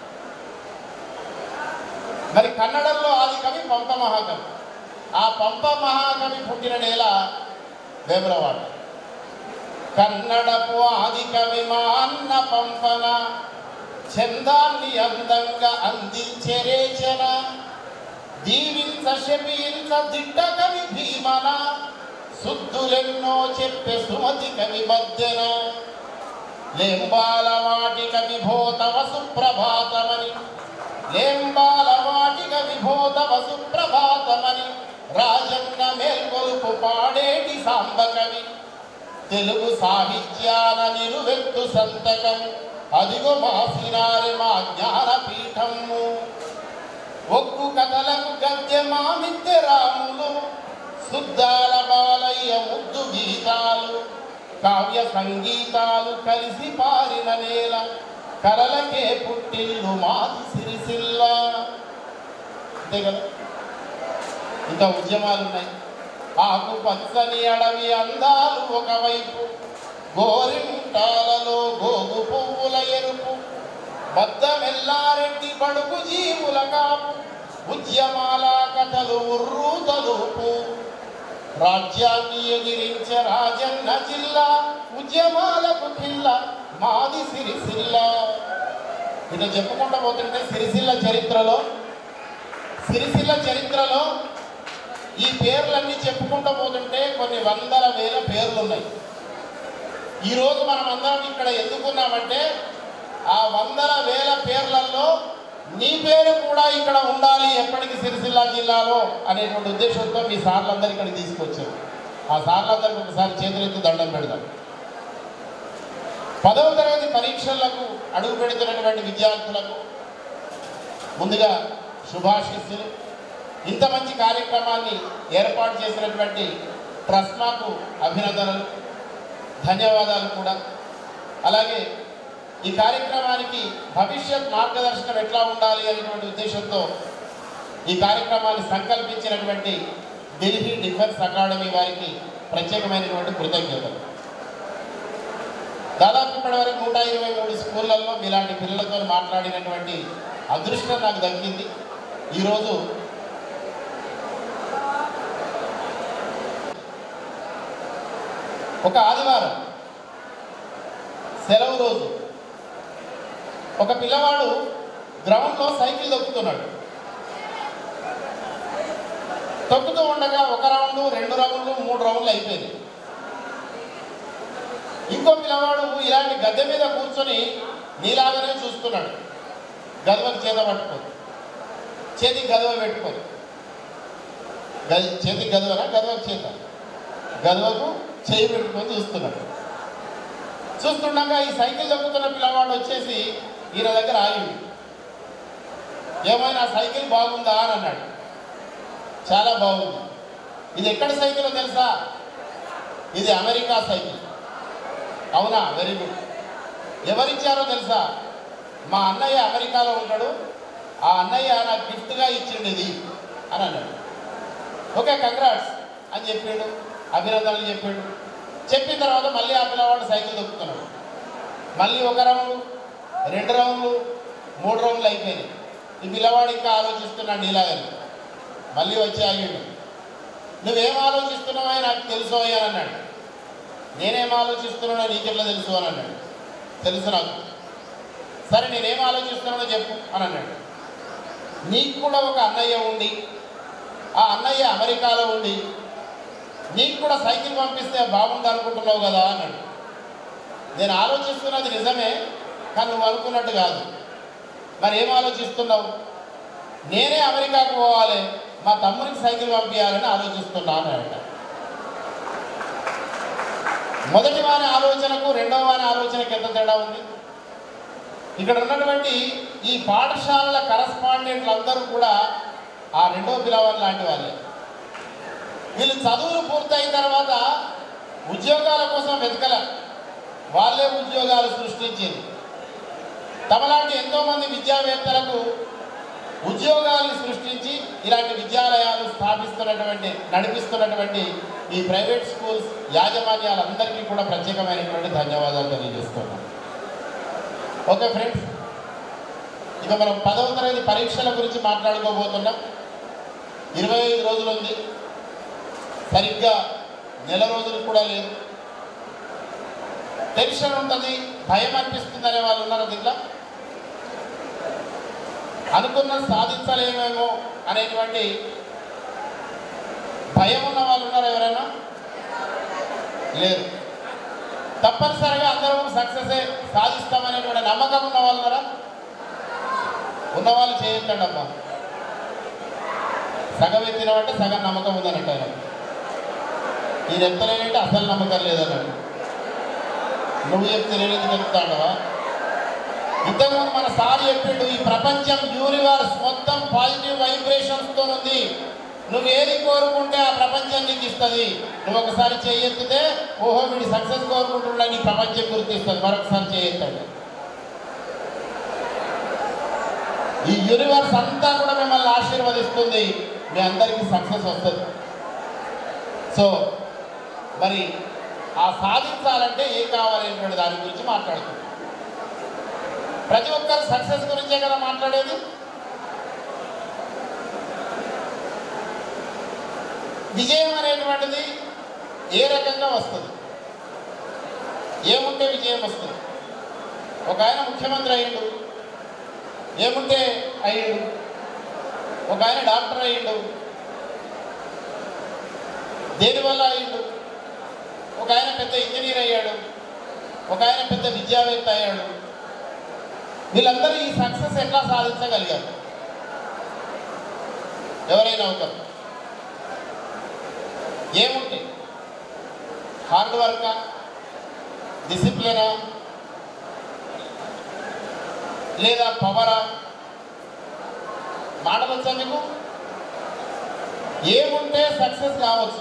మరి కన్నడంలో ఆది కవి పంప మహాకవి ఆ పంప మహాకవి పుట్టిన నేల వేములవాడ కన్నడపు ఆది కవి మా అన్న పంపన చందాన్ని అందంగా అందించే రేచన దీవించ శపించ దిట్ట కవి భీమన శుద్ధులెన్నో చెప్పే సుమతి కవి మధ్యన లేంబాల వాటిక విభోతవ సుప్రభాతమని లేంబాల వాటిక విభోతవ సుప్రభాతమని రాజన్న మేల్కొలుపు పాడేటి సాంబ కవి తెలుగు సాహిత్యాన నిలువెత్తు సంతకం అదిగో మాసినారి మా జ్ఞానపీఠము ఒక్కు కథలకు గద్దె మా మిద్దె రాములు శుద్ధాల బాలయ్య ముద్దు గీతాలు కావ్య సంగీతాలు కలిసి పారిన నేల కలలకే పుట్టిల్లు మాది సిరిసిల్ల అంతే కదా ఇంకా ఉద్యమాలు ఉన్నాయి ఆకు పచ్చని అడవి అందాలు ఒకవైపు గోరింటాలలో గోగు పువ్వుల ఎరుపు బద్దమెల్లారెడ్డి బడుగు జీవుల కాపు ఉద్యమాల కథలు ఉర్రు తలుపు రాజ్యాన్ని ఎదిరించే రాజన్న జిల్లా ఉద్యమాలకు కిల్ల మాది సిరిసిల్ల ఇట్లా చెప్పుకుంటూ పోతుంటే సిరిసిల్ల చరిత్రలో సిరిసిల్ల చరిత్రలో ఈ పేర్లన్నీ చెప్పుకుంటూ పోతుంటే కొన్ని వందల వేల పేర్లు ఉన్నాయి ఈరోజు మనం అందరం ఇక్కడ ఎందుకున్నామంటే ఆ వందల వేల పేర్లలో నీ పేరు కూడా ఇక్కడ ఉండాలి ఎప్పటికీ సిరిసిల్ల జిల్లాలో అనేటువంటి ఉద్దేశంతో మీ సార్లందరూ ఇక్కడికి తీసుకొచ్చారు ఆ సార్లందరికీ ఒకసారి చేతులెత్తి దండం పెడదాం పదవ తరగతి పరీక్షలకు అడుగు పెడుతున్నటువంటి విద్యార్థులకు ముందుగా శుభాశిస్సులు ఇంత మంచి కార్యక్రమాన్ని ఏర్పాటు చేసినటువంటి ట్రస్మాకు అభినందనలు ధన్యవాదాలు కూడా అలాగే ఈ కార్యక్రమానికి భవిష్యత్ మార్గదర్శనం ఎట్లా ఉండాలి అనేటువంటి ఉద్దేశంతో ఈ కార్యక్రమాన్ని సంకల్పించినటువంటి ఢిల్లీ డిఫెన్స్ అకాడమీ వారికి ప్రత్యేకమైనటువంటి కృతజ్ఞతలు దాదాపు ఇప్పటి వరకు నూట ఇరవై మూడు స్కూళ్ళల్లో మీలాంటి పిల్లలతో మాట్లాడినటువంటి అదృష్టం నాకు దక్కింది ఈరోజు ఒక ఆదివారం సెలవు రోజు ఒక పిల్లవాడు గ్రౌండ్లో సైకిల్ తొక్కుతున్నాడు తొక్కుతూ ఉండగా ఒక రౌండ్ రెండు రౌండ్లు మూడు రౌండ్లు అయిపోయింది ఇంకో పిల్లవాడు ఇలాంటి గద్దె మీద కూర్చొని నీలాగానే చూస్తున్నాడు గదవకు చేత పట్టుకొని చేతికి గదవ పెట్టుకొని గది చేతికి గదవనా గదవకు చేత గదవకు చేయి పెట్టుకొని చూస్తున్నాడు చూస్తుండగా ఈ సైకిల్ దొక్కుతున్న పిల్లవాడు వచ్చేసి ఈయన దగ్గర ఆగింది ఏమైనా సైకిల్ బాగుందా అని అన్నాడు చాలా బాగుంది ఇది ఎక్కడ సైకిల్ తెలుసా ఇది అమెరికా సైకిల్ అవునా వెరీ గుడ్ ఎవరిచ్చారో తెలుసా మా అన్నయ్య అమెరికాలో ఉంటాడు ఆ అన్నయ్య నాకు గిఫ్ట్గా ఇచ్చిండు ఇది అని అన్నాడు ఓకే కంగ్రాట్స్ అని చెప్పాడు అభినందనలు చెప్పాడు చెప్పిన తర్వాత మళ్ళీ ఆ పిల్లవాడు సైకిల్ దొక్కుతున్నాడు మళ్ళీ ఒక రౌండ్ రెండు రౌండ్లు మూడు రౌండ్లు అయిపోయినాయి ఈ పిల్లవాడు ఇంకా ఆలోచిస్తున్నాడు నీలాగని మళ్ళీ వచ్చి ఆగిండు నువ్వేం ఆలోచిస్తున్నావో నాకు తెలుసు అని అన్నాడు నేనేం ఆలోచిస్తున్నానో నీకెట్లా తెలుసు అని అన్నాడు తెలుసు నాకు సరే నేనేం ఆలోచిస్తున్నానో చెప్పు అని అన్నాడు నీకు కూడా ఒక అన్నయ్య ఉండి ఆ అన్నయ్య అమెరికాలో ఉండి నీకు కూడా సైకిల్ పంపిస్తే బాగుంది అనుకుంటున్నావు కదా అన్నాడు నేను ఆలోచిస్తున్నది నిజమే కానీ నువ్వు అనుకున్నట్టు కాదు మరి ఏం ఆలోచిస్తున్నావు నేనే అమెరికాకు పోవాలి మా తమ్మునికి సైకిల్ పంపించాలని ఆలోచిస్తున్నాను అంట మొదటి వారి ఆలోచనకు రెండవ వారి ఆలోచనకు ఎంత తేడా ఉంది ఇక్కడ ఉన్నటువంటి ఈ పాఠశాలల కరస్పాండెంట్లు అందరూ కూడా ఆ రెండో పిల్లవాళ్ళు లాంటి వాళ్ళే వీళ్ళు చదువులు పూర్తయిన తర్వాత ఉద్యోగాల కోసం వెతకల వాళ్ళే ఉద్యోగాలు సృష్టించింది తమలాంటి ఎంతోమంది విద్యావేత్తలకు ఉద్యోగాలను సృష్టించి ఇలాంటి విద్యాలయాలు స్థాపిస్తున్నటువంటి నడిపిస్తున్నటువంటి ఈ ప్రైవేట్ స్కూల్స్ యాజమాన్యాలందరికీ కూడా ప్రత్యేకమైనటువంటి ధన్యవాదాలు తెలియజేస్తున్నాను ఓకే ఫ్రెండ్స్ ఇక మనం పదవ తరగతి పరీక్షల గురించి మాట్లాడుకోబోతున్నాం ఇరవై ఐదు రోజులు ఉంది సరిగ్గా నెల రోజులు కూడా లేదు టెన్షన్ ఉంటుంది భయం అనిపిస్తుంది అనే వాళ్ళు ఉన్నారు దీంట్లో అనుకున్న సాధించలేమేమో అనేటువంటి భయం ఉన్న వాళ్ళు ఉన్నారు ఎవరైనా లేదు తప్పనిసరిగా అందరం సక్సెస్ సాధిస్తామనేటువంటి నమ్మకం ఉన్న వాళ్ళు ఉన్నారా ఉన్నవాళ్ళు చేయొద్దండి అమ్మా సగం ఎత్తినమంటే సగం నమ్మకం ఉందన్నట్టు ఆయన ఈయన ఎత్తలేనంటే అసలు నమ్మకం లేదన్నట్టు నువ్వు చెప్తే నేను ఎందుకు చెప్తాడవా ఇంతకుముందు మన సార్ చెప్పిండు ఈ ప్రపంచం యూనివర్స్ మొత్తం పాజిటివ్ వైబ్రేషన్స్తో ఉంది నువ్వు ఏది కోరుకుంటే ఆ ప్రపంచం నీకు ఇస్తుంది నువ్వు ఒకసారి చేయెత్తితే ఓహో వీడి సక్సెస్ కోరుకుంటున్నా నీ ప్రపంచం గుర్తిస్తుంది మరొకసారి చేయెత్తాడు ఈ యూనివర్స్ అంతా కూడా మిమ్మల్ని ఆశీర్వదిస్తుంది మీ అందరికీ సక్సెస్ వస్తుంది సో మరి ఆ సాధించాలంటే ఏం కావాలనేటువంటి దాని గురించి మాట్లాడుతున్నాం ప్రతి ఒక్కరు సక్సెస్ గురించే కదా మాట్లాడేది విజయం అనేటువంటిది ఏ రకంగా వస్తుంది ఏముంటే విజయం వస్తుంది ఒక ఆయన ముఖ్యమంత్రి అయ్యిండు ఏముంటే అయ్యిండు ఒక ఆయన డాక్టర్ అయ్యిండు దేనివల్ల అయ్యిండు ఒక ఆయన పెద్ద ఇంజనీర్ అయ్యాడు ఒక ఆయన పెద్ద విద్యావేత్త అయ్యాడు వీళ్ళందరూ ఈ సక్సెస్ ఎట్లా సాధించగలిగారు ఎవరైనా అవుతారు ఏముంటాయి హార్డ్ వర్కా డిసిప్లినా లేదా పవరా మాటలు వచ్చా మీకు ఏముంటే సక్సెస్ కావచ్చు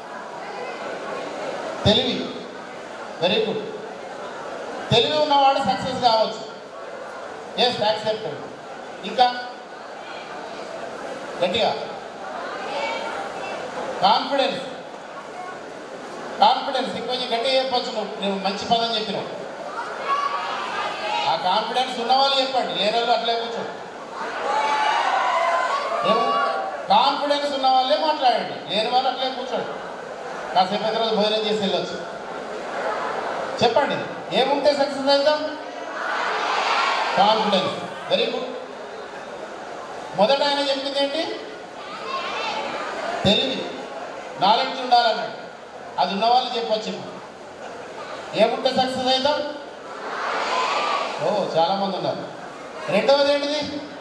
తెలివి వెరీ గుడ్ తెలివి ఉన్నవాడు సక్సెస్ కావచ్చు ఎస్ యాక్సెప్టెడ్ ఇంకా గట్టిగా కాన్ఫిడెన్స్ కాన్ఫిడెన్స్ ఇంకొంచెం గట్టిగా చెప్పొచ్చు నువ్వు నువ్వు మంచి పదం చెప్పినావు ఆ కాన్ఫిడెన్స్ ఉన్నవాళ్ళు చెప్పండి లేని వాళ్ళు అట్లే కూర్చోండి ఏమో కాన్ఫిడెన్స్ ఉన్న వాళ్ళే మాట్లాడండి లేని వాళ్ళు అట్లే కూర్చోండి కాసేపు అయితే రోజు భోజనం చేసి వెళ్ళొచ్చు చెప్పండి ఏముంటే సక్సెస్ అవుతాం కాన్ఫిడెన్స్ వెరీ గుడ్ మొదట ఆయన చెప్పింది ఏంటి తెలివి నాలెడ్జ్ ఉండాలన్నాడు అది ఉన్న వాళ్ళు చెప్పొచ్చు ఇప్పుడు. ఏముంటే సక్సెస్ అవుతాం ఓ చాలా మంది ఉన్నారు రెండవది ఏంటిది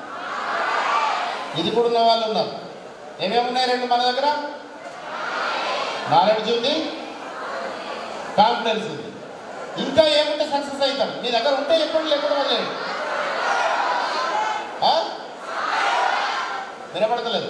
ఇది కూడా ఉన్న వాళ్ళు ఉన్నారు ఏమేమి ఉన్నాయి రెండు మన దగ్గర నాలెడ్జ్ ఉంది కాన్ఫిడెన్స్ ఉంది ఇంకా ఏముంటే సక్సెస్ అవుతాం మీ దగ్గర ఉంటే ఎప్పుడు లేకుండా వదిలేయండి ఆ? వినపడతలేదు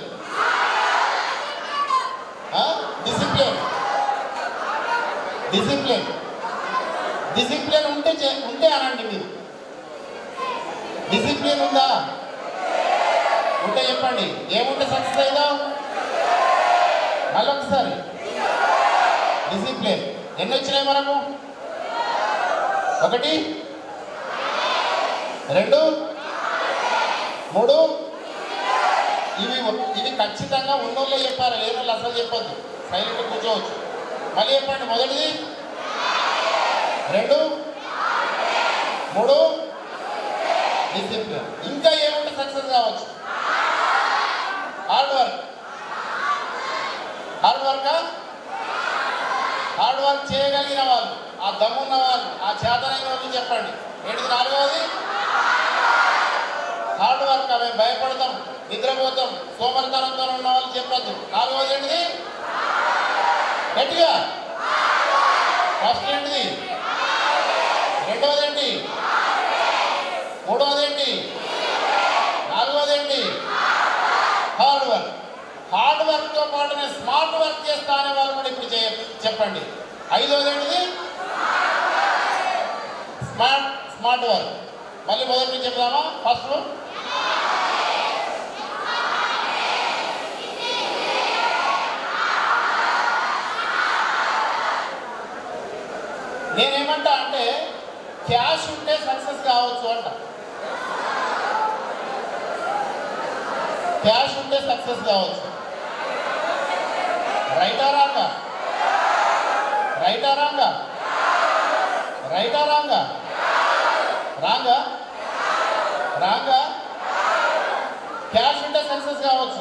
డిసిప్లిన్ డిసిప్లిన్ డిసిప్లిన్ ఉంటే చే- ఉంటే అనండి మీరు డిసిప్లిన్ ఉందా ఉంటే చెప్పండి ఏముంటే సక్సెస్ అవుతాం మళ్ళొకసారి డిసిప్లిన్ ఎన్ని వచ్చినాయి మనకు ఒకటి రెండు మూడు ఇవి ఇవి ఖచ్చితంగా ఉన్నోళ్ళే చెప్పాలి లేని వాళ్ళు అసలు చెప్పొద్దు సైలెంట్ కూర్చోవచ్చు మళ్ళీ చెప్పండి మొదటిది రెండు మూడు డిసిప్లిన్ ఇంకా ఏముంటే సక్సెస్ కావచ్చు hard work hard work hard work చేయగలిగిన వాళ్ళు ఆ దమ్మున్న వాళ్ళు ఆ చేతనైన వాళ్ళు చెప్పండి ఏంటిది నాలుగవది హార్డ్ వర్క్ మేము భయపడతాం నిద్రపోతాం సోమరితనంతో ఉన్న వాళ్ళు చెప్పద్దు నాలుగవది ఏంటిది గట్టిగా ఫస్ట్ ఏంటిది రెండవది ఏంటి మూడవది ఏంటి నాలుగవది ఏంటి హార్డ్ వర్క్ హార్డ్ వర్క్తో పాటు నేను స్మార్ట్ వర్క్ చేస్తా అనే వాళ్ళు కూడా ఇప్పుడు చేయ చెప్పండి ఐదవది ఏంటిది స్మార్ట్ స్మార్ట్ వర్క్ మళ్ళీ మొదటి నుంచి చెప్దామా ఫస్ట్ నేనేమంటా అంటే క్యాష్ ఉంటే సక్సెస్ కావచ్చు అంట క్యాష్ ఉంటే సక్సెస్ కావచ్చు రైటా రాంగా రైటా రాంగా రైటా రాంగా రాంగా రాంగా క్యాష్ ఉంటే సక్సెస్ కావచ్చు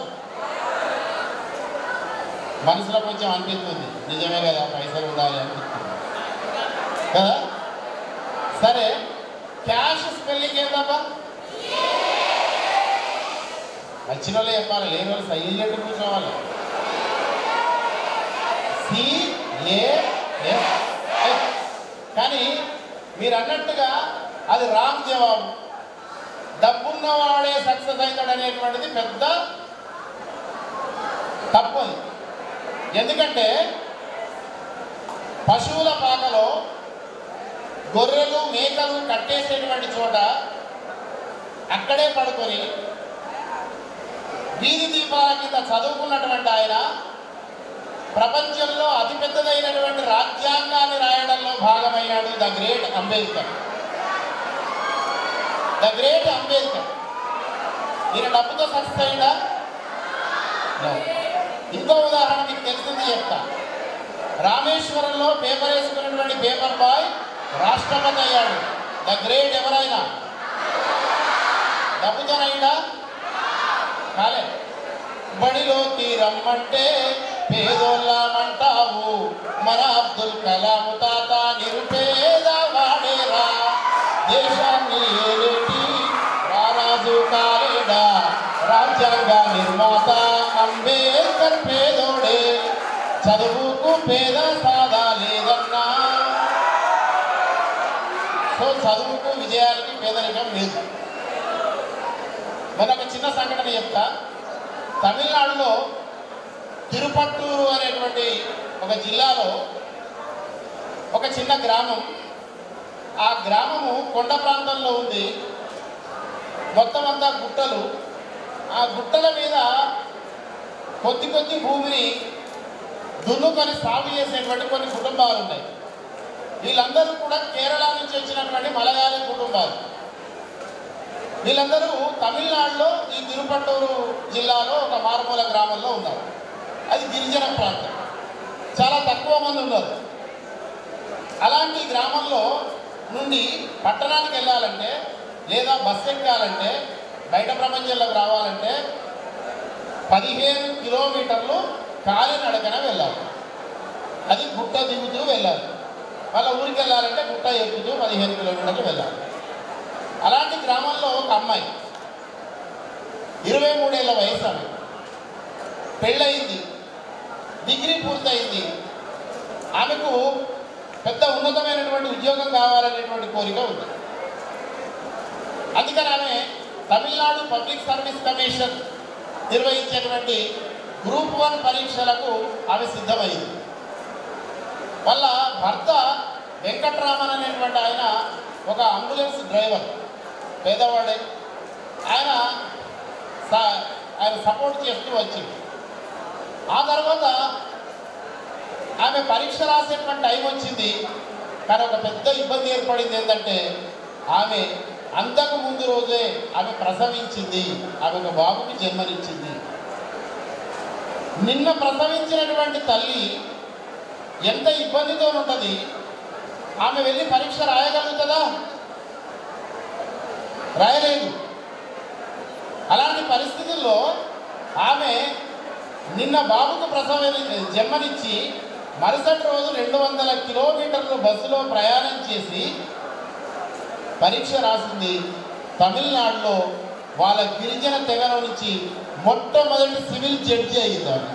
మనసులో కొంచెం అనిపిస్తుంది నిజమే కదా పైసలు ఉండాలి అనిపిస్తుంది కదా సరే క్యాష్ స్పెల్లింగ్ ఏందబ్బా వచ్చిన వాళ్ళు చెప్పాలి లేని వాళ్ళు సైలెంట్ కూర్చోవాలి సిఏఎస్ కానీ మీరు అన్నట్టుగా అది రాంగ్ జవాబు డబ్బున్నవాడే సక్సెస్ అవుతాడు అనేటువంటిది పెద్ద తప్పు అది ఎందుకంటే పశువుల పాకలో గొర్రెలు మేకలు కట్టేసేటువంటి చోట అక్కడే పడుకొని వీధి దీపాల కింద చదువుకున్నటువంటి ఆయన ప్రపంచంలో అతిపెద్దదైనటువంటి రాజ్యాంగాన్ని రాయడంలో భాగమయ్యాడు the great Ambedkar the great Ambedkar ఈయన డబ్బుతో సక్సెస్ అయిందా No. ఇంకో ఉదాహరణ మీకు తెలిసింది చెప్తా రామేశ్వరంలో పేపర్ వేసుకున్నటువంటి పేపర్ బాయ్ రాష్ట్రపతి అయ్యాడు ద గ్రేట్ ఎవరైనా డబ్బుతోనైనా కాలే బడిలోకి రమ్మంటే పేదోళ్ళమంటావు మన అబ్దుల్ కలాం తాత నిరుపేద వాడేరా దేశాన్ని ఏలేటి రారాజు కాలేడా రాజ్యాంగ నిర్మాత అంబేద్కర్ పేదోడే చదువుకు పేద సాదా లేదన్నా సో చదువుకు విజయాలకి పేదరికం లేదు మన ఒక చిన్న సంఘటన చెప్తా తమిళనాడులో తిరుపట్టూరు అనేటువంటి ఒక జిల్లాలో ఒక చిన్న గ్రామం ఆ గ్రామము కొండ ప్రాంతంలో ఉంది మొత్తం అంతా గుట్టలు ఆ గుట్టల మీద కొద్ది కొద్ది భూమిని దున్నుకొని సాగు చేసేటువంటి కొన్ని కుటుంబాలు ఉన్నాయి వీళ్ళందరూ కూడా కేరళ నుంచి వచ్చినటువంటి మలయాళీ కుటుంబాలు వీళ్ళందరూ తమిళనాడులో ఈ తిరుపట్టూరు జిల్లాలో ఒక మారుమూల గ్రామంలో ఉన్నారు అది గిరిజన ప్రాంతం చాలా తక్కువ మంది ఉన్నారు అలాంటి గ్రామంలో నుండి పట్టణానికి వెళ్ళాలంటే లేదా బస్సు ఎక్కాలంటే బయట ప్రపంచంలోకి రావాలంటే పదిహేను కిలోమీటర్లు కాలినడకన వెళ్ళాలి అది గుట్ట దిగుతూ వెళ్ళాలి వాళ్ళ ఊరికి వెళ్ళాలంటే గుట్ట ఎక్కుతూ పదిహేను కిలోమీటర్లు వెళ్ళాలి అలాంటి గ్రామంలో ఒక అమ్మాయి ఇరవై మూడేళ్ల వయసు ఆమె పెళ్ళయింది డిగ్రీ పూర్తయింది ఆమెకు పెద్ద ఉన్నతమైనటువంటి ఉద్యోగం కావాలనేటువంటి కోరిక ఉంది అందుకని ఆమె తమిళనాడు పబ్లిక్ సర్వీస్ కమిషన్ నిర్వహించేటువంటి గ్రూప్ వన్ పరీక్షలకు ఆమె సిద్ధమైంది వాళ్ళ భర్త వెంకట్రామన్ అనేటువంటి ఆయన ఒక అంబులెన్స్ డ్రైవర్ పేదవాడే ఆయన స- ఆయన సపోర్ట్ చేస్తూ వచ్చింది ఆ తర్వాత ఆమె పరీక్ష రాసేటువంటి టైం వచ్చింది కానీ ఒక పెద్ద ఇబ్బంది ఏర్పడింది ఏంటంటే ఆమె అంతకు ముందు రోజే ఆమె ప్రసవించింది ఆమె ఒక బాబుకి జన్మనిచ్చింది నిన్న ప్రసవించినటువంటి తల్లి ఎంత ఇబ్బందితో ఉంటుంది ఆమె వెళ్ళి పరీక్ష రాయగలుగుతుందా రాయలేదు అలాంటి పరిస్థితుల్లో ఆమె నిన్న బాబుకు ప్రసవ జన్మనిచ్చి మరుసటి రోజు రెండు వందల కిలోమీటర్లు బస్సులో ప్రయాణం చేసి పరీక్ష రాసింది తమిళనాడులో వాళ్ళ గిరిజన తెగలో నుంచి మొట్టమొదటి సివిల్ జడ్జి అయింది ఆమె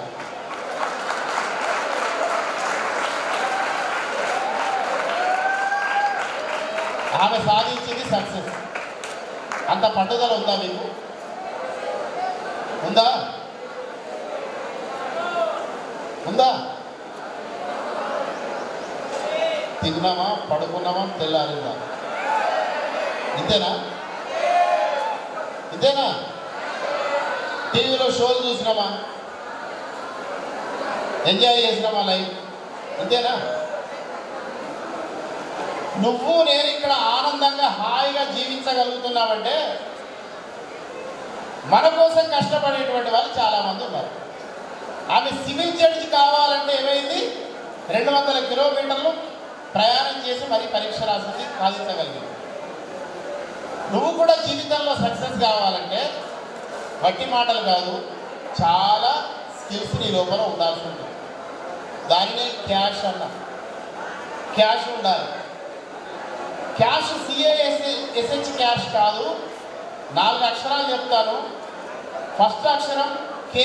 ఆమె సాధించింది సక్సెస్ అంత పట్టుదల ఉందా మీకు ఉందా ఉందా తిన్నామా పడుకున్నామా తెల్లారిందా ఇంతేనా ఇంతేనా టీవీలో షోలు చూసినామా ఎంజాయ్ చేసినామా లైఫ్ ఇంతేనా నువ్వు నేను ఇక్కడ ఆనందంగా హాయిగా జీవించగలుగుతున్నామంటే మన కోసం కష్టపడేటువంటి వాళ్ళు చాలామంది ఉన్నారు ఆమె సివిల్ జడ్జి కావాలంటే ఏమైంది రెండు వందల కిలోమీటర్లు ప్రయాణం చేసి మరీ పరీక్ష రాసింది సాధించగలిగింది నువ్వు కూడా జీవితంలో సక్సెస్ కావాలంటే వట్టి మాటలు కాదు చాలా స్కిల్స్ నీ లోపల ఉండాల్సి ఉంటుంది దానిని క్యాష్ అన్నా క్యాష్ ఉండాలి క్యాష్ సిఏఎస్ ఎస్హెచ్ క్యాష్ కాదు నాలుగు అక్షరాలు చెప్తాను ఫస్ట్ అక్షరం కే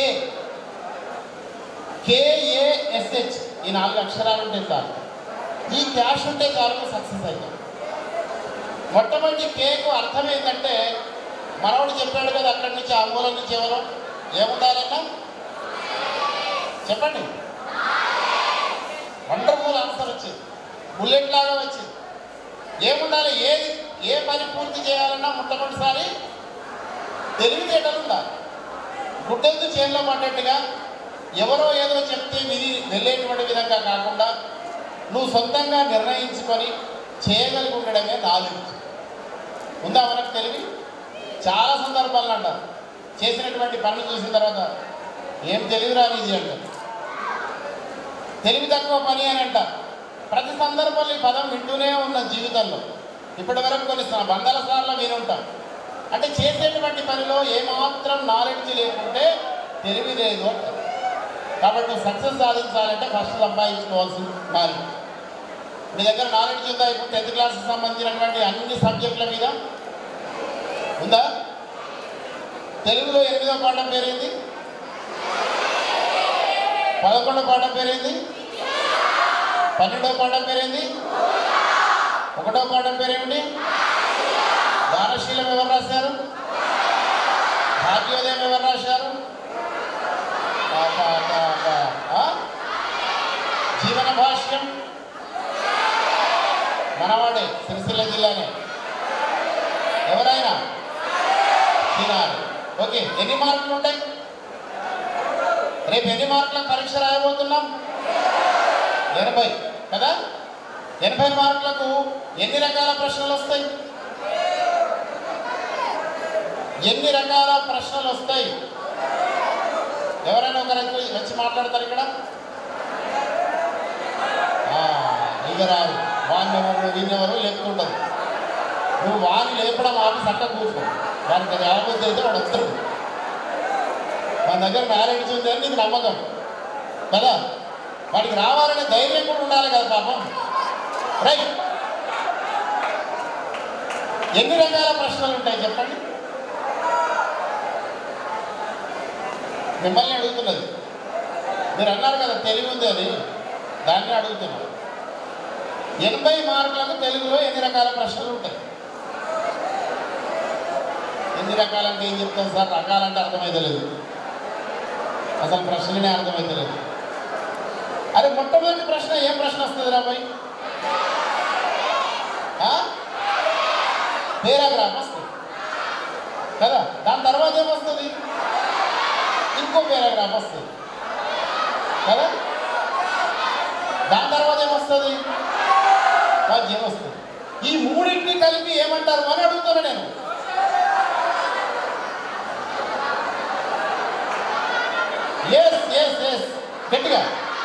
కేఏఎస్హెచ్ ఈ నాలుగు అక్షరాలు ఉంటే చాలు ఈ క్యాష్ ఉంటే చాలు సక్సెస్ అవుతాం మొట్టమొదటి కేకు అర్థం ఏంటంటే మనవాడు చెప్పాడు కదా అక్కడి నుంచి ఆ మూలం నుంచి ఎవరో ఏముండాలన్నా చెప్పండి వండర్ఫుల్ ఆన్సర్ వచ్చింది బుల్లెట్ లాగా వచ్చింది ఏముండాలి ఏది ఏ పని పూర్తి చేయాలన్నా మొట్టమొదటిసారి తెలివితేటలు ఉండాలి గుడ్డెత్తు చేతిలో పడ్డట్టుగా ఎవరో ఏదో చెప్తే విధి వెళ్ళేటువంటి విధంగా కాకుండా నువ్వు సొంతంగా నిర్ణయించుకొని చేయగలిగి ఉండడమే నాలెడ్జ్ ఉందా మనకు తెలివి చాలా సందర్భాల్లో అంటారు చేసినటువంటి పనులు చూసిన తర్వాత ఏం తెలివి రానిది అంటారు తెలివి తక్కువ పని అని అంటారు ప్రతి సందర్భంలో ఈ పదం వింటూనే ఉన్న జీవితంలో ఇప్పటి వరకు కొన్ని స- వందల సార్లు వినుంటాం అంటే చేసేటువంటి పనిలో ఏమాత్రం నాలెడ్జ్ లేకుంటే తెలివి లేదు అంటారు కాబట్టి నువ్వు సక్సెస్ సాధించాలంటే ఫస్ట్ సంపాదించుకోవాల్సింది నాలెడ్జ్ మీ దగ్గర నాలెడ్జ్ ఉందా ఇప్పుడు టెన్త్ క్లాస్కి సంబంధించినటువంటి అన్ని సబ్జెక్టుల మీద ఉందా తెలుగులో ఎనిమిదో పాఠం పేరేంది పదకొండో పాఠం పేరేంది పన్నెండో పాఠం పేరేంది ఒకటో పాఠం పేరేమిటి దానశీలం ఎవరు రాశారు భాగ్యోదయం ఎవరు రాశారు ఆ, ఆ, ఆ, ఆ, ఆ? జీవన భాష్యం మనవాడే సిరిసిల్ల జిల్లానే ఎవరైనా తినాలి ఓకే ఎన్ని మార్కులు ఉంటాయి రేపు ఎన్ని మార్కుల పరీక్ష రాయబోతున్నాం ఎనభై కదా ఎనభై మార్కులకు ఎన్ని రకాల ప్రశ్నలు వస్తాయి ఎన్ని రకాల ప్రశ్నలు వస్తాయి ఎవరైనా ఒకరు వచ్చి- వచ్చి మాట్లాడతారు ఇక్కడ ఆ, ఇక రారు వాడిని ఎవరు వీళ్ళెవరు లేపుతుంటారు నువ్వు వాడిని లేపడం ఆపి చక్క కూర్చో వానికి అది ఆపొద్దు అయితే వాడు వస్తాడు మన దగ్గర మ్యారేజ్ ఉంది అని నీకు నమ్మకం కదా వాడికి రావాలనే ధైర్యం కూడా ఉండాలి కదా పాపం రైట్ ఎన్ని రకాల ప్రశ్నలు ఉంటాయి చెప్పండి మిమ్మల్ని అడుగుతున్నది మీరు అన్నారు కదా తెలివి ఉంది అది దాన్ని అడుగుతున్నారు ఎనభై మార్కులకు తెలుగులో ఎన్ని రకాల ప్రశ్నలు ఉంటాయి ఎన్ని రకాలంటే ఏం చెప్తాం సార్ రకాలంటే అర్థమైతలేదు అసలు ప్రశ్ననే అర్థమైతలేదు అరే మొట్టమొదటి ప్రశ్న ఏం ప్రశ్న వస్తుంది రాబాయ్ పేరాగ్రాఫ్ వస్తుంది కదా దాని తర్వాత ఏమొస్తుంది ఇంకో పేరాగ్రాఫ్ వస్తుంది కదా దాని తర్వాత ఏమొస్తుంది పద్యం వస్తుంది ఈ మూడింటిని కలిపి ఏమంటారు అని అడుగుతున్నా నేను ఎస్ ఎస్ ఎస్ గట్టిగా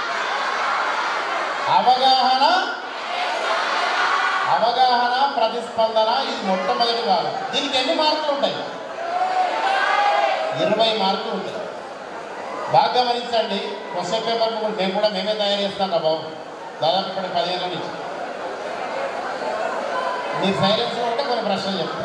అవగాహన అవగాహన ప్రతిస్పందన ఇది మొట్టమొదటి భాగం దీనికి ఎన్ని మార్కులు ఉంటాయి ఇరవై మార్కులు ఉంటాయి బాగా గమనించండి క్వశ్చన్ పేపర్ కూడా మేము కూడా మేమే తయారు చేస్తాం రా బాబు దాదాపు ఇక్కడ పదిహేనుల నుంచి మీరు సైలెన్స్ ఉంటే కొన్ని ప్రశ్నలు చెప్తా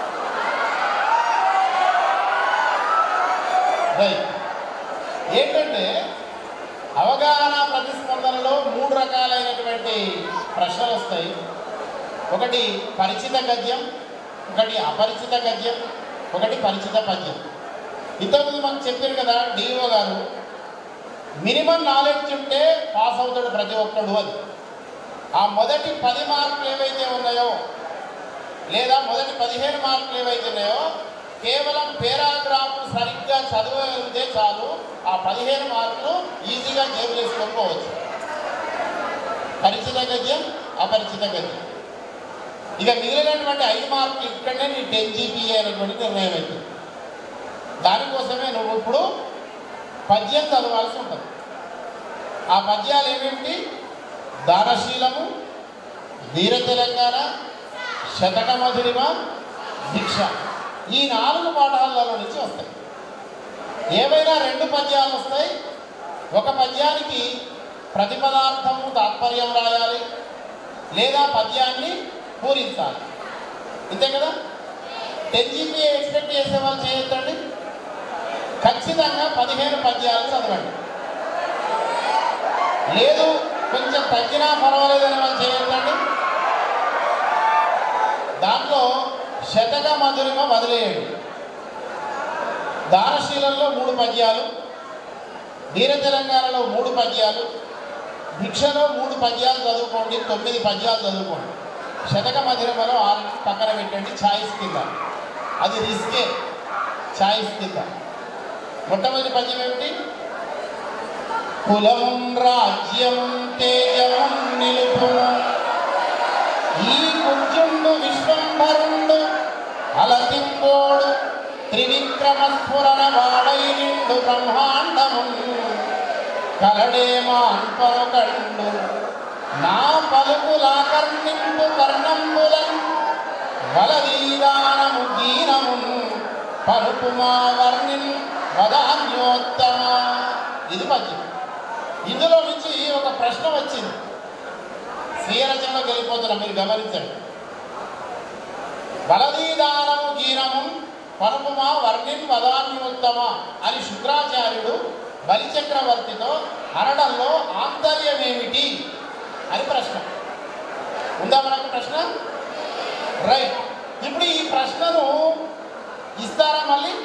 రైట్ ఏంటంటే అవగాహన ప్రతిస్పందనలో మూడు రకాలైనటువంటి ప్రశ్నలు వస్తాయి ఒకటి పరిచిత గద్యం ఒకటి అపరిచిత గద్యం ఒకటి పరిచిత పద్యం ఇంతకుముందు మాకు చెప్పారు కదా డిఓ గారు మినిమం నాలెడ్జ్ ఉంటే పాస్ అవుతాడు ప్రతి ఒక్కడు అని ఆ మొదటి పది మార్కులు ఏవైతే ఉన్నాయో లేదా మొదటి పదిహేను మార్కులు ఏవైతే ఉన్నాయో కేవలం పేరాగ్రాఫ్ సరిగ్గా చదవగలిగితే చాలు ఆ పదిహేను మార్కులు ఈజీగా జేబులు వేసుకొని పోవచ్చు పరిచిత గద్యం అపరిచిత గద్యం ఇక మిగిలినటువంటి ఐదు మార్కులు ఇక్కడనే నీ టెన్ జీపీఏ అనేటువంటి నిర్ణయం అవుతుంది దానికోసమే నువ్వు ఇప్పుడు పద్యం చదవాల్సి ఉంటుంది ఆ పద్యాలు ఏమేమిటి దానశీలము వీర తెలంగాణ శతక మధురిమ దీక్ష ఈ నాలుగు పాఠాలలో నుంచి వస్తాయి ఏవైనా రెండు పద్యాలు వస్తాయి ఒక పద్యానికి ప్రతిపదార్థము తాత్పర్యం రాయాలి లేదా పద్యాన్ని పూరించాలి అంతే కదా టెన్ జీపీ ఎక్స్పెక్ట్ చేసే వాళ్ళు చేయొద్దండి ఖచ్చితంగా పదిహేను పద్యాలు చదవండి లేదు కొంచెం తగ్గినా పర్వాలేదని వాళ్ళు చేయొద్దండి దాంట్లో శతక మధురిమ వదిలేయండి దానశీలంలో మూడు పద్యాలు వీర తెలంగాణలో మూడు పద్యాలు భిక్షలో మూడు పద్యాలు చదువుకోండి తొమ్మిది పద్యాలు చదువుకోండి శతక మధురిమలో ఆరు పక్కన పెట్టండి ఛాయిస్ కింద అది రిస్కే ఛాయిస్ కింద మొట్టమొదటి పద్యం ఏమిటి కులం రాజ్యం తేజం నిలుపు ఈ కుజుండు విశ్వంభరుండు అలతింబోడు త్రివిక్రమ స్ఫురణ వాడై నిండు బ్రహ్మాండము కలడేమాన్ పరకండు నా పలుకులాకర్ణింపు కర్ణంబులన్ వలదీదానము దీనము పరుపుమా వర్ణిన్ వదాన్యోత్తమ ఇది పద్యం ఇందులో నుంచి ఒక ప్రశ్న వచ్చింది స్వీయ రచనలోకి వెళ్ళిపోతున్నా మీరు గమనించండి బలదీదానము గీనము పరుపుమా వర్ణిన్ వదాన్యోత్తమ అని శుక్రాచార్యుడు బలిచక్రవర్తితో అనడంలో ఆంతర్యం ఏమిటి అని ప్రశ్న ఉందా మనకు ప్రశ్న రైట్ ఇప్పుడు ఈ ప్రశ్నను ఇస్తారా మళ్ళీ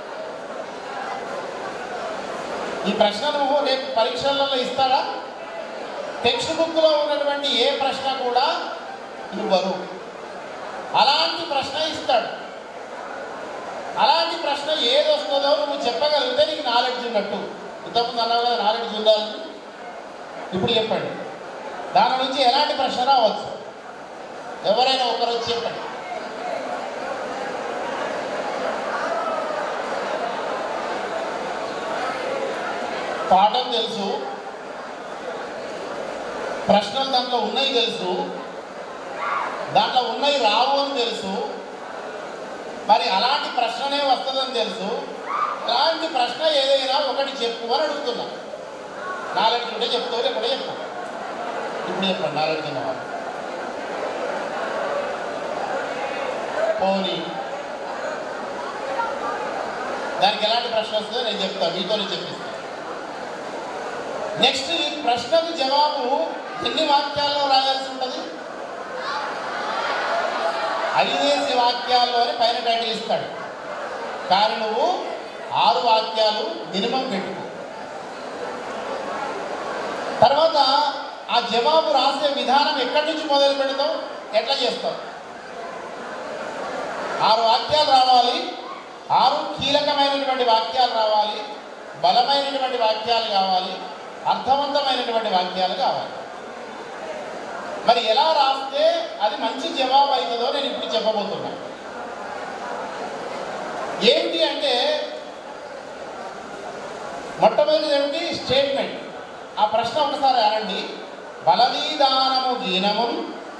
ఈ ప్రశ్నను రేపు పరీక్షలలో ఇస్తారా టెక్స్ట్ బుక్లో ఉన్నటువంటి ఏ ప్రశ్న కూడా ఇవ్వరు అలాంటి ప్రశ్న ఇస్తాడు అలాంటి ప్రశ్న ఏది వస్తుందో నువ్వు చెప్పగలిగితే నీకు నాలెడ్జ్ ఉన్నట్టు ఇంతకుముందు అన్నావు కదా నాలెడ్జ్ ఉండాలి ఇప్పుడు చెప్పండి దాని నుంచి ఎలాంటి ప్రశ్న రావచ్చు ఎవరైనా ఒకరు వచ్చి చెప్పండి పాఠం తెలుసు ప్రశ్నలు దాంట్లో ఉన్నాయి తెలుసు దాంట్లో ఉన్నాయి రావు అని తెలుసు మరి అలాంటి ప్రశ్ననే వస్తుందని తెలుసు అలాంటి ప్రశ్న ఏదైనా ఒకటి చెప్పు అని అడుగుతున్నా నాలెడ్జ్ ఉంటే చెప్తావు లేకుంటే చెప్పు ఇప్పుడు చెప్పండి నాలెడ్జ్ ఉన్నవాడు పోనీ దానికి ఎలాంటి ప్రశ్న వస్తుందో నేను చెప్తాను మీతోనే చెప్పిస్తాను నెక్స్ట్ ఈ ప్రశ్నకు జవాబు ఎన్ని వాక్యాల్లో రాయాల్సి ఉంటుంది ఐదేసి వాక్యాల్లోనే పైన టైటిల్ ఇస్తాడు కానీ నువ్వు ఆరు వాక్యాలు మినిమం పెట్టుకో తర్వాత ఆ జవాబు రాసే విధానం ఎక్కడి నుంచి మొదలు పెడతావు ఎట్లా చేస్తావు ఆరు వాక్యాలు రావాలి ఆరు కీలకమైనటువంటి వాక్యాలు రావాలి బలమైనటువంటి వాక్యాలు కావాలి అర్థవంతమైనటువంటి వాక్యాలు కావాలి మరి ఎలా రాస్తే అది మంచి జవాబు అవుతుందో నేను ఇప్పుడు చెప్పబోతున్నా ఏంటి అంటే మొట్టమొదటిది ఏమిటి స్టేట్మెంట్ ఆ ప్రశ్న ఒకసారి అనండి బలదీదానము గీనము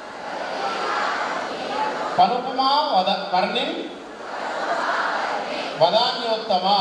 పనుపుమా వద వర్ణిం వదాన్యోత్తమా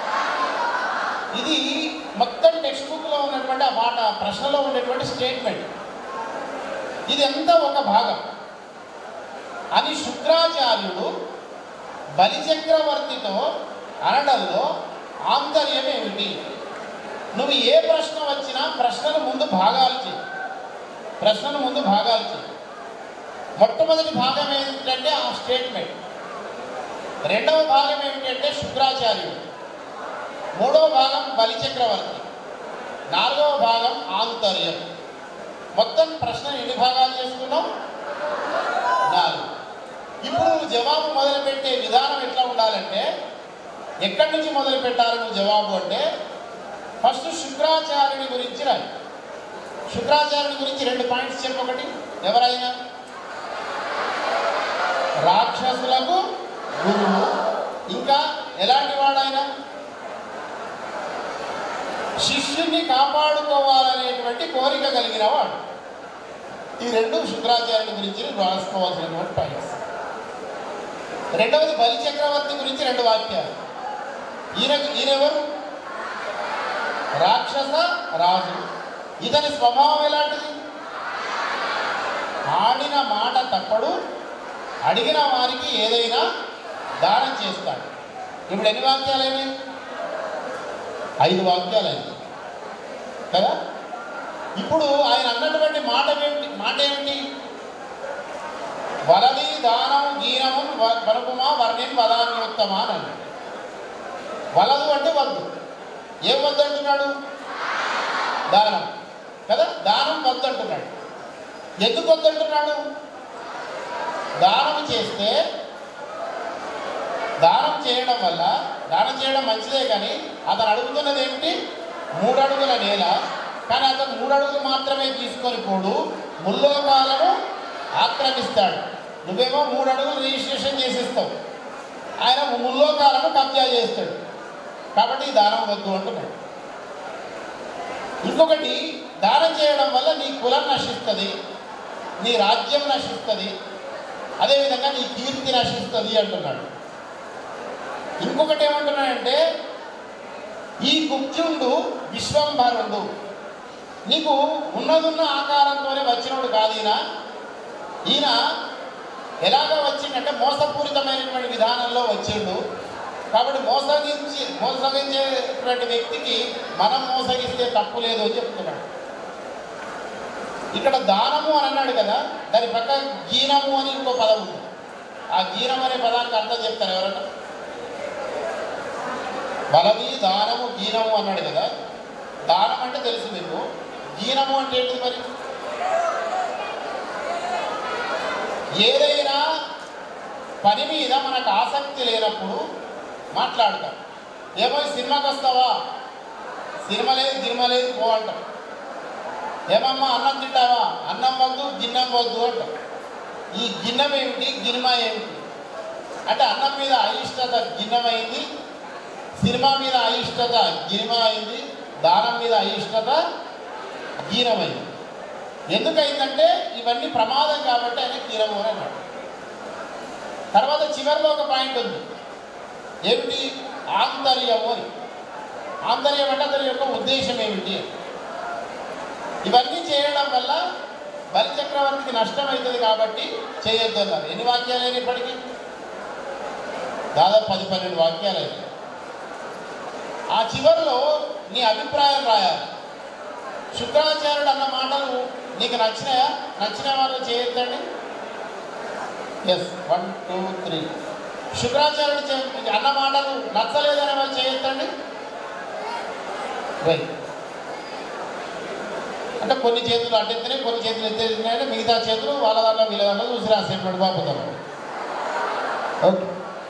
ఇది మొత్తం టెక్స్ట్ బుక్లో ఉన్నటువంటి ఆ మాట ప్రశ్నలో ఉండేటువంటి స్టేట్మెంట్ ఇది అంతా ఒక భాగం అని శుక్రాచార్యుడు బలిచక్రవర్తితో అనడంలో ఆంతర్యం ఏమిటి నువ్వు ఏ ప్రశ్న వచ్చినా ప్రశ్నను ముందు భాగాలు చేయి ప్రశ్నను ముందు భాగాలు చేయి మొట్టమొదటి భాగం ఏంటంటే ఆ స్టేట్మెంట్ రెండవ భాగం ఏమిటంటే శుక్రాచార్యుడు మూడవ భాగం బలిచక్రవర్తి నాలుగవ భాగం ఆంతర్యం మొత్తం ప్రశ్న ఎన్ని భాగాలు చేసుకున్నాం నాలుగు ఇప్పుడు నువ్వు జవాబు మొదలుపెట్టే విధానం ఎట్లా ఉండాలంటే ఎక్కడి నుంచి మొదలు పెట్టాలి నువ్వు జవాబు అంటే ఫస్ట్ శుక్రాచార్యుని గురించి రాయి శుక్రాచార్యుని గురించి రెండు పాయింట్స్ చెప్పొకటి ఎవరైనా రాక్షసులకు గురువు ఇంకా ఎలాంటి వాడైనా శిష్యుని కాపాడుకోవాలనేటువంటి కోరిక కలిగిన వాడు ఈ రెండు శుక్రాచార్యుని గురించి రాసుకోవాల్సినటువంటి పాయింట్స్ రెండవది బలి చక్రవర్తి గురించి రెండు వాక్యాలు ఈయన ఈయనెవరు రాక్షస రాజు ఇతని స్వభావం ఎలాంటిది ఆడిన మాట తప్పడు అడిగిన వారికి ఏదైనా దానం చేస్తాడు ఇప్పుడు ఎన్ని వాక్యాలైనాయి ఐదు వాక్యాలైంది కదా ఇప్పుడు ఆయన అన్నటువంటి మాట ఏమిటి మాట ఏమిటి వరది దానం గీనము వ- వరకుమా వర్ణిం వదాన్యోత్తమా అని అన్నాడు వలదు అంటే వద్దు ఏం వద్దు అంటున్నాడు దానం కదా దానం వద్దు అంటున్నాడు ఎందుకు వద్దు అంటున్నాడు దానం చేస్తే దానం చేయడం వల్ల దానం చేయడం మంచిదే కానీ అతను అడుగుతున్నది ఏమిటి మూడు అడుగుల నేల కానీ అతను మూడు అడుగులు మాత్రమే తీసుకొని పోడు ముల్లోకాలను ఆక్రమిస్తాడు నువ్వేమో మూడు అడుగులు రిజిస్ట్రేషన్ చేసిస్తావు ఆయన ముల్లోకాలను కబ్జా చేస్తాడు కాబట్టి ఈ దానం వద్దు అంటున్నాడు ఇంకొకటి దానం చేయడం వల్ల నీ కులం నశిస్తుంది నీ రాజ్యం నశిస్తుంది అదేవిధంగా నీ కీర్తి నశిస్తుంది అంటున్నాడు ఇంకొకటి ఏమంటున్నాడంటే ఈ కుబ్జుండు విశ్వంభరుడు నీకు ఉన్నదున్న ఆకారంతోనే వచ్చినోడు కాదు ఈయన ఈయన ఎలాగ వచ్చిందంటే మోసపూరితమైనటువంటి విధానంలో వచ్చిండు కాబట్టి మోసగించి మోసగించేటువంటి వ్యక్తికి మనం మోసగిస్తే తప్పు లేదు అని చెప్తున్నాడు ఇక్కడ దానము అని అన్నాడు కదా దాని పక్క గీనము అని ఇంకో పదం ఉంది ఆ గీనం అనే పదానికి అర్థం చెప్తారు ఎవరన్నా బలవి దానము గీనము అన్నాడు కదా దానం అంటే తెలుసు మీకు గీనము అంటే ఏంటిది మరి ఏదైనా పని మీద మనకు ఆసక్తి లేనప్పుడు మాట్లాడతాం ఏమో ఈ సినిమాకి వస్తావా సినిమా లేదు గినిమ లేదు పో అంటాం ఏమమ్మా అన్నం తింటావా అన్నం వద్దు గిన్నెం వద్దు అంటాం ఈ గిన్నెం ఏమిటి గినిమ ఏమిటి అంటే అన్నం మీద అయిష్టత గిన్నెమైంది సినిమా మీద అయిష్టత గిరిమ అయింది దానం మీద అయిష్టత గీనమైంది ఎందుకైందంటే ఇవన్నీ ప్రమాదం కాబట్టి ఆయన కీరము అని అన్నాడు తర్వాత చివరిలో ఒక పాయింట్ ఉంది ఏమిటి ఆంతర్యము అని ఆంతర్యం అంటే అతని యొక్క ఉద్దేశం ఏమిటి ఇవన్నీ చేయడం వల్ల బలిచక్రవర్తికి నష్టం అవుతుంది కాబట్టి చేయొద్దు అన్నారు ఎన్ని వాక్యాలు అయినాయి ఇప్పటికీ దాదాపు పది పన్నెండు వాక్యాలు అయినాయి ఆ చివరిలో నీ అభిప్రాయం రాయాలి శుక్రాచార్యుడు అన్న మాటలు నీకు నచ్చినాయా నచ్చిన వాళ్ళు చేయొద్దండి ఎస్ వన్ టూ త్రీ శుక్రాచార్యుడు చే- అన్న మాటలు నచ్చలేదనే వాళ్ళు చేయొద్దండి రైట్ అంటే కొన్ని చేతులు అట్టెత్తినాయి కొన్ని చేతులు ఎత్తేసినాయి మిగతా చేతులు వాళ్ళ దాంట్లో వీళ్ళ దాంట్లో చూసి రాసేటువంటి బాపుతారు ఓకే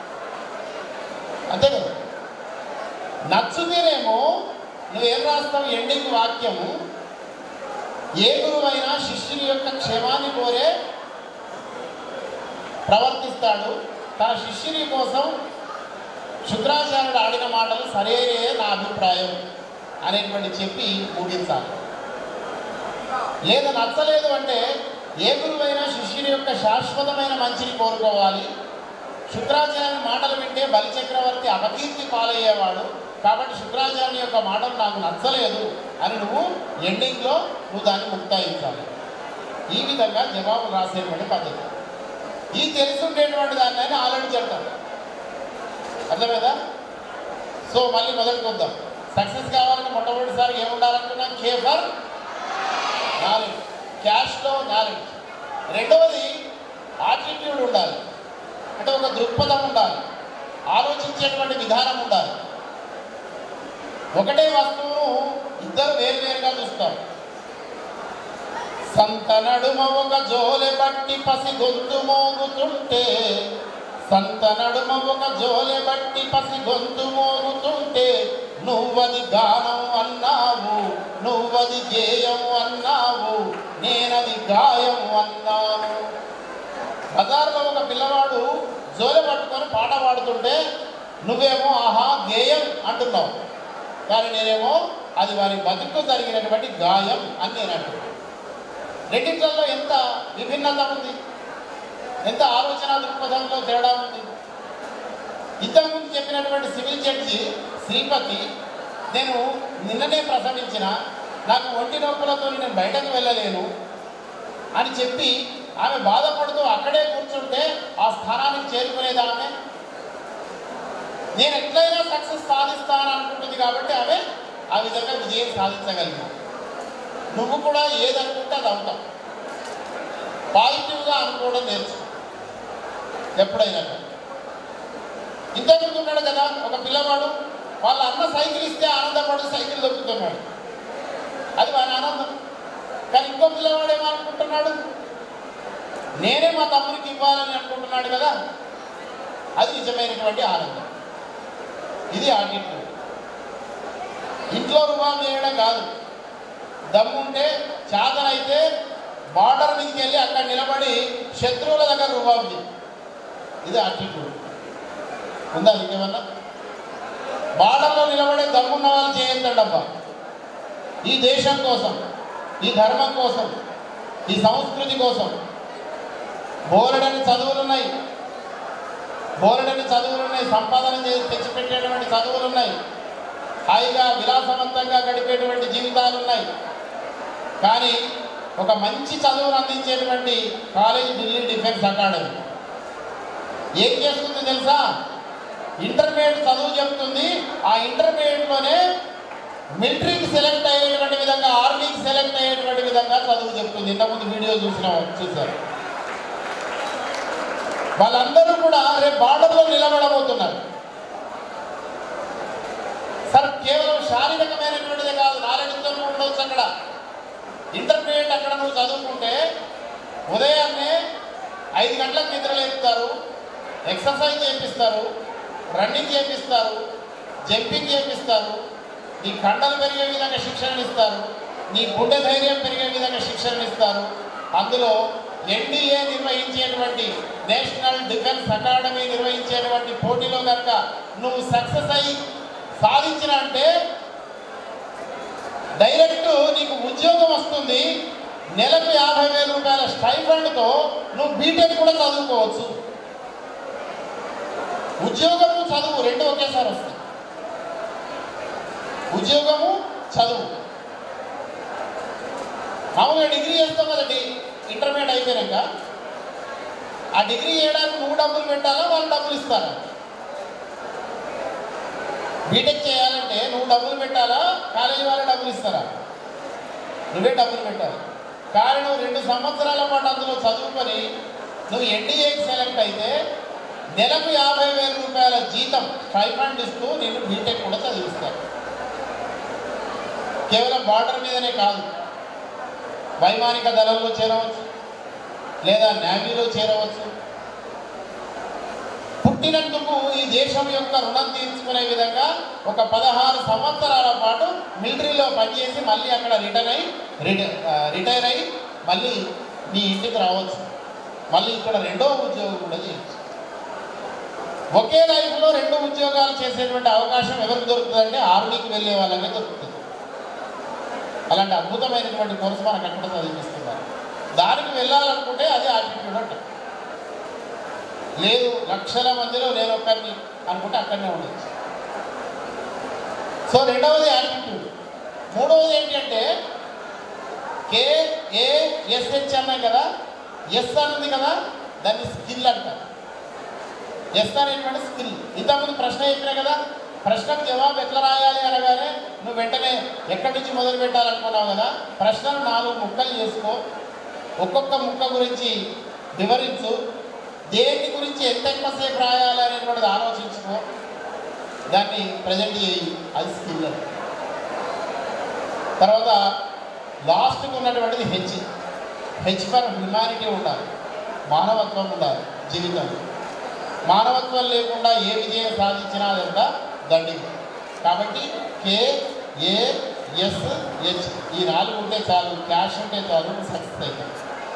అంతే కదా నచ్చుతేనేమో నువ్వేం రాస్తావు ఎండింగ్ వాక్యము ఏ గురువైనా శిష్యుని యొక్క క్షేమాన్ని కోరే ప్రవర్తిస్తాడు తన శిష్యుని కోసం శుక్రాచార్యుడు ఆడిన మాటలు సరైనయే నా అభిప్రాయం అనేటువంటి చెప్పి ముగించాలి లేదు నచ్చలేదు అంటే ఏ గురువైనా శిష్యుని యొక్క శాశ్వతమైన మంచిని కోరుకోవాలి శుక్రాచార్యుని మాటలు వింటే బలిచక్రవర్తి అపకీర్తి పాలయ్యేవాడు కాబట్టి శుక్రాచార్యుని యొక్క మాటలు నాకు నచ్చలేదు అని నువ్వు ఎండింగ్లో నువ్వు దాన్ని ముక్తాయించాలి ఈ విధంగా జవాబు రాసేటువంటి పద్ధతి ఈ తెలుసుండేటువంటి దాన్ని అని ఆల్రెడీ చెప్తాను అర్థమేదా సో మళ్ళీ మొదటి చూద్దాం సక్సెస్ కావాలంటే మొట్టమొదటిసారి ఏముండాలనుకున్నాం కే ఫర్ నాలెడ్జ్ క్యాష్లో నాలెడ్జ్ రెండవది ఆటిట్యూడ్ ఉండాలి అంటే ఒక దృక్పథం ఉండాలి ఆలోచించేటువంటి విధానం ఉండాలి ఒకటే వస్తువును ఇద్దరు వేరువేరుగా చూస్తారు సంత నడుమ ఒక జోలె బట్టి పసి గొంతు మోగుతుంటే సంత నడుమ ఒక జోలె బట్టి పసి గొంతు మోగుతుంటే నువ్వది గానం అన్నావు నువ్వది గేయం అన్నావు నేనది గాయం అన్నాను బజార్లో ఒక పిల్లవాడు జోలె పట్టుకొని పాట పాడుతుంటే నువ్వేమో ఆహా గేయం అంటున్నావు కానీ నేనేమో అది వారి బతుకు జరిగినటువంటి గాయం అని నేను అంటున్నాను రెండింటిలో ఎంత విభిన్నత ఉంది ఎంత ఆలోచన దృక్పథంలో తేడా ఉంది ఇంతకుముందు చెప్పినటువంటి సివిల్ జడ్జి శ్రీపతి నేను నిన్ననే ప్రసవించిన నాకు ఒంటి నొప్పులతో నేను బయటకు వెళ్ళలేను అని చెప్పి ఆమె బాధపడుతూ అక్కడే కూర్చుంటే ఆ స్థానానికి చేరుకునేది ఆమె నేను ఎట్లయినా సక్సెస్ సాధిస్తాను అనుకుంటుంది కాబట్టి ఆమె ఆ విధంగా విజయం సాధించగలిగింది నువ్వు కూడా ఏదనుకుంటే అది అవుతావు పాజిటివ్గా అనుకోవడం నేర్చుకో ఎప్పుడైనా కానీ. ఇంతకుముందు ఉన్నాడు కదా ఒక పిల్లవాడు వాళ్ళ అన్న సైకిల్ ఇస్తే ఆనందపడి సైకిల్ దొక్కుతున్నాడు అది వారి ఆనందం కానీ ఇంకో పిల్లవాడు ఏమనుకుంటున్నాడు నేనే మా తమ్ముడికి ఇవ్వాలని అనుకుంటున్నాడు కదా అది నిజమైనటువంటి ఆనందం ఇది ఆటిట్యూడ్ ఇంట్లో రుబాబు చేయడం కాదు దమ్ముంటే చేతనైతే బార్డర్ మీదకి వెళ్ళి అక్కడ నిలబడి శత్రువుల దగ్గర రుబాబు చేయి. ఇది ఆటిట్యూడ్ ఉందా నీకేమన్నా బార్డర్లో నిలబడే దమ్మున్న వాళ్ళు చేయొద్దండబ్బా ఈ దేశం కోసం ఈ ధర్మం కోసం ఈ సంస్కృతి కోసం బోలెడని చదువులు ఉన్నాయి బోలెడని చదువులు ఉన్నాయి సంపాదన చేసి తెచ్చిపెట్టేటువంటి చదువులు ఉన్నాయి హాయిగా విలాసవంతంగా గడిపేటువంటి జీవితాలు ఉన్నాయి కానీ ఒక మంచి చదువును అందించేటువంటి కాలేజ్ ఢిల్లీ డిఫెన్స్ అకాడమీ ఏం చేస్తుంది తెలుసా ఇంటర్మీడియట్ చదువు చెప్తుంది ఆ ఇంటర్మీడియట్లోనే మిలిటరీకి సెలెక్ట్ అయ్యేటువంటి విధంగా ఆర్మీకి సెలెక్ట్ అయ్యేటువంటి విధంగా చదువు చెప్తుంది ఇంతకుముందు వీడియో చూసిన చూశారు వాళ్ళందరూ కూడా రేపు బార్డర్లో నిలబడబోతున్నారు సార్ కేవలం శారీరకమైనటువంటిదే కాదు నాలెడ్జ్తో ఉండవచ్చు అక్కడ ఇంటర్మీడియట్ అక్కడ నువ్వు చదువుకుంటే ఉదయాన్నే ఐదు గంటలకు నిద్ర లేపుతారు ఎక్సర్సైజ్ చేపిస్తారు రన్నింగ్ చేపిస్తారు జంపింగ్ చేపిస్తారు నీ కండలు పెరిగే విధంగా శిక్షణ ఇస్తారు నీ గుండె ధైర్యం పెరిగే విధంగా శిక్షణ ఇస్తారు అందులో ఎన్డీఏ నిర్వహించేటువంటి నేషనల్ డిఫెన్స్ అకాడమీ నిర్వహించేటువంటి పోటీలో కనుక నువ్వు సక్సెస్ అయ్యి సాధించిన అంటే డైరెక్ట్ నీకు ఉద్యోగం వస్తుంది నెలకు యాభై వేల రూపాయల స్టైఫండ్తో నువ్వు బీటెక్ కూడా చదువుకోవచ్చు ఉద్యోగము చదువు రెండు ఒకేసారి వస్తాయి ఉద్యోగము చదువు మామూలుగా డిగ్రీ చేస్తాం కదా డి- ఇంటర్మీడియట్ అయిపోయాక ఆ డిగ్రీ చేయడానికి నువ్వు డబ్బులు పెట్టాలా వాళ్ళు డబ్బులు ఇస్తారా బీటెక్ చేయాలంటే నువ్వు డబ్బులు పెట్టాలా కాలేజీ వాళ్ళు డబ్బులు ఇస్తారా నువ్వే డబ్బులు పెట్టాలి కానీ నువ్వు రెండు సంవత్సరాల పాటు అందులో చదువుకొని నువ్వు ఎన్డీఏకి సెలెక్ట్ అయితే నెలకు యాభై వేల రూపాయల జీతం స్టైఫండ్ ఇస్తూ నేను బీటెక్ కూడా చదివిస్తాను కేవలం బార్డర్ మీదనే కాదు వైమానిక దళంలో చేరవచ్చు లేదా నేవీలో చేరవచ్చు పుట్టినందుకు ఈ దేశం యొక్క రుణం తీర్చుకునే విధంగా ఒక పదహారు సంవత్సరాల పాటు మిలిటరీలో పనిచేసి మళ్ళీ అక్కడ రిటర్న్ అయ్యి రిట- ఆ, రిటైర్ అయ్యి మళ్ళీ నీ ఇంటికి రావచ్చు మళ్ళీ ఇక్కడ రెండో ఉద్యోగం కూడా చేయొచ్చు ఒకే లైఫ్లో రెండు ఉద్యోగాలు చేసేటువంటి అవకాశం ఎవరికి దొరుకుతుందంటే ఆర్మీకి వెళ్ళే వాళ్ళకే దొరుకుతుంది అలాంటి అద్భుతమైనటువంటి కోర్సు మనకు అక్కడ చదివిస్తున్నారు దానికి వెళ్ళాలనుకుంటే అది ఆటిట్యూడ్ అంట లేదు లక్షల మందిలో నేను ఒక్కరిని అనుకుంటే అక్కడనే ఉండొచ్చు సో రెండవది యాటిట్యూడ్ మూడవది ఏంటి అంటే కే ఏ ఎస్హెచ్ అన్నాం కదా ఎస్ అన్నది కదా దాన్ని స్కిల్ అంటారు ఎస్ అనేటువంటి స్కిల్ ఇంతకుముందు ప్రశ్న చెప్పినా కదా ప్రశ్నకు జవాబు ఎట్లా రాయాలి అనగానే నువ్వు వెంటనే ఎక్కడి నుంచి మొదలు పెట్టాలనుకున్నావు కదా ప్రశ్నను నాలుగు ముక్కలు చేసుకో ఒక్కొక్క ముక్క గురించి వివరించు దేని గురించి ఎంత ఎక్కువసేపు రాయాలి అనేటువంటిది ఆలోచించుకో దాన్ని ప్రజెంట్ చేయి అది స్కిల్ అది తర్వాత లాస్ట్కి ఉన్నటువంటిది హెచ్ హెచ్ ఫర్ హ్యుమానిటీ ఉండాలి మానవత్వం ఉండాలి జీవితంలో మానవత్వం లేకుండా ఏ విజయం సాధించినా అదంతా దండిగా కాబట్టి కే ఏ ఎస్ హెచ్ ఈ నాలుగు ఉంటే చాలు క్యాష్ ఉంటే చాలు సక్సెస్ అవుతాం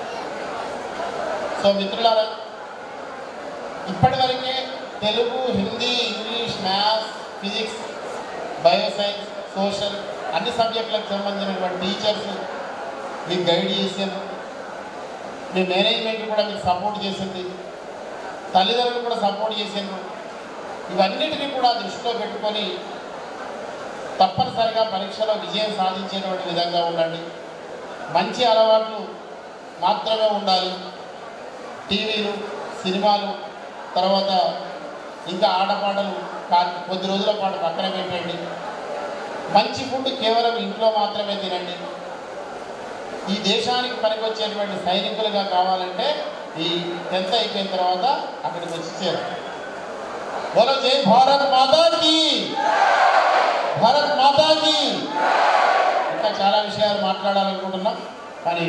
సో మిత్రులారా ఇప్పటివరకే Telugu Hindi English maths physics bioscience social అన్ని సబ్జెక్టులకు సంబంధించినటువంటి టీచర్స్ మీకు గైడ్ చేశారు మీ మేనేజ్మెంట్ కూడా మీకు సపోర్ట్ చేసింది తల్లిదండ్రులు కూడా సపోర్ట్ చేసిండ్రు ఇవన్నిటినీ కూడా దృష్టిలో పెట్టుకొని తప్పనిసరిగా పరీక్షలో విజయం సాధించేటువంటి విధంగా ఉండండి మంచి అలవాట్లు మాత్రమే ఉండాలి టీవీలు సినిమాలు తర్వాత ఇంకా ఆటపాటలు కా- కొద్ది రోజుల పాటు పక్కన పెట్టండి మంచి ఫుడ్ కేవలం ఇంట్లో మాత్రమే తినండి ఈ దేశానికి పనికొచ్చేటువంటి సైనికులుగా కావాలంటే ఈ టెన్త్ అయిపోయిన తర్వాత అక్కడికి వచ్చి చేరాలి బోలో జై భారత్ మాతాకి భారత్ మాతాకి ఇంకా చాలా విషయాలు మాట్లాడాలనుకుంటున్నాం కానీ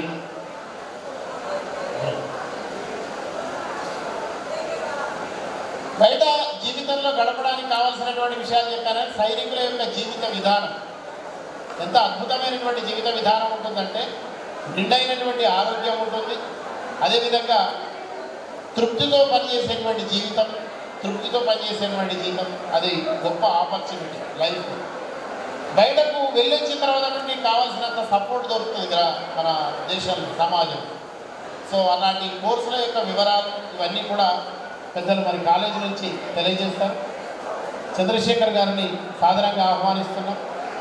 బయట జీవితంలో గడపడానికి కావాల్సినటువంటి విషయాలు చెప్పానని సైనికుల యొక్క జీవిత విధానం ఎంత అద్భుతమైనటువంటి జీవిత విధానం ఉంటుందంటే నిండైనటువంటి ఆరోగ్యం ఉంటుంది అదేవిధంగా తృప్తితో పనిచేసేటువంటి జీవితం తృప్తితో పనిచేసేటువంటి జీవితం అది గొప్ప ఆపర్చునిటీ లైఫ్ బయటకు వెళ్ళొచ్చిన తర్వాత కూడా నీకు కావాల్సినంత సపోర్ట్ దొరుకుతుంది కదా మన దేశం సమాజం సో అలాంటి కోర్సుల యొక్క వివరాలు ఇవన్నీ కూడా పెద్దలు మరి కాలేజీ నుంచి తెలియజేస్తారు చంద్రశేఖర్ గారిని సాధారణంగా ఆహ్వానిస్తున్నాం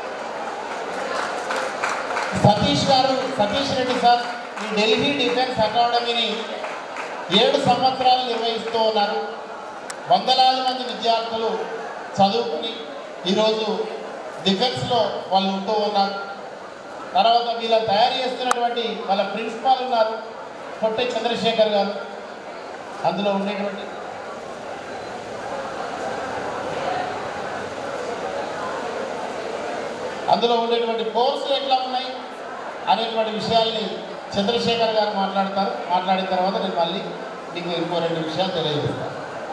సతీష్ గారు సతీష్ రెడ్డి సార్ ఈ ఢిల్లీ డిఫెన్స్ అకాడమీని ఏడు సంవత్సరాలు నిర్వహిస్తూ ఉన్నారు వందలాది మంది విద్యార్థులు చదువుకుని ఈరోజు డిఫెన్స్లో వాళ్ళు ఉంటూ ఉన్నారు తర్వాత వీళ్ళని తయారు చేస్తున్నటువంటి వాళ్ళ ప్రిన్సిపాల్ ఉన్నారు పొట్టి చంద్రశేఖర్ గారు అందులో ఉండేటువంటి అందులో ఉండేటువంటి కోర్సులు ఎట్లా ఉన్నాయి అనేటువంటి విషయాల్ని చంద్రశేఖర్ గారు మాట్లాడతారు మాట్లాడిన తర్వాత నేను మళ్ళీ మీకు ఇంకో రెండు విషయాలు తెలియజేస్తాను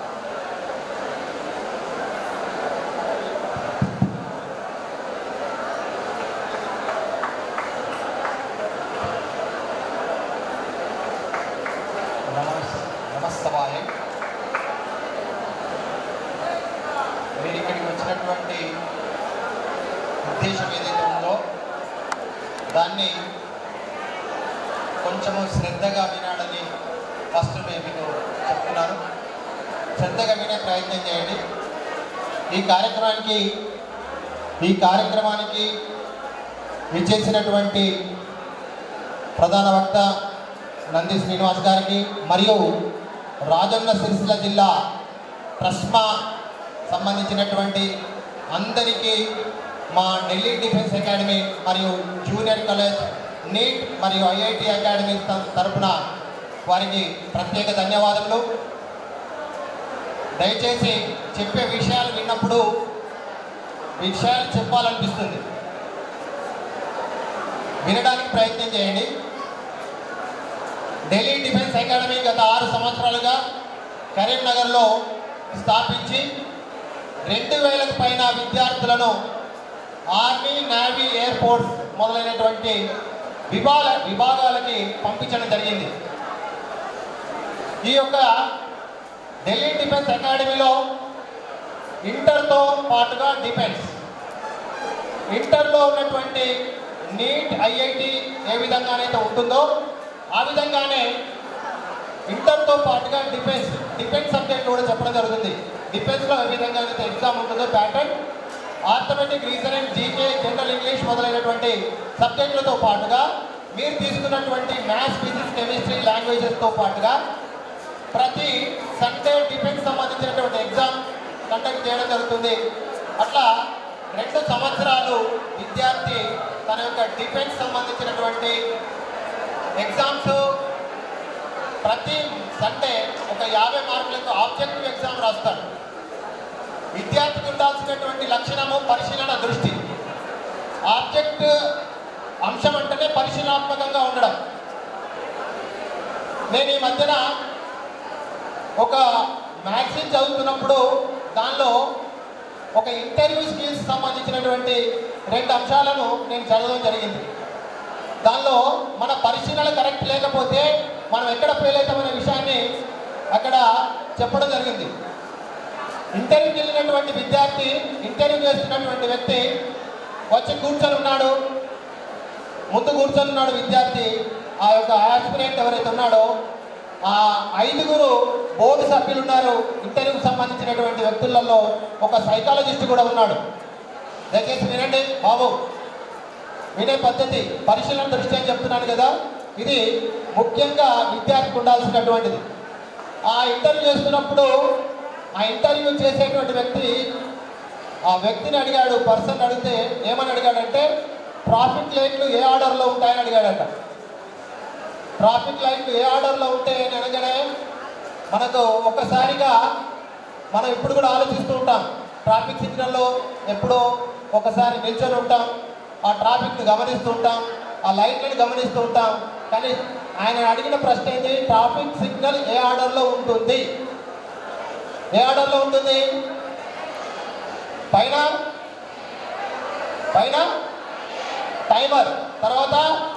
నమస్ నమస్తవాయం మీరు ఇక్కడికి వచ్చినటువంటి ఉద్దేశం ఏదైతే ఉందో దాన్ని కొంచెము శ్రద్ధగా వినాలని ఫస్ట్ నేను మీకు చెప్తున్నాను శ్రద్ధగా వినే ప్రయత్నం చేయండి ఈ కార్యక్రమానికి ఈ కార్యక్రమానికి విచ్చేసినటువంటి ప్రధాన వక్త నంది శ్రీనివాస్ గారికి మరియు రాజన్న సిరిసిల్ల జిల్లా ట్రస్మా సంబంధించినటువంటి అందరికీ మా ఢిల్లీ డిఫెన్స్ అకాడమీ మరియు జూనియర్ కాలేజ్ నీట్ మరియు ఐఐటి అకాడమీ త- తరపున వారికి ప్రత్యేక ధన్యవాదములు దయచేసి చెప్పే విషయాలు విన్నప్పుడు విషయాలు చెప్పాలనిపిస్తుంది వినడానికి ప్రయత్నం చేయండి ఢిల్లీ డిఫెన్స్ అకాడమీ గత ఆరు సంవత్సరాలుగా కరీంనగర్లో స్థాపించి రెండు వేలకు పైన విద్యార్థులను ఆర్మీ నేవీ ఎయిర్ ఫోర్స్ మొదలైనటువంటి విభాగ విభాగాలకి పంపించడం జరిగింది ఈ యొక్క ఢిల్లీ డిఫెన్స్ అకాడమీలో ఇంటర్తో పాటుగా డిఫెన్స్ ఇంటర్లో ఉన్నటువంటి నీట్ ఐఐటి ఏ విధంగానైతే ఉంటుందో ఆ విధంగానే ఇంటర్తో పాటుగా డిఫెన్స్ డిఫెన్స్ సబ్జెక్ట్ కూడా చెప్పడం జరుగుతుంది డిఫెన్స్లో ఏ విధంగా అయితే ఎగ్జామ్ ఉంటుందో pattern arithmetic reasoning GK general English మొదలైనటువంటి సబ్జెక్టులతో పాటుగా మీరు తీసుకున్నటువంటి మ్యాథ్స్ ఫిజిక్స్ కెమిస్ట్రీ లాంగ్వేజెస్తో పాటుగా ప్రతి సండే డిఫెన్స్ సంబంధించినటువంటి ఎగ్జామ్ కండక్ట్ చేయడం జరుగుతుంది అట్లా రెండు సంవత్సరాలు విద్యార్థి తన యొక్క డిఫెన్స్ సంబంధించినటువంటి ఎగ్జామ్స్ ప్రతి సండే ఒక యాభై మార్కులకు ఆబ్జెక్టివ్ ఎగ్జామ్ రాస్తాడు విద్యార్థికి ఉండాల్సినటువంటి లక్షణము పరిశీలన దృష్టి ఆబ్జెక్ట్ అంశం అంటేనే పరిశీలనాత్మకంగా ఉండడం నేను ఈ మధ్యన ఒక మ్యాగజైన్ చదువుతున్నప్పుడు దానిలో ఒక ఇంటర్వ్యూ స్కిల్స్ సంబంధించినటువంటి రెండు అంశాలను నేను చదవడం జరిగింది దానిలో మన పరిశీలన కరెక్ట్ లేకపోతే మనం ఎక్కడ ఫెయిల్ అవుతామనే విషయాన్ని అక్కడ చెప్పడం జరిగింది ఇంటర్వ్యూకి వెళ్ళినటువంటి విద్యార్థి ఇంటర్వ్యూ చేస్తున్నటువంటి వ్యక్తి వచ్చి కూర్చొని ఉన్నాడు ముందు కూర్చొని ఉన్నాడు విద్యార్థి ఆ యొక్క ఆస్పిరెంట్ ఎవరైతే ఉన్నాడో ఆ ఐదుగురు బోర్డు సభ్యులు ఉన్నారు ఇంటర్వ్యూకి సంబంధించినటువంటి వ్యక్తులలో ఒక సైకాలజిస్ట్ కూడా ఉన్నాడు దయచేసి వినండి బాబు వినే పద్ధతి పరిశీలన దృష్టి అని చెప్తున్నాను కదా ఇది ముఖ్యంగా విద్యార్థికి ఉండాల్సినటువంటిది ఆ ఇంటర్వ్యూ చేస్తున్నప్పుడు ఆ ఇంటర్వ్యూ చేసేటువంటి వ్యక్తి ఆ వ్యక్తిని అడిగాడు పర్సన్ అడిగితే ఏమని అడిగాడంటే ట్రాఫిక్ లైట్లు ఏ ఆర్డర్లో ఉంటాయని అడిగాడట ట్రాఫిక్ లైట్లు ఏ ఆర్డర్లో ఉంటాయని అనగానే మనకు ఒక్కసారిగా మనం ఇప్పుడు కూడా ఆలోచిస్తూ ఉంటాం ట్రాఫిక్ సిగ్నల్లో ఎప్పుడో ఒకసారి నిల్చొని ఉంటాం ఆ ట్రాఫిక్ని గమనిస్తూ ఉంటాం ఆ లైట్లను గమనిస్తూ ఉంటాం కానీ ఆయన అడిగిన ప్రశ్న ఏంటి ట్రాఫిక్ సిగ్నల్ ఏ ఆర్డర్లో ఉంటుంది ఏ ఆర్డర్లో ఉంటుంది పైన పైన టైమర్ తర్వాత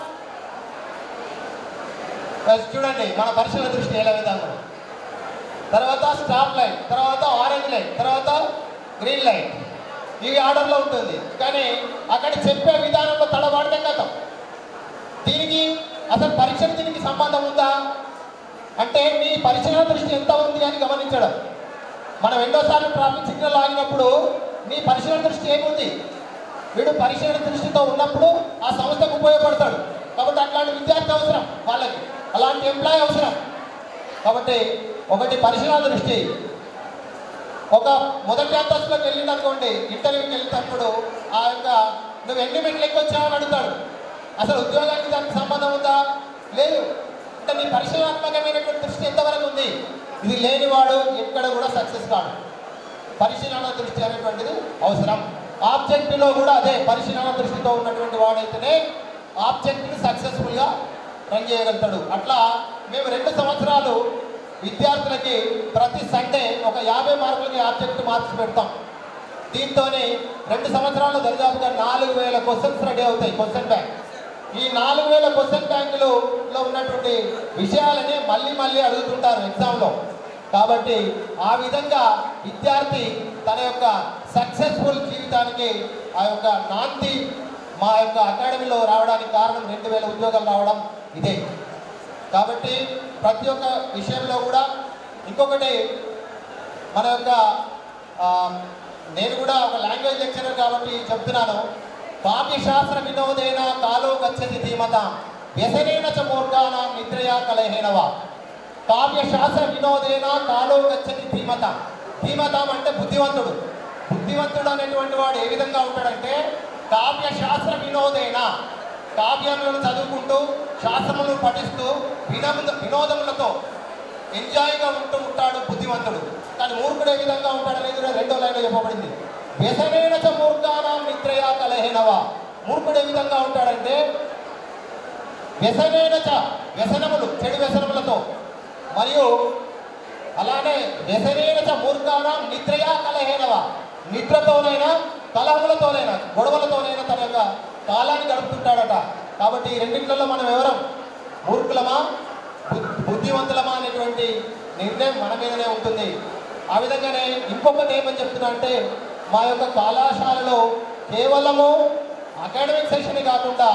బస్ చూడండి మన పరిశీలన దృష్టి ఎలా విధంగా తర్వాత స్టాప్ లైట్ తర్వాత ఆరెంజ్ లైట్ తర్వాత గ్రీన్ లైట్ ఇవి ఆర్డర్లో ఉంటుంది కానీ అక్కడ చెప్పే విధానంలో తడబడితే కథం దీనికి అసలు పరీక్ష దీనికి సంబంధం ఉందా అంటే మీ పరిశీలన దృష్టి ఎంత ఉంది అని గమనించడం మనం ఎన్నోసార్లు ట్రాఫిక్ సిగ్నల్ ఆగినప్పుడు మీ పరిశీలన దృష్టి ఏముంది వీడు పరిశీలన దృష్టితో ఉన్నప్పుడు ఆ సంస్థకు ఉపయోగపడతాడు కాబట్టి అట్లాంటి విద్యార్థి అవసరం వాళ్ళకి అలాంటి ఎంప్లాయ్ అవసరం కాబట్టి ఒకటి పరిశీలన దృష్టి ఒక మొదటి అంతస్తులోకి వెళ్ళింది అనుకోండి ఇంటర్వ్యూకి వెళ్ళినప్పుడు ఆ యొక్క నువ్వు ఎన్ని మెట్లు ఎక్కువ వచ్చావని అడుగుతాడు అసలు ఉద్యోగానికి దానికి సంబంధం ఉందా లేదు అంటే నీ పరిశీలనాత్మకమైనటువంటి దృష్టి ఎంతవరకు ఉంది ఇది లేనివాడు ఎక్కడ కూడా సక్సెస్ కాడు పరిశీలన దృష్టి అనేటువంటిది అవసరం ఆబ్జెక్టులో కూడా అదే పరిశీలన దృష్టితో ఉన్నటువంటి వాడైతేనే ఆబ్జెక్ట్ని సక్సెస్ఫుల్గా రన్ చేయగలుగుతాడు అట్లా మేము రెండు సంవత్సరాలు విద్యార్థులకి ప్రతి సండే ఒక యాభై మార్కులకి ఆబ్జెక్ట్ మార్క్స్ పెడతాం దీంతోనే రెండు సంవత్సరాలు దరిదాపుగా నాలుగు వేల క్వశ్చన్స్ రెడీ అవుతాయి క్వశ్చన్ బ్యాంక్ ఈ నాలుగు వేల క్వశ్చన్ బ్యాంకులో ఉన్నటువంటి విషయాలని మళ్ళీ మళ్ళీ అడుగుతుంటారు ఎగ్జామ్లో కాబట్టి ఆ విధంగా విద్యార్థి తన యొక్క సక్సెస్ఫుల్ జీవితానికి ఆ యొక్క నాంది మా యొక్క అకాడమీలో రావడానికి కారణం రెండు వేల ఉద్యోగాలు రావడం ఇదే కాబట్టి ప్రతి ఒక్క విషయంలో కూడా ఇంకొకటి మన యొక్క ఆ, నేను కూడా ఒక లాంగ్వేజ్ లెక్చరర్ కాబట్టి చెప్తున్నాను కావ్యశాస్త్ర వినోదేన కాలో గచ్చతి ధీమత వ్యసనేన చ మూర్ఖాన నిద్రయా కలహేనవా కావ్యశాస్త్ర వినోదేన కాలో గచ్చతి ధీమత ధీమతం అంటే బుద్ధివంతుడు బుద్ధివంతుడు అనేటువంటి వాడు ఏ విధంగా ఉంటాడంటే కావ్యశాస్త్ర వినోదేన కావ్యములను చదువుకుంటూ శాస్త్రములను పఠిస్తూ వినోద వినోదములతో ఎంజాయ్గా ఉంటూ ఉంటాడు బుద్ధివంతుడు కానీ మూర్ఖుడు ఏ విధంగా ఉంటాడనేది కూడా రెండో లైన్లో చెప్పబడింది వ్యసనేన చ మూర్ఖానాం నిద్రయా కలహేనవా మూర్ఖుడు ఏ విధంగా ఉంటాడంటే వ్యసనేన చ వ్యసనములు చెడు వ్యసనములతో మరియు అలానే వ్యసనేన చ మూర్ఖానాం నిద్రయా కలహేనవా నిద్రతోనైనా కలహములతోనైనా గొడవలతోనైనా తన యొక్క కాలాన్ని గడుపుతుంటాడట కాబట్టి ఈ రెండింటిలో మనం ఎవరం మూర్ఖులమా బు- బుద్ధివంతులమా అనేటువంటి నిర్ణయం మన మీదనే ఉంటుంది ఆ విధంగానే ఇంకొకటి ఏమని చెప్తున్నా అంటే మా యొక్క కళాశాలలో కేవలము అకాడమిక్ సెషన్ కాకుండా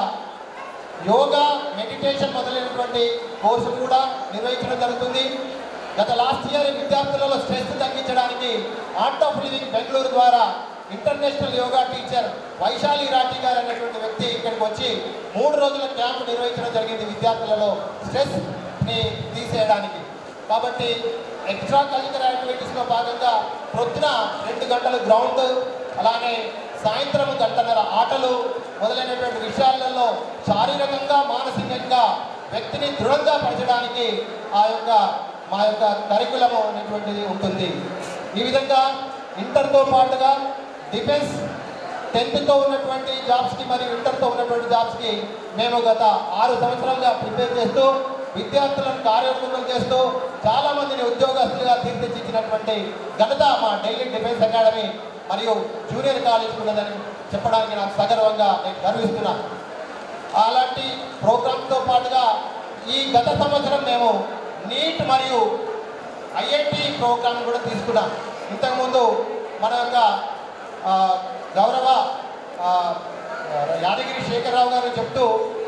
యోగా మెడిటేషన్ మొదలైనటువంటి కోర్సు కూడా నిర్వహించడం జరుగుతుంది గత లాస్ట్ ఇయర్ విద్యార్థులలో స్ట్రెస్ తగ్గించడానికి ఆర్ట్ ఆఫ్ లివింగ్ బెంగళూరు ద్వారా international yoga teacher Vaishali Rathi garu అనేటువంటి వ్యక్తి ఇక్కడికి వచ్చి మూడు రోజుల క్యాంపు నిర్వహించడం జరిగింది విద్యార్థులలో స్ట్రెస్ని తీసేయడానికి కాబట్టి ఎక్స్ట్రా కల్చరల్ యాక్టివిటీస్లో భాగంగా ప్రొద్దున రెండు గంటలు గ్రౌండ్ అలానే సాయంత్రం గంటన్నర ఆటలు మొదలైనటువంటి విషయాలలో శారీరకంగా మానసికంగా వ్యక్తిని దృఢంగా పరచడానికి ఆ యొక్క మా యొక్క కరికులము అనేటువంటిది ఉంటుంది ఈ విధంగా ఇంటర్తో పాటుగా డిఫెన్స్ టెన్త్తో ఉన్నటువంటి జాబ్స్కి మరియు ఇంటర్తో ఉన్నటువంటి జాబ్స్కి మేము గత ఆరు సంవత్సరాలుగా ప్రిపేర్ చేస్తూ విద్యార్థులను కార్యక్రమం చేస్తూ చాలా మందిని ఉద్యోగస్తులుగా తీర్చిదిద్దినటువంటి ఘనత మా ఢిల్లీ డిఫెన్స్ అకాడమీ మరియు జూనియర్ కాలేజ్ ఉన్నదని చెప్పడానికి నాకు సగర్వంగా నేను గర్విస్తున్నాను అలాంటి ప్రోగ్రామ్తో పాటుగా ఈ గత సంవత్సరం మేము నీట్ మరియు ఐఐటి ప్రోగ్రామ్ కూడా తీసుకున్నాం ఇంతకుముందు మన యొక్క ఆ, గౌరవ ఆ, యాదగిరి శేఖరరావు గారు చెప్తూ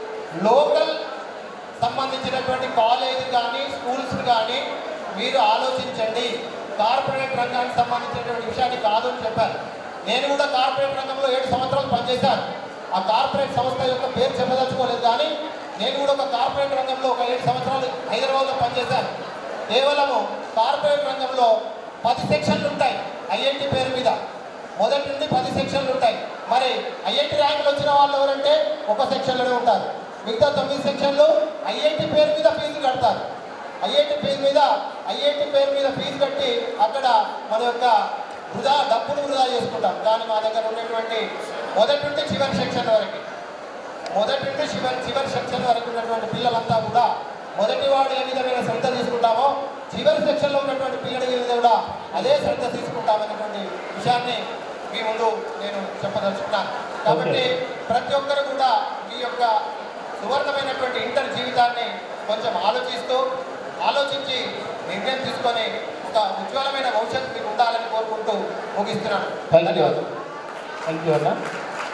లోకల్ సంబంధించినటువంటి కాలేజ్ కానీ స్కూల్స్ కానీ మీరు ఆలోచించండి కార్పొరేట్ రంగానికి సంబంధించినటువంటి విషయాన్ని కాదు అని చెప్పారు నేను కూడా కార్పొరేట్ రంగంలో ఏడు సంవత్సరాలు పనిచేశాను ఆ కార్పొరేట్ సంస్థ యొక్క పేరు చెప్పదలుచుకోలేదు కానీ నేను కూడా ఒక కార్పొరేట్ రంగంలో ఒక ఏడు సంవత్సరాలు హైదరాబాద్లో పనిచేశాను కేవలము కార్పొరేట్ రంగంలో పది సెక్షన్లు ఉంటాయి ఐఐటి పేరు మీద మొదటి నుండి పది సెక్షన్లు ఉంటాయి మరి ఐఐటి ర్యాంకులు వచ్చిన వాళ్ళు ఎవరంటే ఒక సెక్షన్లోనే ఉంటారు మిగతా తొమ్మిది సెక్షన్లు ఐఐటి పేరు మీద ఫీజు కడతారు ఐఐటి పేరు మీద ఐఐటి పేరు మీద ఫీజు కట్టి అక్కడ మన యొక్క వృధా డబ్బును వృధా చేసుకుంటాం కానీ మా దగ్గర ఉన్నటువంటి మొదటి నుండి చివరి సెక్షన్ వరకు మొదటి నుండి చివరి చివరి సెక్షన్ వరకు ఉన్నటువంటి పిల్లలంతా కూడా మొదటి వాడు ఏ విధమైన శ్రద్ధ తీసుకుంటామో చివరి సెక్షన్లో ఉన్నటువంటి పిల్లల మీద కూడా అదే శ్రద్ధ తీసుకుంటామనేటువంటి విషయాన్ని మీ ముందు నేను చెప్పదలుచుకున్నాను కాబట్టి ప్రతి ఒక్కరు కూడా మీ యొక్క సువర్ణమైనటువంటి ఇంటర్ జీవితాన్ని కొంచెం ఆలోచిస్తూ ఆలోచించి నిర్ణయం తీసుకొని ఒక ఉజ్వలమైన భవిష్యత్తు మీకు ఉండాలని కోరుకుంటూ ముగిస్తున్నాను థ్యాంక్ యూ థ్యాంక్ యూ అన్న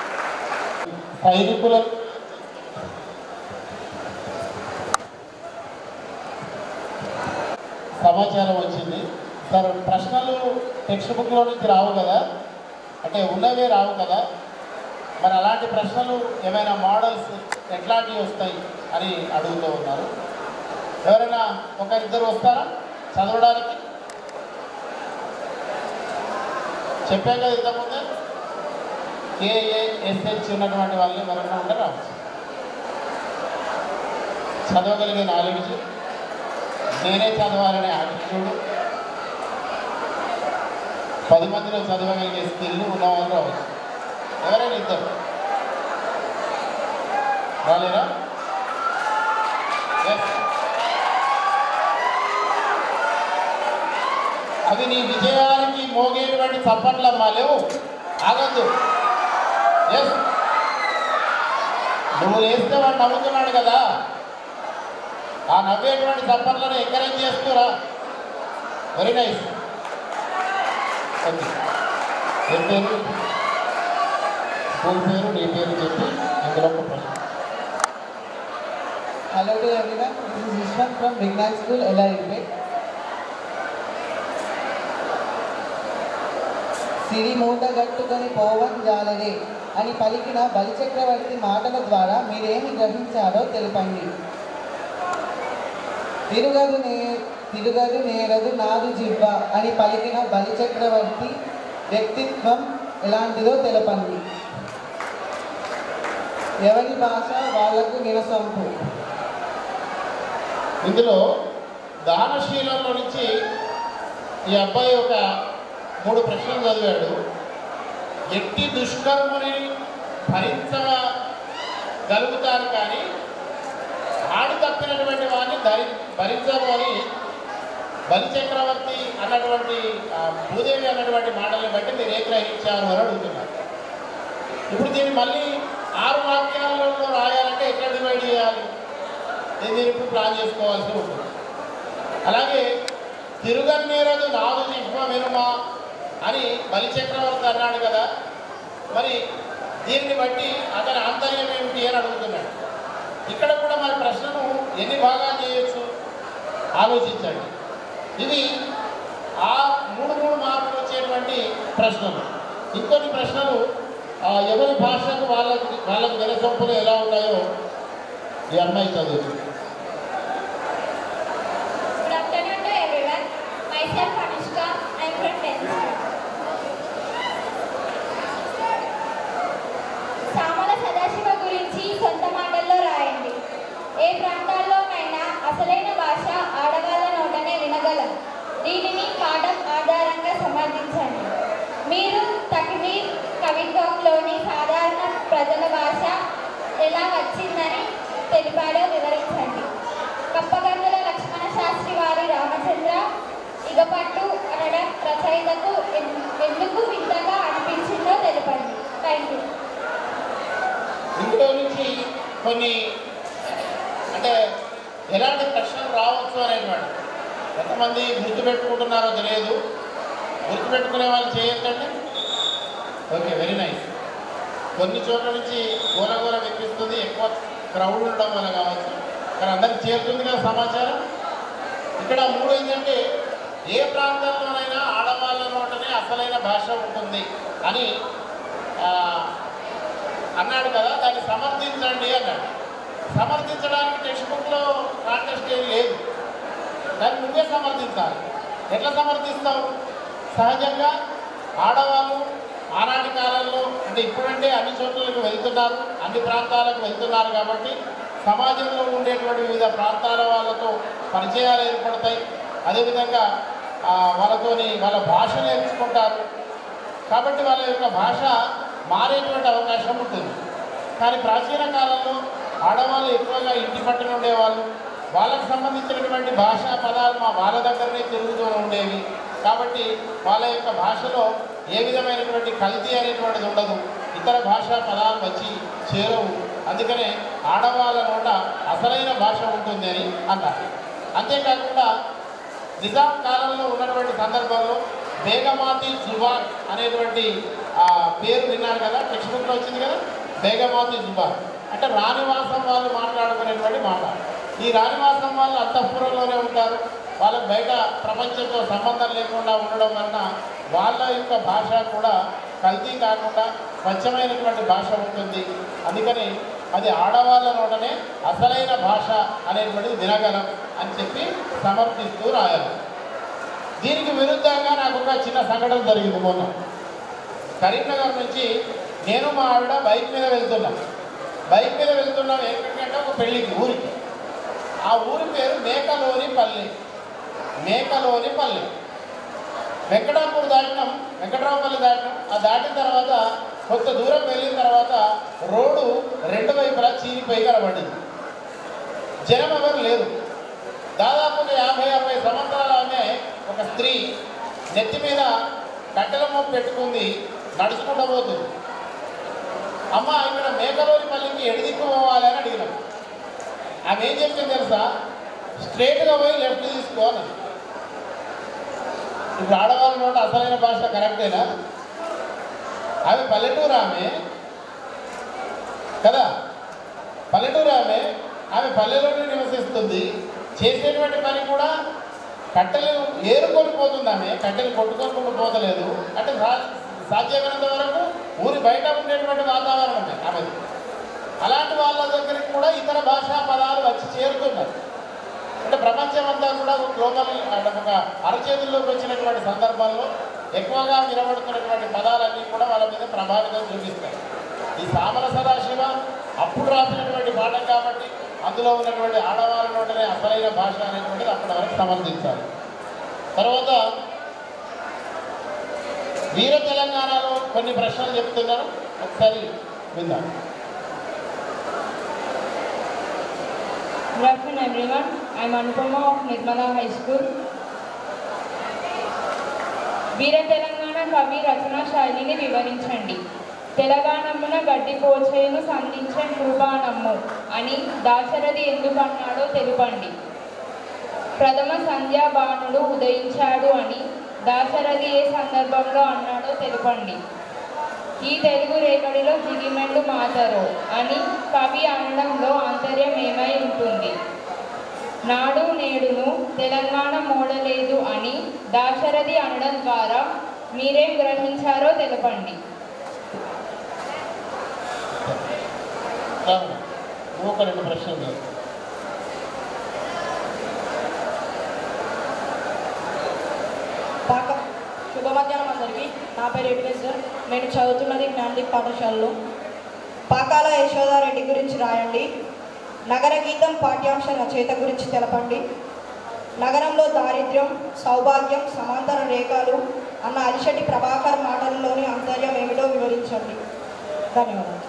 సైనికుల సమాచారం వచ్చింది సార్ ప్రశ్నలు టెక్స్ట్ బుక్లో నుంచి రావు కదా అంటే ఉన్నవే రావు కదా మరి అలాంటి ప్రశ్నలు ఏమైనా మోడల్స్ ఎట్లాంటివి వస్తాయి అని అడుగుతూ ఉన్నారు ఎవరైనా ఒక ఇద్దరు వస్తారా చదవడానికి చెప్పాం కదా ఇంతకుముందే కేఏఎస్హెచ్ ఉన్నటువంటి వాళ్ళు ఎవరైనా ఉంటే రావచ్చు చదవగలిగే నాలెడ్జ్ నేనే చదవాలనే యాటిట్యూడ్ పది మందిలో చదవగలిగే స్కిల్ ఉన్నవాళ్ళు రావచ్చు ఎవరైనా ఇద్దరు రాలేరా Yes. అవి నీ విజయానికి మోగేటువంటి చప్పట్లమ్మా లేవు ఆగద్దు ఎస్ నువ్వు వేస్తే వాడు నవ్వుతున్నాడు కదా ఆ నవ్వేటువంటి చప్పట్లను ఎంకరేజ్ చేస్తురా వెరీ నైస్ ఓకే ఏం పేరు స్కూల్ పేరు నీ పేరు చెప్పి ఇందులో ఒక ప్రశ్న Hello to everyone. This is Vishwan from Vignan School, LRP. సిరి మూట గట్టుకొని పోవం జాలరే అని పలికిన బలిచక్రవర్తి మాటల ద్వారా మీరేమి గ్రహించారో తెలుపండి తిరుగదు నే తిరుగదు నేరదు నాదు జివ్వ అని పలికిన బలిచక్రవర్తి వ్యక్తిత్వం ఎలాంటిదో తెలపండి ఎవరి భాష వాళ్లకు నిరసంపు ఇందులో దానశీలంలో నుంచి ఈ అబ్బాయి ఒక మూడు ప్రశ్నలు చదివాడు ఎట్టి దుష్కర్మని భరించగలుగుతారు కానీ ఆడు తప్పినటువంటి వాడిని ధరి భరించరు అని బలిచక్రవర్తి అన్నటువంటి ఆ, భూదేవి అన్నటువంటి మాటల్ని బట్టి మీరు ఏ గ్రహించారు అని అడుగుతున్నారు ఇప్పుడు దీన్ని మళ్ళీ ఆరు వాక్యాలలో రాయాలంటే ఎట్లా డివైడ్ చేయాలి నేను దీన్ని ఇప్పుడు ప్లాన్ చేసుకోవాల్సి ఉంటుంది అలాగే తిరుగన్నేరదు నాదు జిహ్వ వినుమా అని బలిచక్రవర్తి అన్నాడు కదా మరి దీన్ని బట్టి అతని ఆంతర్యం ఏమిటి అని అడుగుతున్నాడు ఇక్కడ కూడా మన ప్రశ్నను ఎన్ని భాగాలు చేయొచ్చు ఆలోచించండి ఇవి ఆ మూడు మూడు మార్కులు వచ్చేటువంటి ప్రశ్నలు ఇంకొన్ని ప్రశ్నలు ఆ, ఎవరి భాషకు వాళ్ళకి వాళ్ళకి వినసొంపులు ఎలా ఉన్నాయో ఈ అమ్మాయి చదువుతుంది Good afternoon to everyone. Myself Anushka. I'm from 10th standard. Samala Sadashiva గురించి సొంత మాటల్లో రాయండి ఏ ప్రాంతాల్లోనైనా అసలైన భాష ఆడవాళ్ళ నోటనే వినగలం దీనిని పాఠం ఆధారంగా సమర్థించండి మీరు తకిమీర్ కవిత్వంలోని సాధారణ ప్రజల భాష ఎలా వచ్చిందని తెలిపాడో వివరించండి కప్పగందుల లక్ష్మణ శాస్త్రి వారి రామచంద్ర ఇగపట్టు అనడం రచయితకు ఎన్- ఎందుకు వింతగా అనిపించిందో తెలపండి థ్యాంక్ యూ ఇందులో నుంచి కొన్ని అంటే ఎలాంటి ప్రశ్నలు రావచ్చు అనేటువంటి ఎంతమంది గుర్తుపెట్టుకుంటున్నారో తెలియదు గుర్తుపెట్టుకునే వాళ్ళు చేయొద్దండి ఓకే వెరీ నైస్ కొన్ని చోట్ల నుంచి గోలగోల వినిపిస్తుంది ఎక్కువ క్రౌడ్ ఉండడం వల్ల కావచ్చు కానీ అందరికి చేరుతుంది కదా సమాచారం ఇక్కడ మూడు ఏంటంటే ఏ ప్రాంతంలోనైనా ఆడవాళ్ళ నోటనే అసలైన భాష ఉంటుంది అని ఆ, అన్నాడు కదా దాన్ని సమర్థించండి అన్నాడు సమర్థించడానికి టెక్స్ట్ బుక్లో కాంటెస్ట్ ఏం లేదు దాన్ని నువ్వే సమర్థించాలి ఎట్లా సమర్థిస్తావు సహజంగా ఆడవాళ్ళు ఆనాటి కాలంలో అంటే ఇప్పుడంటే అన్ని చోట్లకు వెళ్తున్నారు అన్ని ప్రాంతాలకు వెళ్తున్నారు కాబట్టి సమాజంలో ఉండేటువంటి వివిధ ప్రాంతాల వాళ్ళతో పరిచయాలు ఏర్పడతాయి అదేవిధంగా ఆ, వాళ్ళతోని వాళ్ళ భాష నేర్చుకుంటారు కాబట్టి వాళ్ళ యొక్క భాష మారేటువంటి అవకాశం ఉంటుంది కానీ ప్రాచీన కాలంలో ఆడవాళ్ళు ఎక్కువగా ఇంటి పట్టున ఉండేవాళ్ళు వాళ్ళకు సంబంధించినటువంటి భాషా పదాలు మా వాళ్ళ దగ్గరనే తిరుగుతూ ఉండేవి కాబట్టి వాళ్ళ యొక్క భాషలో ఏ విధమైనటువంటి కల్తీ అనేటువంటిది ఉండదు ఇతర భాషా పదాలు వచ్చి చేరవు అందుకనే ఆడవాళ్ళ నోట అసలైన భాష ఉంటుంది అని అన్నారు అంతేకాకుండా నిజాం కాలంలో ఉన్నటువంటి సందర్భంలో బేగమాతి జుబాన్ అనేటువంటి ఆ, పేరు విన్నారు కదా టెక్స్ట్ బుక్లో వచ్చింది కదా బేగమాతి జుబాన్ అంటే రాణివాసం వాళ్ళు మాట్లాడుకునేటువంటి మాట ఈ రాణివాసం వాళ్ళు అంతఃపురంలోనే ఉంటారు వాళ్ళకి బయట ప్రపంచంతో సంబంధం లేకుండా ఉండడం వలన వాళ్ళ యొక్క భాష కూడా కల్తీ కాకుండా స్వచ్ఛమైనటువంటి భాష ఉంటుంది అందుకని అది ఆడవాళ్ళ నోటనే అసలైన భాష అనేటువంటిది వినగలం అని చెప్పి సమర్థిస్తూ రాయాలి దీనికి విరుద్ధంగా నాకు ఒక చిన్న సంఘటన జరిగింది మొన్న కరీంనగర్ నుంచి నేను మా ఆవిడ బైక్ మీద వెళ్తున్నాం బైక్ మీద వెళ్తున్నాం ఎక్కడికంటే ఒక పెళ్ళికి ఊరికి ఆ ఊరి పేరు మేకలోని పల్లి మేకలోని పల్లి వెంకటాపూర్ దాటినాం వెంకటరామపల్లి దాటినాం ఆ దాటిన తర్వాత కొంత దూరం వెళ్ళిన తర్వాత రోడ్డు రెండు వైపులా చీలిపోయి కనబడింది జనం ఎవరు లేరు దాదాపు ఒక యాభై అరవై సంవత్సరాల ఆమె ఒక స్త్రీ నెత్తి మీద కట్టెల మొప్పు పెట్టుకుంది నడుచుకుంటూ పోతుంది అమ్మ ఇక్కడ మేకలోని పల్లికి ఎడిదిక్కు పోవాలి అని అడిగినాం ఆమె ఏం చెప్పింది తెలుసా స్ట్రేట్గా పోయి లెఫ్ట్ తీసుకో అన్నది ఇప్పుడు ఆడవాళ్ళ నోట అసలైన భాష కరెక్టేనా ఆమె పల్లెటూరు ఆమె కదా పల్లెటూరు ఆమె ఆమె పల్లెలోనే నివసిస్తుంది చేసేటువంటి పని కూడా కట్టెలు ఏరుకొని పోతుంది ఆమె కట్టెలు కొట్టుకొని పోతలేదు అంటే సా- సాధ్యమైనంత వరకు ఊరి బయట ఉండేటువంటి వాతావరణమే ఆమెది అలాంటి వాళ్ళ దగ్గరికి కూడా ఇతర భాషా పదాలు వచ్చి చేరుతున్నాయి అంటే ప్రపంచం అంతా కూడా ఒక గ్లోబల్ అంటే ఒక అరచేతుల్లోకి వచ్చినటువంటి సందర్భంలో ఎక్కువగా వినబడుతున్నటువంటి పదాలన్నీ కూడా వాళ్ళ మీద ప్రభావితం చూపిస్తాయి ఈ సామల సదాశివ అప్పుడు రాసినటువంటి పాఠం కాబట్టి అందులో ఉన్నటువంటి ఆడవాళ్ళ నోటనే అసలైన భాష అనేటువంటిది అప్పటి వరకు సమర్థించాలి తర్వాత వీర తెలంగాణలో కొన్ని ప్రశ్నలు చెప్తున్నారు ఒకసారి విందాం Good afternoon everyone. I am Anupama of Nirmala High School. వీర తెలంగాణ కవి రచనా శైలిని వివరించండి తెలంగాణమున గడ్డి పోచేను సంధించే కృపానమ్ము అని దాశరథి ఎందుకు అన్నాడో తెలుపండి ప్రథమ సంధ్యాబాణుడు ఉదయించాడు అని దాశరథి ఏ సందర్భంలో అన్నాడో తెలుపండి ఈ తెలుగు రేకడిలో జిగిమెండు మాతరు అని కవి అనడంలో అంతర్యం ఏమై ఉంటుంది నాడు నేడును తెలంగాణ మోడలేదు అని దాశరథి అనడం ద్వారా మీరేం గ్రహించారో తెలపండి రాము, నువ్వు ఒక రెండు ప్రశ్నలు లేవు పాక శుభ మధ్యాహ్నం అందరికీ నా పేరు ఎడ్వేజర్ నేను చదువుతున్నది జ్ఞానదీప్ పాఠశాలలో పాకాల యశోదారెడ్డి గురించి రాయండి నగర గీతం పాఠ్యాంశ రచయిత గురించి తెలపండి నగరంలో దారిద్ర్యం సౌభాగ్యం సమాంతర రేఖలు అన్న అరిషటి ప్రభాకర్ మాటల్లోని అంతర్యం ఏమిటో వివరించండి ధన్యవాదాలు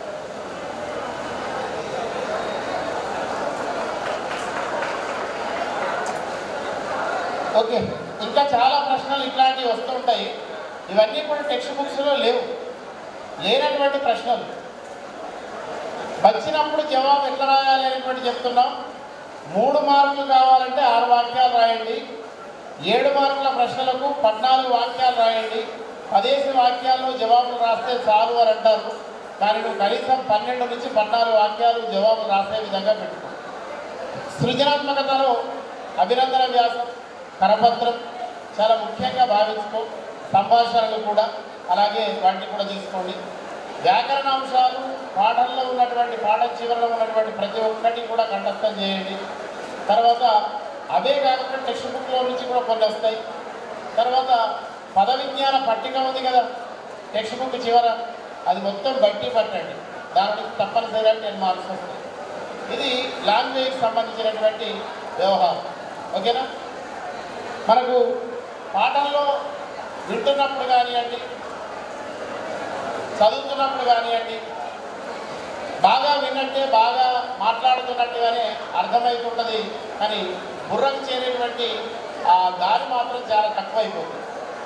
ఓకే ఇంకా చాలా ప్రశ్నలు ఇట్లాంటివి వస్తూ ఉంటాయి ఇవన్నీ కూడా టెక్స్ట్ బుక్స్లో లేవు లేనటువంటి ప్రశ్నలు వచ్చినప్పుడు జవాబు ఎట్లా రాయాలి అనేటువంటి చెప్తున్నాం మూడు మార్కులు కావాలంటే ఆరు వాక్యాలు రాయండి ఏడు మార్కుల ప్రశ్నలకు పద్నాలుగు వాక్యాలు రాయండి పదేసి వాక్యాల్లో జవాబులు రాస్తే చాలు అని అంటారు కానీ నువ్వు కనీసం పన్నెండు నుంచి పద్నాలుగు వాక్యాలు జవాబులు రాసే విధంగా పెట్టుకో సృజనాత్మకతలో అభినందన వ్యాసం కరపత్రం చాలా ముఖ్యంగా భావించుకో సంభాషణలు కూడా అలాగే వాటిని కూడా తీసుకోండి వ్యాకరణ అంశాలు పాఠంలో ఉన్నటువంటి పాఠం చివరిలో ఉన్నటువంటి ప్రతి ఒక్కటి కూడా కంఠస్థం చేయండి తర్వాత అవే కాకుండా టెక్స్ట్ బుక్లో నుంచి కూడా కొన్ని వస్తాయి తర్వాత పద విజ్ఞాన పట్టిక ఉంది కదా టెక్స్ట్ బుక్ చివర అది మొత్తం బట్టి పట్టండి దాని నుంచి తప్పనిసరిగా టెన్ మార్క్స్ వస్తాయి ఇది లాంగ్వేజ్కి సంబంధించినటువంటి వ్యవహారం ఓకేనా మనకు పాఠంలో వింటున్నప్పుడు కానివ్వండి చదువుతున్నప్పుడు కానివ్వండి బాగా విన్నట్టే బాగా మాట్లాడుతున్నట్టుగానే అర్థమవుతుంటుంది కానీ బుర్రకు చేరేటువంటి ఆ దారి మాత్రం చాలా తక్కువైపోతుంది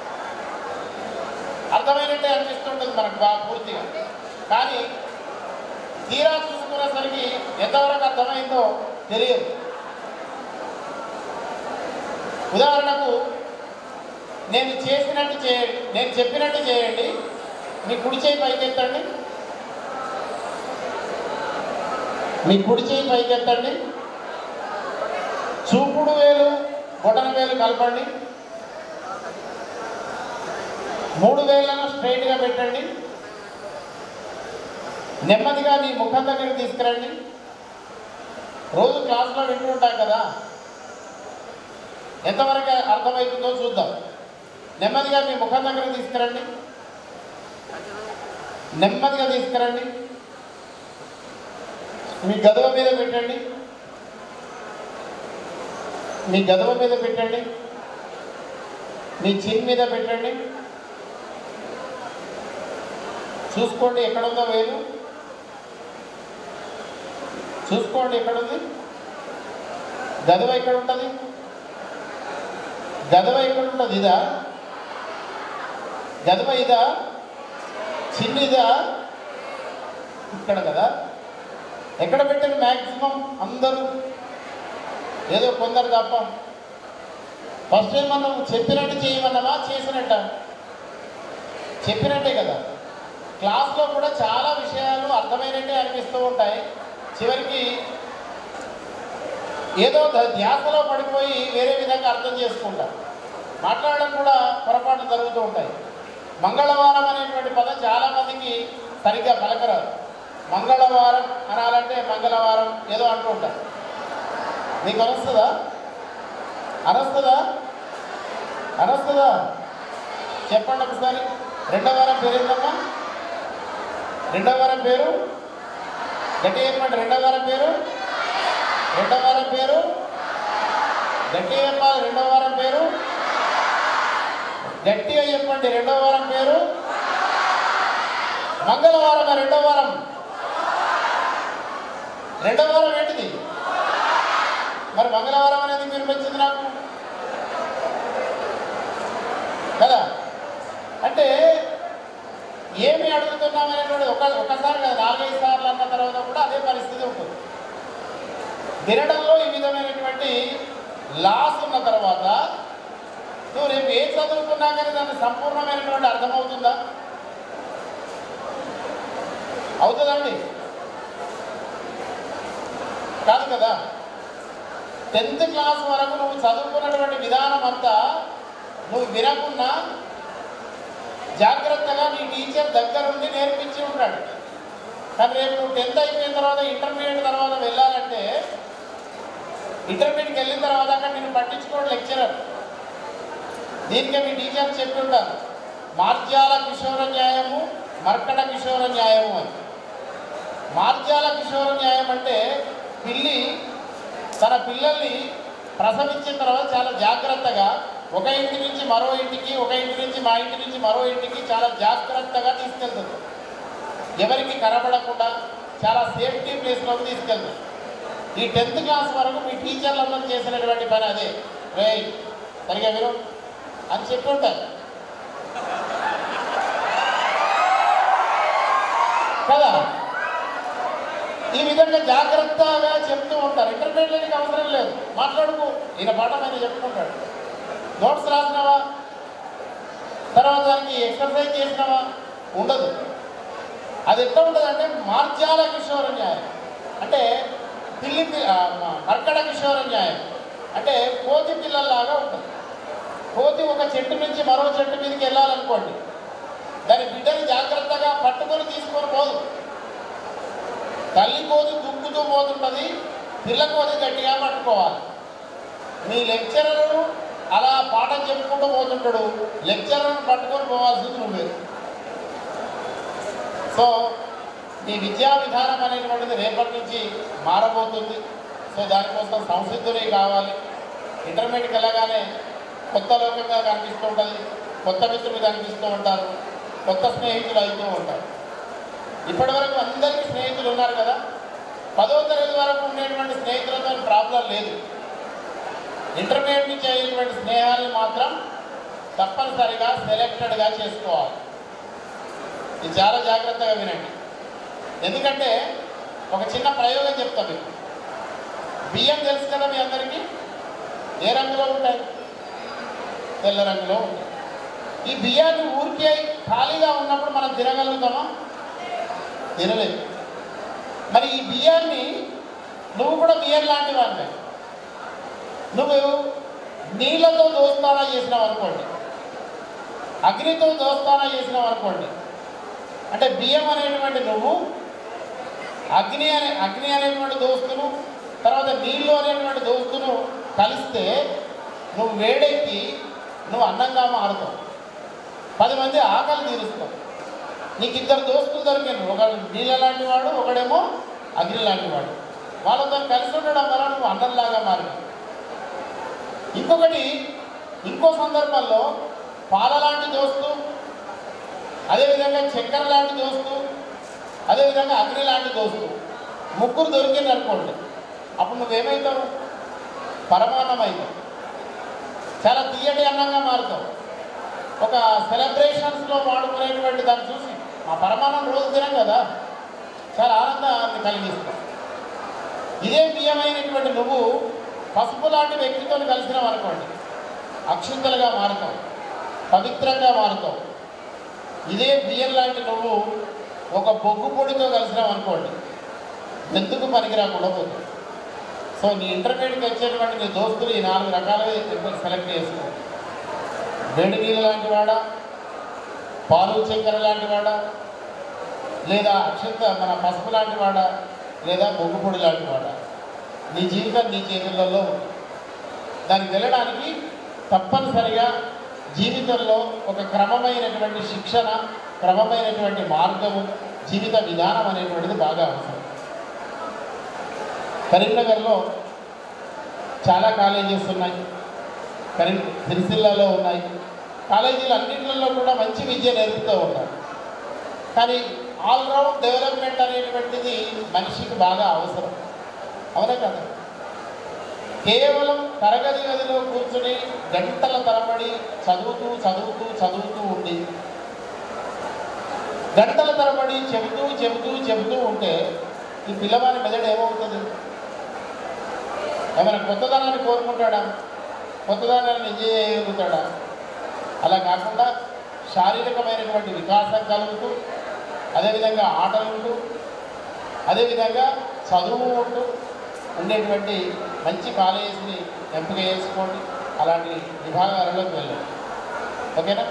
అర్థమైనట్టే అనిపిస్తుంటుంది మనకు బాగా పూర్తిగా కానీ తీరా చూసుకునేసరికి ఎంతవరకు అర్థమైందో తెలియదు ఉదాహరణకు నేను చేసినట్టు చేయండి నేను చెప్పినట్టు చేయండి మీ కుడి చేయి పైకెత్తండి మీ కుడి చేయి పైకెత్తండి చూపుడు వేలు బొటన వేలు కలపండి మూడు వేలను స్ట్రైట్గా పెట్టండి నెమ్మదిగా మీ ముఖం దగ్గర తీసుకురండి రోజు క్లాస్లో వింటుంటాం కదా ఎంతవరకు అర్థమవుతుందో చూద్దాం నెమ్మదిగా మీ ముఖం దగ్గర తీసుకురండి నెమ్మదిగా తీసుకురండి మీ గదవ మీద పెట్టండి మీ గదవ మీద పెట్టండి మీ చిన్ మీద పెట్టండి చూసుకోండి ఎక్కడుందో వేలు చూసుకోండి ఎక్కడుంది గదవ ఎక్కడ ఉంటుంది గదవ ఎక్కడ ఉంటుంది ఇదా గదవ ఇదా చిన్నిదా ఇక్కడ కదా ఎక్కడ పెట్టారు మ్యాక్సిమం అందరూ ఏదో కొందరు తప్ప ఫస్ట్ టైం మనం చెప్పినట్టు చేయమన్నావా చేసినట్ట చెప్పినట్టే కదా క్లాస్లో కూడా చాలా విషయాలు అర్థమైనట్టే అనిపిస్తూ ఉంటాయి చివరికి ఏదో ద- ధ్యాసలో పడిపోయి వేరే విధంగా అర్థం చేసుకుంటాం మాట్లాడడం కూడా పొరపాట్లు జరుగుతూ ఉంటాయి మంగళవారం అనేటువంటి పదం చాలా మందికి సరిగ్గా పలకరాదు మంగళవారం అనాలంటే మంగళవారం ఏదో అంటూ ఉంటారు మీకు అనొస్తుందా అనొస్తుందా అనొస్తుందా చెప్పండి ఒకసారి రెండో వారం పేరు ఏంటమ్మా రెండో వారం పేరు గట్టి చెప్పండి రెండో వారం పేరు రెండో వారం పేరు గట్టి చెప్పాలి రెండో వారం పేరు గట్టిగా చెప్పండి రెండో వారం పేరు మంగళవారం రెండో వారం రెండో వారం ఏంటిది మరి మంగళవారం అనేది మీరు వచ్చింది నాకు కదా అంటే ఏమి అడుగుతున్నాం అనేటువంటి ఒక ఒకసారి కదా నాలుగైదు సార్లు అన్న తర్వాత కూడా అదే పరిస్థితి ఉంటుంది వినడంలో ఈ విధమైనటువంటి లాస్ ఉన్న తర్వాత నువ్వు రేపు ఏం చదువుకున్నా కానీ దానికి సంపూర్ణమైనటువంటి అర్థమవుతుందా అవుతుందండి కాదు కదా టెన్త్ క్లాస్ వరకు నువ్వు చదువుకున్నటువంటి విధానం అంతా నువ్వు వినకున్నా జాగ్రత్తగా నీ టీచర్ దగ్గరుండి నేర్పించి ఉంటాడు కానీ రేపు నువ్వు టెన్త్ అయిపోయిన తర్వాత ఇంటర్మీడియట్ తర్వాత వెళ్ళాలంటే ఇంటర్మీడియట్కి వెళ్ళిన తర్వాత అక్కడ నేను పట్టించుకోవడం లెక్చరర్ దీనికే మీ టీచర్ చెప్పి ఉంటారు మార్జాల కిషోర న్యాయము మర్కట కిషోర న్యాయము అని మార్జాల కిషోర న్యాయం అంటే పిల్లి తన పిల్లల్ని ప్రసవించిన తర్వాత చాలా జాగ్రత్తగా ఒక ఇంటి నుంచి మరో ఇంటికి ఒక ఇంటి నుంచి మా ఇంటి నుంచి మరో ఇంటికి చాలా జాగ్రత్తగా తీసుకెళ్తుంది ఎవరికి కనబడకుండా చాలా సేఫ్టీ ప్లేస్లోకి తీసుకెళ్తుంది ఈ టెన్త్ క్లాస్ వరకు మీ టీచర్లందరూ చేసినటువంటి పని అదే రే సరిగా విను అని చెప్పి ఉంటారు కదా ఈ విధంగా జాగ్రత్తగా చెప్తూ ఉంటారు ఇంటర్మీడియట్కి అవసరం లేదు మాట్లాడుకో ఈయన పాఠం ఆయన చెప్పుకుంటాడు నోట్స్ రాసినావా తర్వాత దానికి ఎక్సర్సైజ్ చేసినావా ఉండదు అది ఎట్లా ఉంటుంది అంటే మార్జాల కిషోర న్యాయం అంటే పిల్లి పి- ఆ, మ- మర్కడ కిషోర న్యాయం అంటే కోతి పిల్లల్లాగా ఉంటుంది కోతి ఒక చెట్టు నుంచి మరో చెట్టు మీదకి వెళ్ళాలనుకోండి దాని బిడ్డని జాగ్రత్తగా పట్టుకొని తీసుకొని పోదు తల్లి కోతి దుక్కుతూ పోతుంటుంది పిల్ల కోతి గట్టిగా పట్టుకోవాలి మీ లెక్చరరు అలా పాఠం చెప్పుకుంటూ పోతుంటాడు లెక్చరర్ను పట్టుకొని పోవాల్సింది నువ్వే సో ఈ విద్యా విధానం అనేటువంటిది రేపటి నుంచి మారబోతుంది సో దానికోసం సంసిద్ధులే కావాలి ఇంటర్మీడియట్కి వెళ్ళగానే కొత్త లోకంగా కనిపిస్తూ ఉంటుంది కొత్త మిత్రులు కనిపిస్తూ ఉంటారు కొత్త స్నేహితులు అవుతూ ఉంటారు ఇప్పటివరకు అందరికీ స్నేహితులు ఉన్నారు కదా పదో తరగతి వరకు ఉండేటువంటి స్నేహితులతో ప్రాబ్లం లేదు ఇంటర్మీడియట్ నుంచి అయ్యేటువంటి స్నేహాన్ని మాత్రం తప్పనిసరిగా సెలెక్టెడ్గా చేసుకోవాలి ఇది చాలా జాగ్రత్తగా వినండి ఎందుకంటే ఒక చిన్న ప్రయోగం చెప్తా మీకు బియ్యం తెలుసు కదా మీ అందరికీ ఏ రంగులో ఉంటాయి తెల్ల రంగులో ఉంటాయి ఈ బియ్యాన్ని ఊరికే ఖాళీగా ఉన్నప్పుడు మనం తినగలుగుతామా తినలేదు మరి ఈ బియ్యాన్ని నువ్వు కూడా బియ్యం లాంటి వాడివే నువ్వు నీళ్ళతో దోస్తానా చేసినావు అనుకోండి అగ్నితో దోస్తానా చేసినావు అనుకోండి అంటే బియ్యం అనేటువంటి నువ్వు అగ్ని అనే అగ్ని అనేటువంటి దోస్తును తర్వాత నీళ్ళు అనేటువంటి దోస్తును కలిస్తే నువ్వు వేడెక్కి నువ్వు అన్నంగా మారుతావు పది మంది ఆకలి తీరుస్తావు నీకు ఇద్దరు దోస్తులు దొరికారు ఒకడు నీళ్ళ లాంటి వాడు ఒకడేమో అగ్ని లాంటి వాడు వాళ్ళతో కలిసి ఉండడం వల్ల నువ్వు అన్నంలాగా మారినావు ఇంకొకటి ఇంకో సందర్భంలో పాల లాంటి దోస్తు అదేవిధంగా చక్కెర లాంటి దోస్తు అదేవిధంగా అగ్ని లాంటి దోస్తు ముగ్గురు దొరికింది అనుకోండి అప్పుడు నువ్వేమవుతావు పరమాన్నం అవుతావు చాలా తీయటి అన్నంగా మారుతావు ఒక సెలబ్రేషన్స్లో వాడుకునేటువంటి దాన్ని చూసి మా పరమాన్నం రోజు తినం కదా చాలా ఆనందాన్ని కలిగిస్తాం ఇదే ప్రియమైనటువంటి నువ్వు పసుపు లాంటి వ్యక్తితో కలిసినావు అనుకోండి అక్షుంతలుగా మారుతావు పవిత్రంగా మారుతావు ఇదే బియ్యం లాంటి నువ్వు ఒక బొగ్గు పొడితో కలిసినావు అనుకోండి ఎందుకు పనికిరాకుండా పోతుంది సో నీ ఇంటర్మీడియట్కి వచ్చేటువంటి నీ దోస్తులు ఈ నాలుగు రకాలుగా సెలెక్ట్ చేసుకో వేడి నీళ్ళు లాంటి వాడా పాలు చక్కెర లాంటి వాడా లేదా అక్షంత మన పసుపు లాంటి వాడా లేదా బొగ్గు పొడి లాంటి వాడా నీ జీవితం నీ చేతులలో ఉంది దానికి వెళ్ళడానికి తప్పనిసరిగా జీవితంలో ఒక క్రమమైనటువంటి శిక్షణ క్రమమైనటువంటి మార్గము జీవిత విధానం అనేటువంటిది బాగా అవసరం కరీంనగర్లో చాలా కాలేజెస్ ఉన్నాయి కరీం సిరిసిల్లాలో ఉన్నాయి కాలేజీలు అన్నింటిలో కూడా మంచి విద్య నేర్పుతూ ఉంటారు కానీ ఆల్రౌండ్ డెవలప్మెంట్ అనేటువంటిది మనిషికి బాగా అవసరం అవునా కదా కేవలం తరగతి గదిలో కూర్చుని గంటల తరబడి చదువుతూ చదువుతూ చదువుతూ ఉండి గంటల తరబడి చెబుతూ చెబుతూ చెబుతూ ఉంటే ఈ పిల్లవాడి మెదడు ఏమవుతుంది ఏమైనా కొత్తదనాన్ని కోరుకుంటాడా కొత్తదనాన్ని ఎంజాయ్ చేయగలుగుతాడా అలా కాకుండా శారీరకమైనటువంటి వికాసం కలుగుతూ అదేవిధంగా ఆటలు ఉంటూ అదేవిధంగా చదువు ఉంటూ ఉండేటువంటి మంచి కాలేజీని ఎంపిక చేసుకోండి అలాంటి విభాగాలలోకి వెళ్ళండి ఓకేనా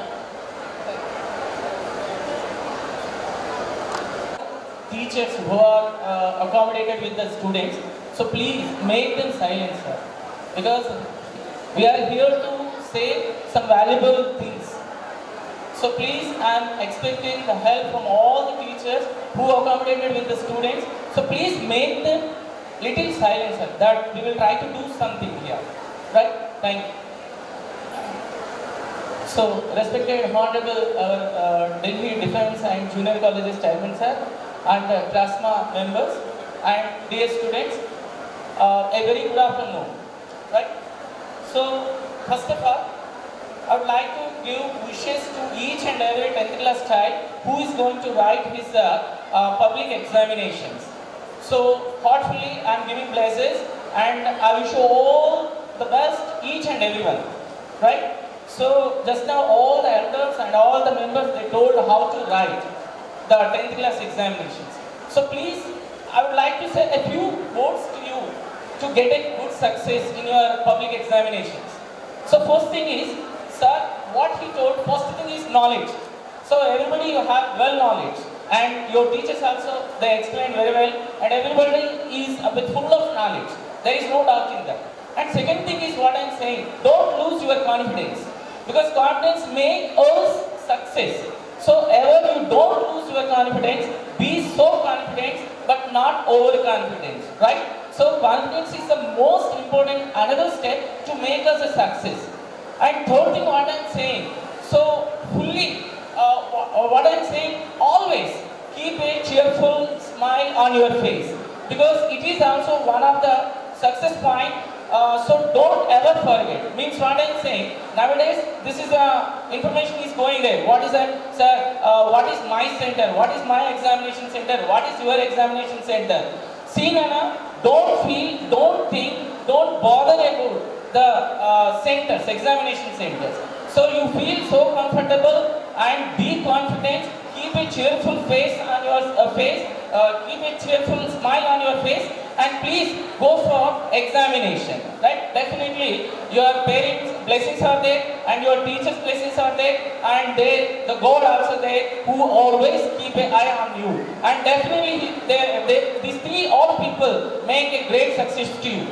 teachers who are uh, accommodated with the students. So please make them silent, sir. Because we are here to say some valuable things. So please, I am expecting the help from all the teachers who accommodated with the students. So please make them little silent, sir. That we will try to do something here. Right? Thank you. So, respected Honorable our uh, Delhi Defense and Junior Colleges Chairman sir, and uh, plasma members, and dear students, uh, a very good afternoon. Right? So, first of all, I would like to give wishes to each and every 10th class child who is going to write his uh, uh, public examinations. So, thoughtfully, I am giving blessings and I wish you all the best, each and everyone. Right? So, just now all the elders and all the members, they told how to write the 10th class examinations. So, please, I would like to say a few words to you to get a good success in your public examinations. So, first thing is, sir, what he told, first thing is knowledge. So, everybody you have well knowledge and your teachers also, they explain very well and everybody is a bit full of knowledge. There is no doubt in that. And second thing is what I am saying, don't lose your confidence because confidence makes us success. So ever you don't lose your confidence, be so confident but not overconfident, right? So confidence is the most important another step to make us a success. And third thing what I am saying, so fully uh, wha- what I am saying, always keep a cheerful smile on your face because it is also one of the success point uh, so don't ever forget. Means what I'm saying. Nowadays, this is uh, information is going there. What is that, sir? Uh, what is my center? What is my examination center? What is your examination center? See, Nana, don't feel, don't think, don't bother about the uh, centers, examination centers. So you feel so comfortable and be confident. Keep a cheerful face on your uh, face. Uh, keep a cheerful smile on your face and please go for examination right definitely your parents blessings are there and your teachers blessings are there and they the god also there who always keep an eye on you and definitely they, they, these three all people make a great success to you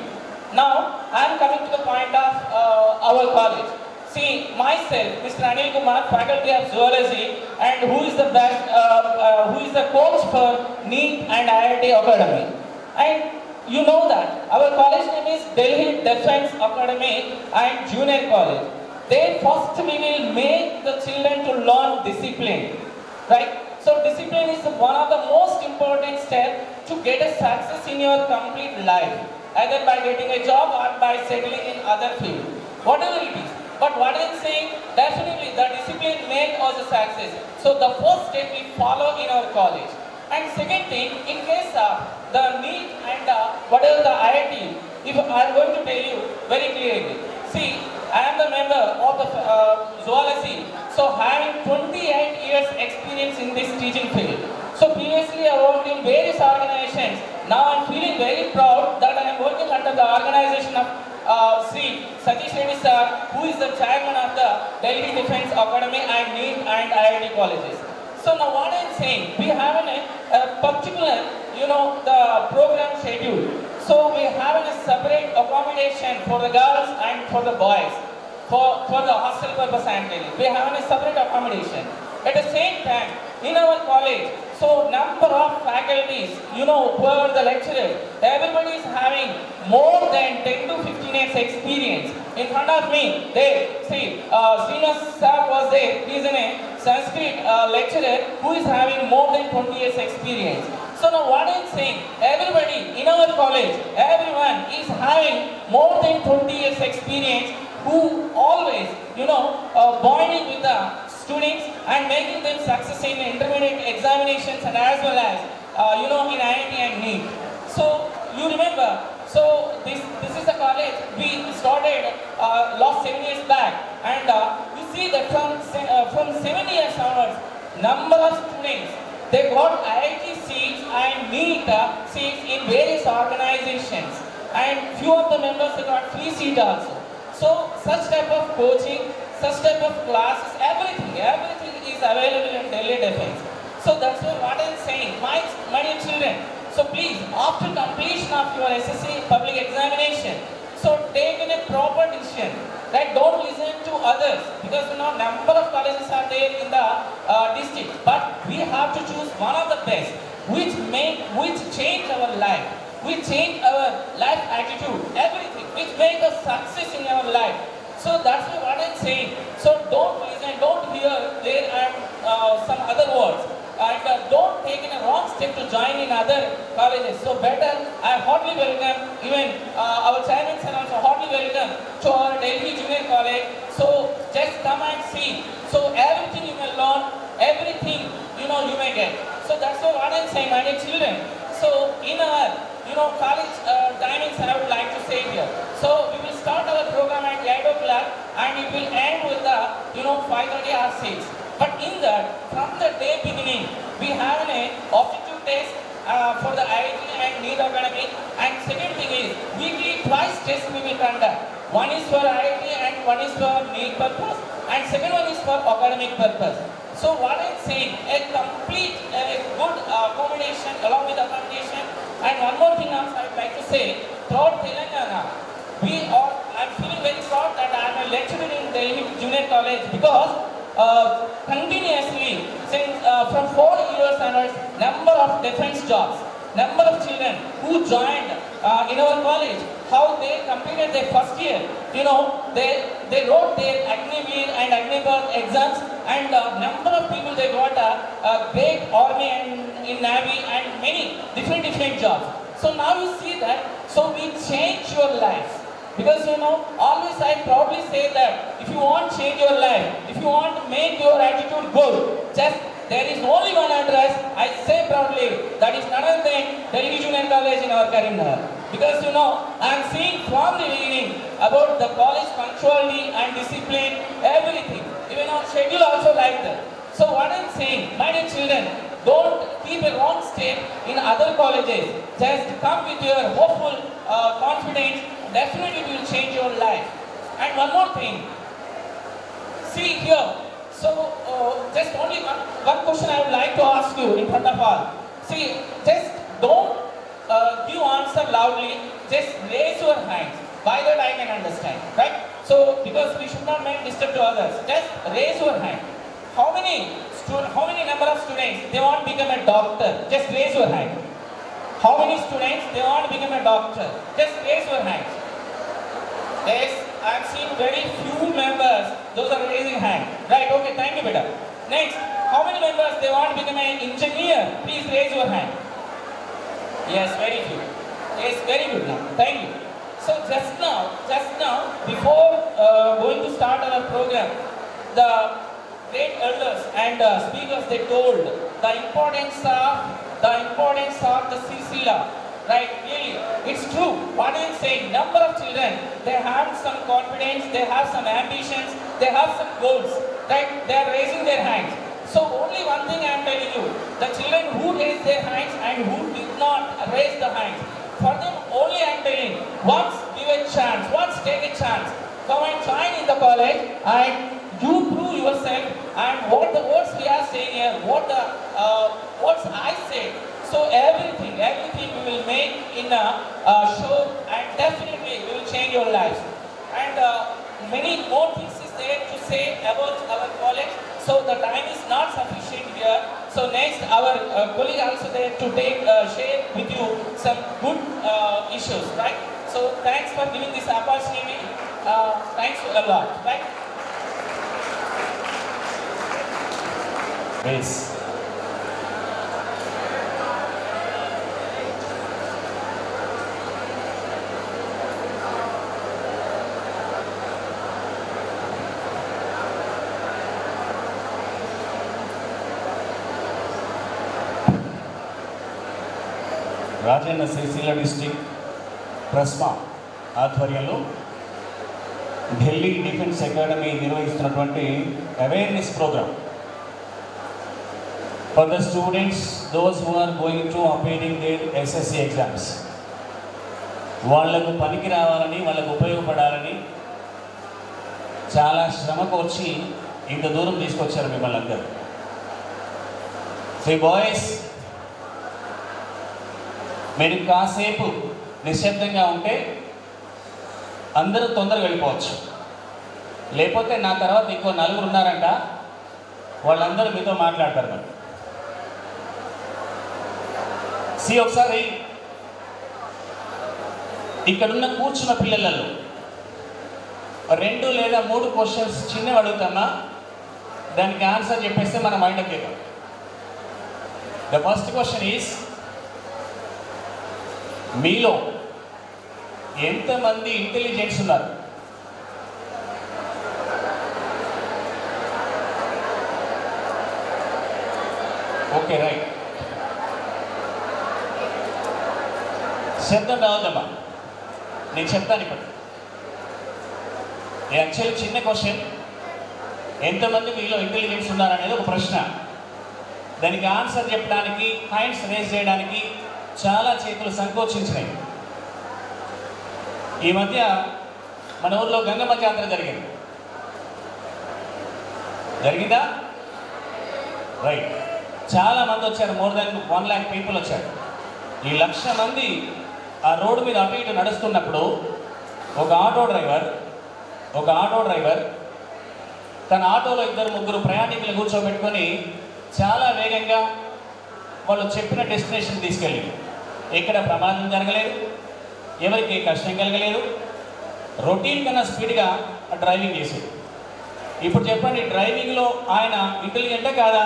now i am coming to the point of uh, our college See, myself, Mr. Anil Kumar, faculty of zoology, and who is the best, uh, uh, who is the coach for NEET and IIT Academy. And you know that our college name is Delhi Defense Academy and Junior College. They first we will make the children to learn discipline, right? So discipline is one of the most important steps to get a success in your complete life, either by getting a job or by settling in other field, whatever it is. But what I am saying, definitely the discipline make us a success. So the first step we follow in our college. And second thing, in case of the NEET and uh, whatever the IIT, if I am going to tell you very clearly. See, I am the member of the uh, zoology, so having 28 years experience in this teaching field. So previously I worked in various organizations. Now I am feeling very proud that I am working under the organization of uh, Sri Satish Reddy sir, who is the chairman of the Delhi Defense Academy and NEET and IIT colleges. So now what I am saying, we have an, a particular, you know, the program schedule. So we have a separate accommodation for the girls and for the boys. For, for the hostel purpose I am telling. We have a separate accommodation. At the same time, in our college, so number of faculties, you know, who are the lecturers, everybody is having more than 10 to 15 years experience. In front of me, they, see, uh, Srinivas sir was there, he is a Sanskrit uh, lecturer who is having more than 20 years experience. So now what I am saying, everybody in our college, everyone is having more than 20 years experience who always, you know, uh, bonding with the students and making them success in intermediate examinations and as well as, uh, you know, in IIT and NEET. So you remember, so this, this is the college we started uh, last seven years back and uh, you see that from, se- uh, from seven years onwards, number of students they got IIT seats and NEET uh, seats in various organizations. And few of the members they got free seat also. So such type of coaching, such type of classes, everything, everything is available in Delhi Defense. So that's what I'm saying. My, my dear children, so please, after completion of your SSC public examination, so take in a proper decision. Right? Don't listen to others because you know number of colleges are there in the uh, district. But we have to choose one of the best, which make which change our life, which change our life attitude, everything, which make us success in our life. So that's what I'm saying. So don't listen, don't hear there and uh, some other words. And uh, don't take in a wrong step to join in other colleges. So better, I heartily welcome, even uh, our chairman and also heartily welcome to our Delhi Junior College. So just come and see. So everything you will learn, everything you know you may get. So that's what I'm saying, my dear children. So in our you know college uh, timings, I would like to say here. So we will start our program at 8 o'clock and it will end with the you know 5:30 or 6. But in that, from the day beginning, we have an aptitude test uh, for the IIT and NEET academy. And second thing is, weekly twice test we will conduct. One is for IIT and one is for NEET purpose. And second one is for academic purpose. So what I'm saying, a complete, a good uh, combination along with accommodation. And one more thing else I'd like to say, throughout Telangana, we are, I'm feeling very proud that I'm a lecturer in Delhi Junior College because uh, continuously since uh, from four years onwards, number of defense jobs, number of children who joined uh, in our college, how they completed their first year. You know, they they wrote their Agniveer and Agnipath exams, and uh, number of people they got a, a great army and in navy and many different different jobs. So now you see that. So we change your life. Because you know, always I proudly say that if you want to change your life, if you want to make your attitude good, just there is only one address, I say proudly, that is none other than Delhi Junior College in our Karimnagar. Because you know, I am seeing from the beginning about the college punctuality and discipline, everything. Even our schedule also like that. So what I am saying, my dear children, don't keep a wrong step in other colleges. Just come with your hopeful uh, confidence definitely it will change your life. And one more thing, see here, so uh, just only one, one question I would like to ask you in front of all. See, just don't uh, give answer loudly, just raise your hands. By that I can understand, right? So, because we should not make disturb to others, just raise your hand. How many, stu- how many number of students, they want to become a doctor? Just raise your hand. How many students, they want to become a doctor? Just raise your hands. Yes, I am seeing very few members. Those are raising hand. Right, okay, thank you, beta. Next, how many members they want to become an engineer? Please raise your hand. Yes, very few. Yes, very good now. Thank you. So just now, just now, before uh, going to start our program, the great elders and uh, speakers they told the importance of the importance of the Sisila. Right, really, it's true. What I'm saying, number of children, they have some confidence, they have some ambitions, they have some goals. Right, they are raising their hands. So only one thing I am telling you, the children who raised their hands and who did not raise the hands, for them only I am telling, once give a chance, once take a chance, come and join in the college and you prove yourself and what the words we are saying here, what the uh, words I say, so everything, everything we will make in a uh, show and definitely we will change your lives. And uh, many more things is there to say about our college. So the time is not sufficient here. So next our uh, colleague also there to take uh, share with you some good uh, issues, right? So thanks for giving this opportunity. Uh, thanks a lot, right? Race. Rajanna Sirisilla district ప్రెస్మా ఆధ్వర్యంలో Delhi defence academy నిర్వహిస్తున్నటువంటి awareness programme for the students, those who are going to appearing their SSC exams. వాళ్లకు పనికి రావాలని వాళ్ళకు ఉపయోగపడాలని చాలా శ్రమకు వచ్చి ఇంత దూరం తీసుకొచ్చారు మిమ్మల్ని అందరూ సో బాయ్స్ మీరు కాసేపు నిశ్శబ్దంగా ఉంటే అందరూ తొందరగా వెళ్ళిపోవచ్చు లేకపోతే నా తర్వాత ఇంకో నలుగురు ఉన్నారంట వాళ్ళందరూ మీతో మాట్లాడతారు మరి సి ఒకసారి ఇక్కడున్న కూర్చున్న పిల్లలలో రెండు లేదా మూడు క్వశ్చన్స్ చిన్నవి అడుగుతామా దానికి ఆన్సర్ చెప్పేస్తే మన మైండ్ ఎక్కేద్దాం ద ఫస్ట్ క్వశ్చన్ ఈస్ మీలో ఎంతమంది ఇంటెలిజెన్స్ ఉన్నారు ఓకే రైట్ శబ్దం రావద్దమ్మా నేను చెప్తాను ఇప్పుడు యాక్చువల్ చిన్న క్వశ్చన్ ఎంతమంది మీలో ఇంటెలిజెన్స్ ఉన్నారనేది ఒక ప్రశ్న దానికి ఆన్సర్ చెప్పడానికి హ్యాండ్స్ రేస్ చేయడానికి చాలా చేతులు సంకోచించినాయి ఈ మధ్య మన ఊర్లో గంగమ్మ జాతర జరిగింది జరిగిందా రైట్ చాలా మంది వచ్చారు more than one lakh people వచ్చారు ఈ లక్ష మంది ఆ రోడ్డు మీద అటు ఇటు నడుస్తున్నప్పుడు ఒక ఆటో డ్రైవర్ ఒక ఆటో డ్రైవర్ తన ఆటోలో ఇద్దరు ముగ్గురు ప్రయాణికులు కూర్చోబెట్టుకొని చాలా వేగంగా వాళ్ళు చెప్పిన డెస్టినేషన్ తీసుకెళ్ళి ఎక్కడ ప్రమాదం జరగలేదు ఎవరికి కష్టం కలగలేదు రొటీన్ కన్నా స్పీడ్గా డ్రైవింగ్ చేసి ఇప్పుడు చెప్పండి డ్రైవింగ్లో ఆయన ఇంటెలిజెంటే కాదా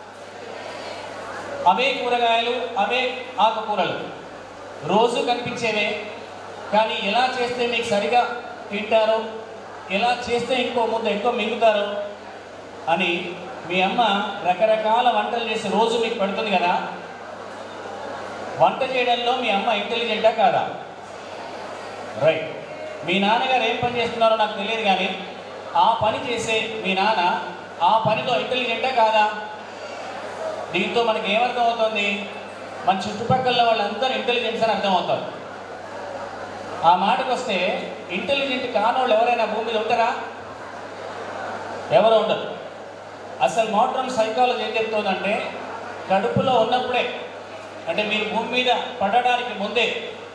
అవే కూరగాయలు అవే ఆకుకూరలు రోజు కనిపించేవే కానీ ఎలా చేస్తే మీకు సరిగా తింటారో ఎలా చేస్తే ఇంకో ముద్ద ఎక్కువ మింగుతారో అని మీ అమ్మ రకరకాల వంటలు చేసి రోజు మీకు పెడుతుంది కదా వంట చేయడంలో మీ అమ్మ ఇంటెలిజెంటా కాదా రైట్ మీ నాన్నగారు ఏం పని చేస్తున్నారో నాకు తెలియదు కానీ ఆ పని చేసే మీ నాన్న ఆ పనిలో ఇంటెలిజెంటా కాదా దీంతో మనకి ఏమర్థం అవుతుంది మన చుట్టుపక్కల వాళ్ళందరూ ఇంటెలిజెన్స్ అని అర్థం అవుతారు ఆ మాటకు వస్తే ఇంటెలిజెంట్ కానోళ్ళు ఎవరైనా భూమి మీద ఉంటారా ఎవరు ఉండరు అసలు మోడర్న్ సైకాలజీ ఏం చెప్తుందంటే కడుపులో ఉన్నప్పుడే అంటే మీరు భూమి మీద పడడానికి ముందే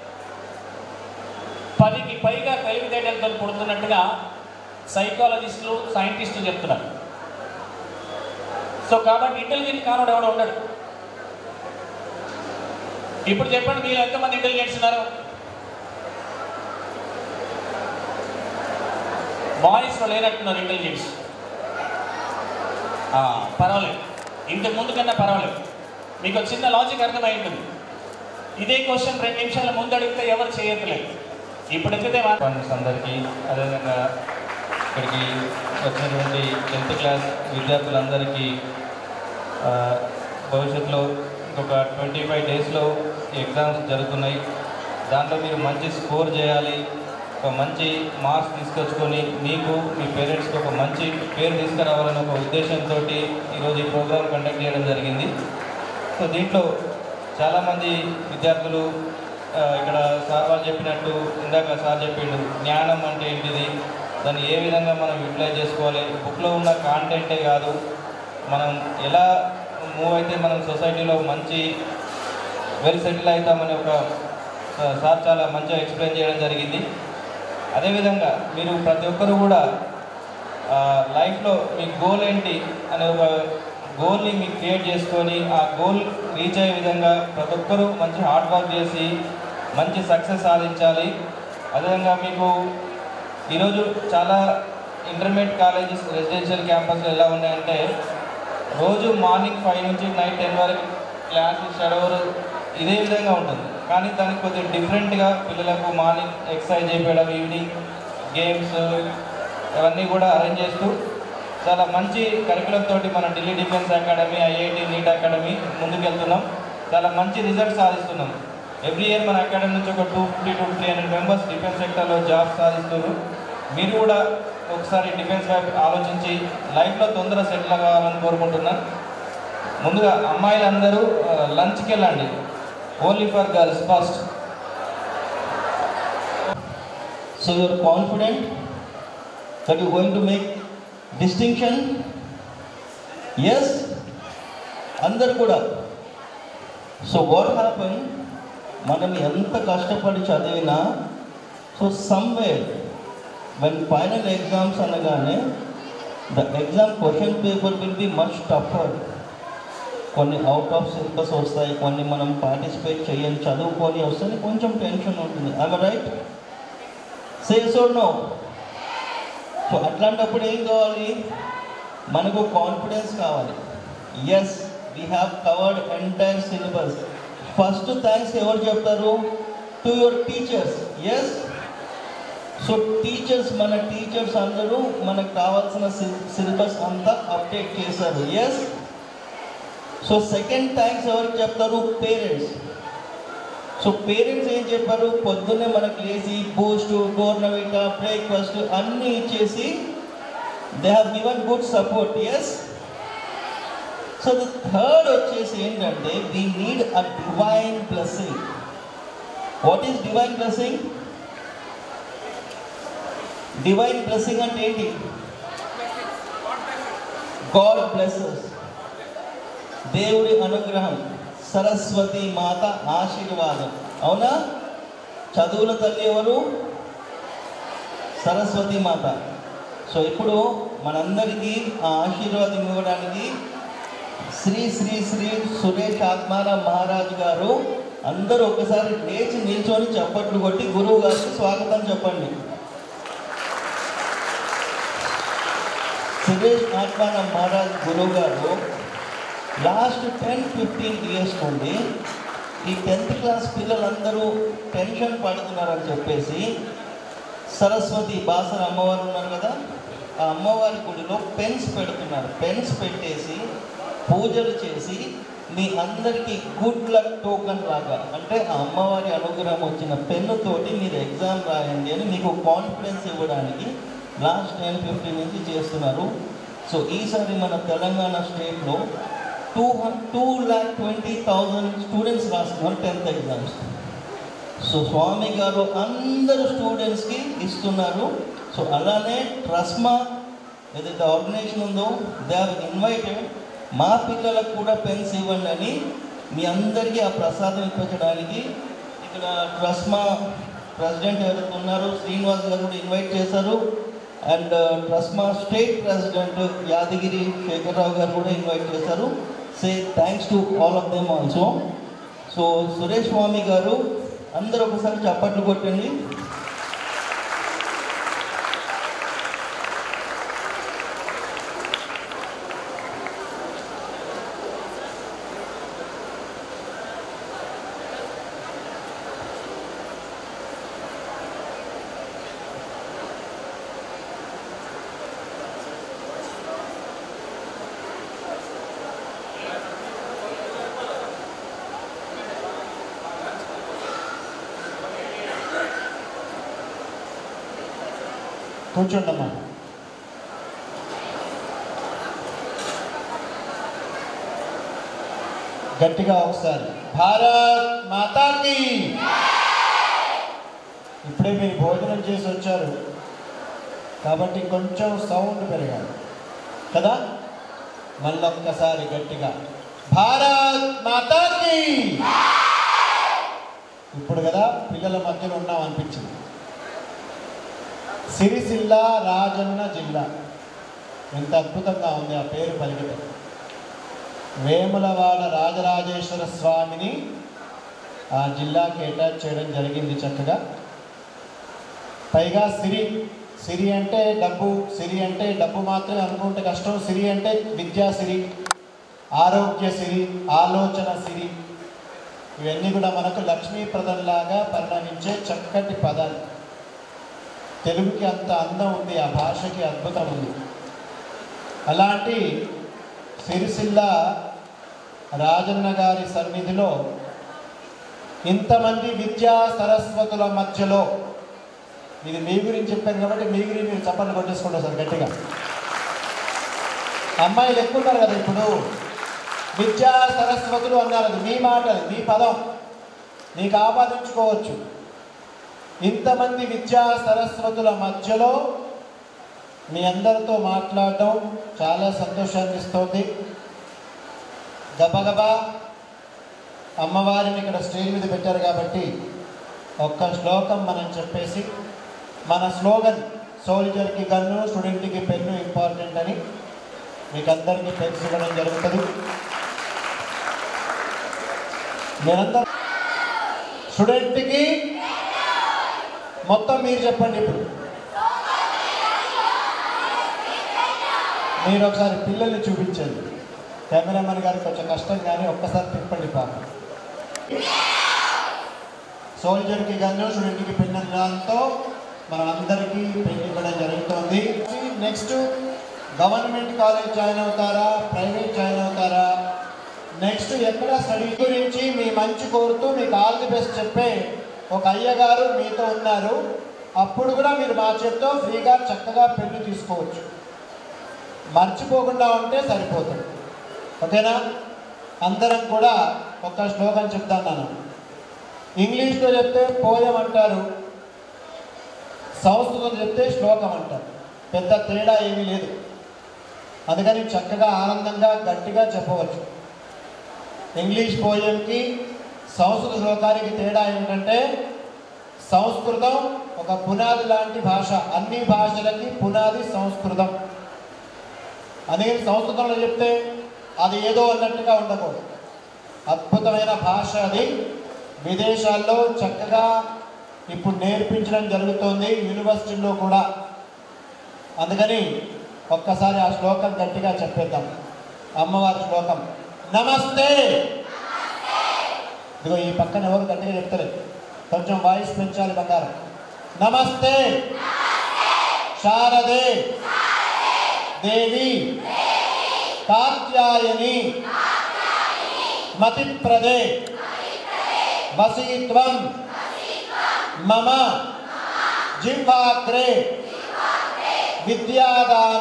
పదికి పైగా తెలివితేటలతో పుడుతున్నట్టుగా సైకాలజిస్టులు సైంటిస్టులు చెప్తున్నారు సో కాబట్టి ఇంటెలిజెంట్ కానోడు ఎవడో ఉండడు ఇప్పుడు చెప్పండి మీరు ఎంతమంది ఇంటెలిజెంట్స్ ఉన్నారు బాయ్స్లో లేనట్టున్నారు ఇంటెలిజెన్స్ పర్వాలేదు ఇంతకు ముందు కన్నా పర్వాలేదు మీకు ఒక చిన్న లాజిక్ అర్థమై ఉంటుంది ఇదే క్వశ్చన్ రెండు నిమిషాల ముందు అడిగితే ఎవరు చేయట్లేదు ఇప్పుడు ఎక్కితే స్టూడెంట్స్ అందరికీ అదేవిధంగా ఇక్కడికి వచ్చినటువంటి టెన్త్ క్లాస్ విద్యార్థులందరికీ ఆ, భవిష్యత్తులో ఇంకొక ట్వంటీ ఫైవ్ డేస్లో ఎగ్జామ్స్ జరుగుతున్నాయి దాంట్లో మీరు మంచి స్కోర్ చేయాలి ఒక మంచి మార్క్స్ తీసుకొచ్చుకొని మీకు మీ పేరెంట్స్కి ఒక మంచి పేరు తీసుకురావాలనే ఒక ఉద్దేశంతో ఈరోజు ఈ ప్రోగ్రామ్ కండక్ట్ చేయడం జరిగింది సో దీంట్లో చాలామంది విద్యార్థులు ఆ, ఇక్కడ సార్ వాళ్ళు చెప్పినట్టు ఇందాక సార్ చెప్పిండు జ్ఞానం అంటే ఏంటిది దాన్ని ఏ విధంగా మనం యూటిలైజ్ చేసుకోవాలి బుక్లో ఉన్న కాంటెంటే కాదు మనం ఎలా మూవ్ అయితే మనం సొసైటీలో మంచి వెల్ సెటిల్ అవుతామని ఒక ఆ, సార్ చాలా మంచిగా ఎక్స్ప్లెయిన్ చేయడం జరిగింది అదేవిధంగా మీరు ప్రతి ఒక్కరు కూడా లైఫ్లో మీ గోల్ ఏంటి అనే ఒక గోల్ని మీకు క్రియేట్ చేసుకొని ఆ గోల్ రీచ్ అయ్యే విధంగా ప్రతి ఒక్కరూ మంచి హార్డ్ వర్క్ చేసి మంచి సక్సెస్ సాధించాలి అదేవిధంగా మీకు ఈరోజు చాలా ఇంటర్మీడియట్ కాలేజెస్ రెసిడెన్షియల్ క్యాంపస్లు ఎలా ఉన్నాయంటే రోజు మార్నింగ్ ఫైవ్ నుంచి నైట్ టెన్ వరకు క్లాసెస్ చదవరు ఇదే విధంగా ఉంటుంది కానీ దానికి కొద్దిగా డిఫరెంట్గా పిల్లలకు మార్నింగ్ ఎక్సర్సైజ్ చేయడం ఈవినింగ్ గేమ్స్ ఇవన్నీ కూడా అరేంజ్ చేస్తూ చాలా మంచి కరికులం తోటి మన Delhi defence academy IIT NEET academy ముందుకెళ్తున్నాం చాలా మంచి రిజల్ట్ సాధిస్తున్నాం ఎవ్రీ ఇయర్ మన అకాడమీ నుంచి ఒక two fifty two three hundred members defence సెక్టర్లో జాబ్ సాధిస్తున్నారు మీరు కూడా ఒకసారి డిఫెన్స్ వైపు ఆలోచించి లైఫ్లో తొందర సెటిల్ కావాలని కోరుకుంటున్నాను ముందుగా అమ్మాయిలందరూ ఆ, లంచ్కి వెళ్ళండి only for girls first So you are confident that you are going to make distinction? Yes? అందరు కూడా సో వాట్ హ్యాపన్ మనం ఎంత కష్టపడి చదివినా so somewhere when final exams అనగానే the exam question paper will be much tougher కొన్ని out of syllabus వస్తాయి కొన్ని మనం పార్టిసిపేట్ చేయని చదువుకొని వస్తాయి కొంచెం టెన్షన్ ఉంటుంది I right says no so అట్లాంటప్పుడు ఏం కావాలి మనకు కాన్ఫిడెన్స్ కావాలి yes we have covered entire syllabus first thanks ఎవరు చెప్తారు to your teachers yes so teachers మన టీచర్స్ అందరూ మనకు కావాల్సిన సిలబస్ అంతా అప్డేట్ చేశారు ఎస్ సో సెకండ్ థ్యాంక్స్ ఎవరికి చెప్తారు పేరెంట్స్ సో పేరెంట్స్ ఏం చెప్పారు పొద్దున్నే మనకు లేచి బూస్ట్ గోర్నవిటా బ్రేక్ఫాస్ట్ అన్నీ ఇచ్చేసి they have given good support yes so the third వచ్చేసి ఏంటంటే we need a divine blessing what is divine blessing divine blessing అంటే ఏంటి గాడ్ బ్లెస్సెస్ దేవుడి అనుగ్రహం సరస్వతి మాత ఆశీర్వాదం అవునా చదువుల తల్లి ఎవరు సరస్వతి మాత సో ఇప్పుడు మనందరికీ ఆ ఆశీర్వాదం ఇవ్వడానికి శ్రీ శ్రీ శ్రీ సురేష్ ఆత్మారాం మహారాజ్ గారు అందరూ ఒకసారి లేచి నిల్చొని చప్పట్లు కొట్టి గురువు గారికి స్వాగతం చెప్పండి సురేష్ ఆత్మారాం మహారాజ్ గురువు గారు లాస్ట్ టెన్ ఫిఫ్టీన్ ఇయర్స్ నుండి ఈ టెన్త్ క్లాస్ పిల్లలందరూ టెన్షన్ పడుతున్నారని చెప్పేసి సరస్వతి బాసర అమ్మవారు ఉన్నారు కదా ఆ అమ్మవారి గుడిలో పెన్స్ పెడుతున్నారు పెన్స్ పెట్టేసి పూజలు చేసి మీ అందరికీ గుడ్ లక్ టోకన్ లాగా అంటే ఆ అమ్మవారి అనుగ్రహం వచ్చిన పెన్నుతోటి మీరు ఎగ్జామ్ రాయండి అని మీకు కాన్ఫిడెన్స్ ఇవ్వడానికి లాస్ట్ టెన్ ఫిఫ్టీన్ నుంచి చేస్తున్నారు సో ఈసారి మన తెలంగాణ స్టేట్లో two two lakh twenty thousand students రాస్తున్నారు tenth exams so Swami garu అందరు స్టూడెంట్స్కి ఇస్తున్నారు సో అలానే ట్రస్మా ఏదైతే ఆర్గనైజేషన్ ఉందో దే ఆర్ ఇన్వైటెడ్ మా పిల్లలకు కూడా పెన్స్ ఇవ్వండి అని మీ అందరికీ ఆ ప్రసాదం ఇప్పించడానికి ఇక్కడ ట్రస్మా ప్రెసిడెంట్ ఎవరైతే ఉన్నారో శ్రీనివాస్ గారు కూడా ఇన్వైట్ చేశారు అండ్ ట్రస్మా స్టేట్ ప్రెసిడెంట్ యాదగిరి శేఖర్రావు గారు కూడా ఇన్వైట్ చేశారు say thanks to all of them also so Suresh Swami garu అందరూ ఒకసారి చప్పట్లు కొట్టండి కూర్చోండమ్మా గట్టిగా ఒకసారి భారత్ మాతాకి ఇప్పుడే మీరు భోజనం చేసి వచ్చారు కాబట్టి కొంచెం సౌండ్ పెరగాలి కదా మళ్ళొక్కసారి గట్టిగా భారత్ మాతాకి ఇప్పుడు కదా పిల్లల మధ్యలో ఉన్నాం అనిపించింది సిరిసిల్ల రాజన్న జిల్లా ఎంత అద్భుతంగా ఉంది ఆ పేరు పలికితే వేములవాడ రాజరాజేశ్వర స్వామిని ఆ జిల్లాకి అటాచ్ చేయడం జరిగింది చక్కగా పైగా సిరి సిరి అంటే డబ్బు సిరి అంటే డబ్బు మాత్రమే అనుకుంటే కష్టం సిరి అంటే విద్యా సిరి ఆరోగ్య సిరి ఆలోచన సిరి ఇవన్నీ కూడా మనకు లక్ష్మీప్రదంలాగా పరిణమించే చక్కటి పదాలు తెలుగుకి అంత అందం ఉంది ఆ భాషకి అద్భుతం ఉంది అలాంటి సిరిసిల్ల రాజన్న గారి సన్నిధిలో ఇంతమంది విద్యా సరస్వతుల మధ్యలో ఇది మీ గురించి చెప్పాను కాబట్టి మీ గురించి మీరు చప్పట్లు కొట్టేసుకుంటారు సార్ గట్టిగా అమ్మాయిలు ఎక్కువ ఉన్నారు కదా ఇప్పుడు విద్యా సరస్వతులు అన్నారు అది మీ మాట అది మీ పదం నీకు ఆపాదించుకోవచ్చు ఇంతమంది విద్యా సరస్వతుల మధ్యలో మీ అందరితో మాట్లాడడం చాలా సంతోషాన్ని ఇస్తోంది గబగబా అమ్మవారిని ఇక్కడ స్టేజ్ మీద పెట్టారు కాబట్టి ఒక్క శ్లోకం మనం చెప్పేసి మన స్లోగన్ సోల్జర్కి గన్ను స్టూడెంట్కి పెన్ను ఇంపార్టెంట్ అని మీకు అందరికీ పెన్స్ ఇవ్వడం జరుగుతుంది మీరందరూ స్టూడెంట్కి మొత్తం మీరు చెప్పండి ఇప్పుడు మీరు ఒకసారి పిల్లల్ని చూపించండి కెమెరామెన్ గారికి కొంచెం కష్టం కానీ ఒక్కసారి తిప్పండి పాపం సోల్జర్కి గన్ను స్టూడెంట్కి పెన్ను దాంతో మనం అందరికీ పెన్ ఇవ్వడం జరుగుతుంది నెక్స్ట్ గవర్నమెంట్ కాలేజ్ జాయిన్ అవుతారా ప్రైవేట్ జాయిన్ అవుతారా నెక్స్ట్ ఎక్కడ స్టడీ గురించి మీ మంచి కోరుతూ మీకు ఆల్ ది బెస్ట్ చెప్పే ఒక అయ్యగారు మీతో ఉన్నారు అప్పుడు కూడా మీరు మా చేత్తో ఫ్రీగా చక్కగా పెన్ను తీసుకోవచ్చు మర్చిపోకుండా ఉంటే సరిపోతుంది ఓకేనా అందరం కూడా ఒక శ్లోకం చెప్తాను ఇంగ్లీష్లో చెప్తే పోయం అంటారు సంస్కృతం చెప్తే శ్లోకం అంటారు పెద్ద తేడా ఏమీ లేదు అందుకని చక్కగా ఆనందంగా గట్టిగా చెప్పవచ్చు ఇంగ్లీష్ పోయంకి సంస్కృత శ్లోకానికి తేడా ఏమిటంటే సంస్కృతం ఒక పునాది లాంటి భాష అన్ని భాషలకి పునాది సంస్కృతం అందుకని సంస్కృతంలో చెప్తే అది ఏదో అన్నట్టుగా ఉండకూడదు అద్భుతమైన భాష అది విదేశాల్లో చక్కగా ఇప్పుడు నేర్పించడం జరుగుతోంది యూనివర్సిటీల్లో కూడా అందుకని ఒక్కసారి ఆ శ్లోకం గట్టిగా చెప్పేద్దాం అమ్మవారి శ్లోకం నమస్తే ఇదిగో ఈ పక్కన ఎవరు గట్టిగా చెప్తలేదు కొంచెం వాయిస్ పెంచాలి బంగారం నమస్తే శారదే దేవి కాత్యాయని మతిప్రదే వసీత్వం మమ జిహ్వాగ్రే విద్యాదాన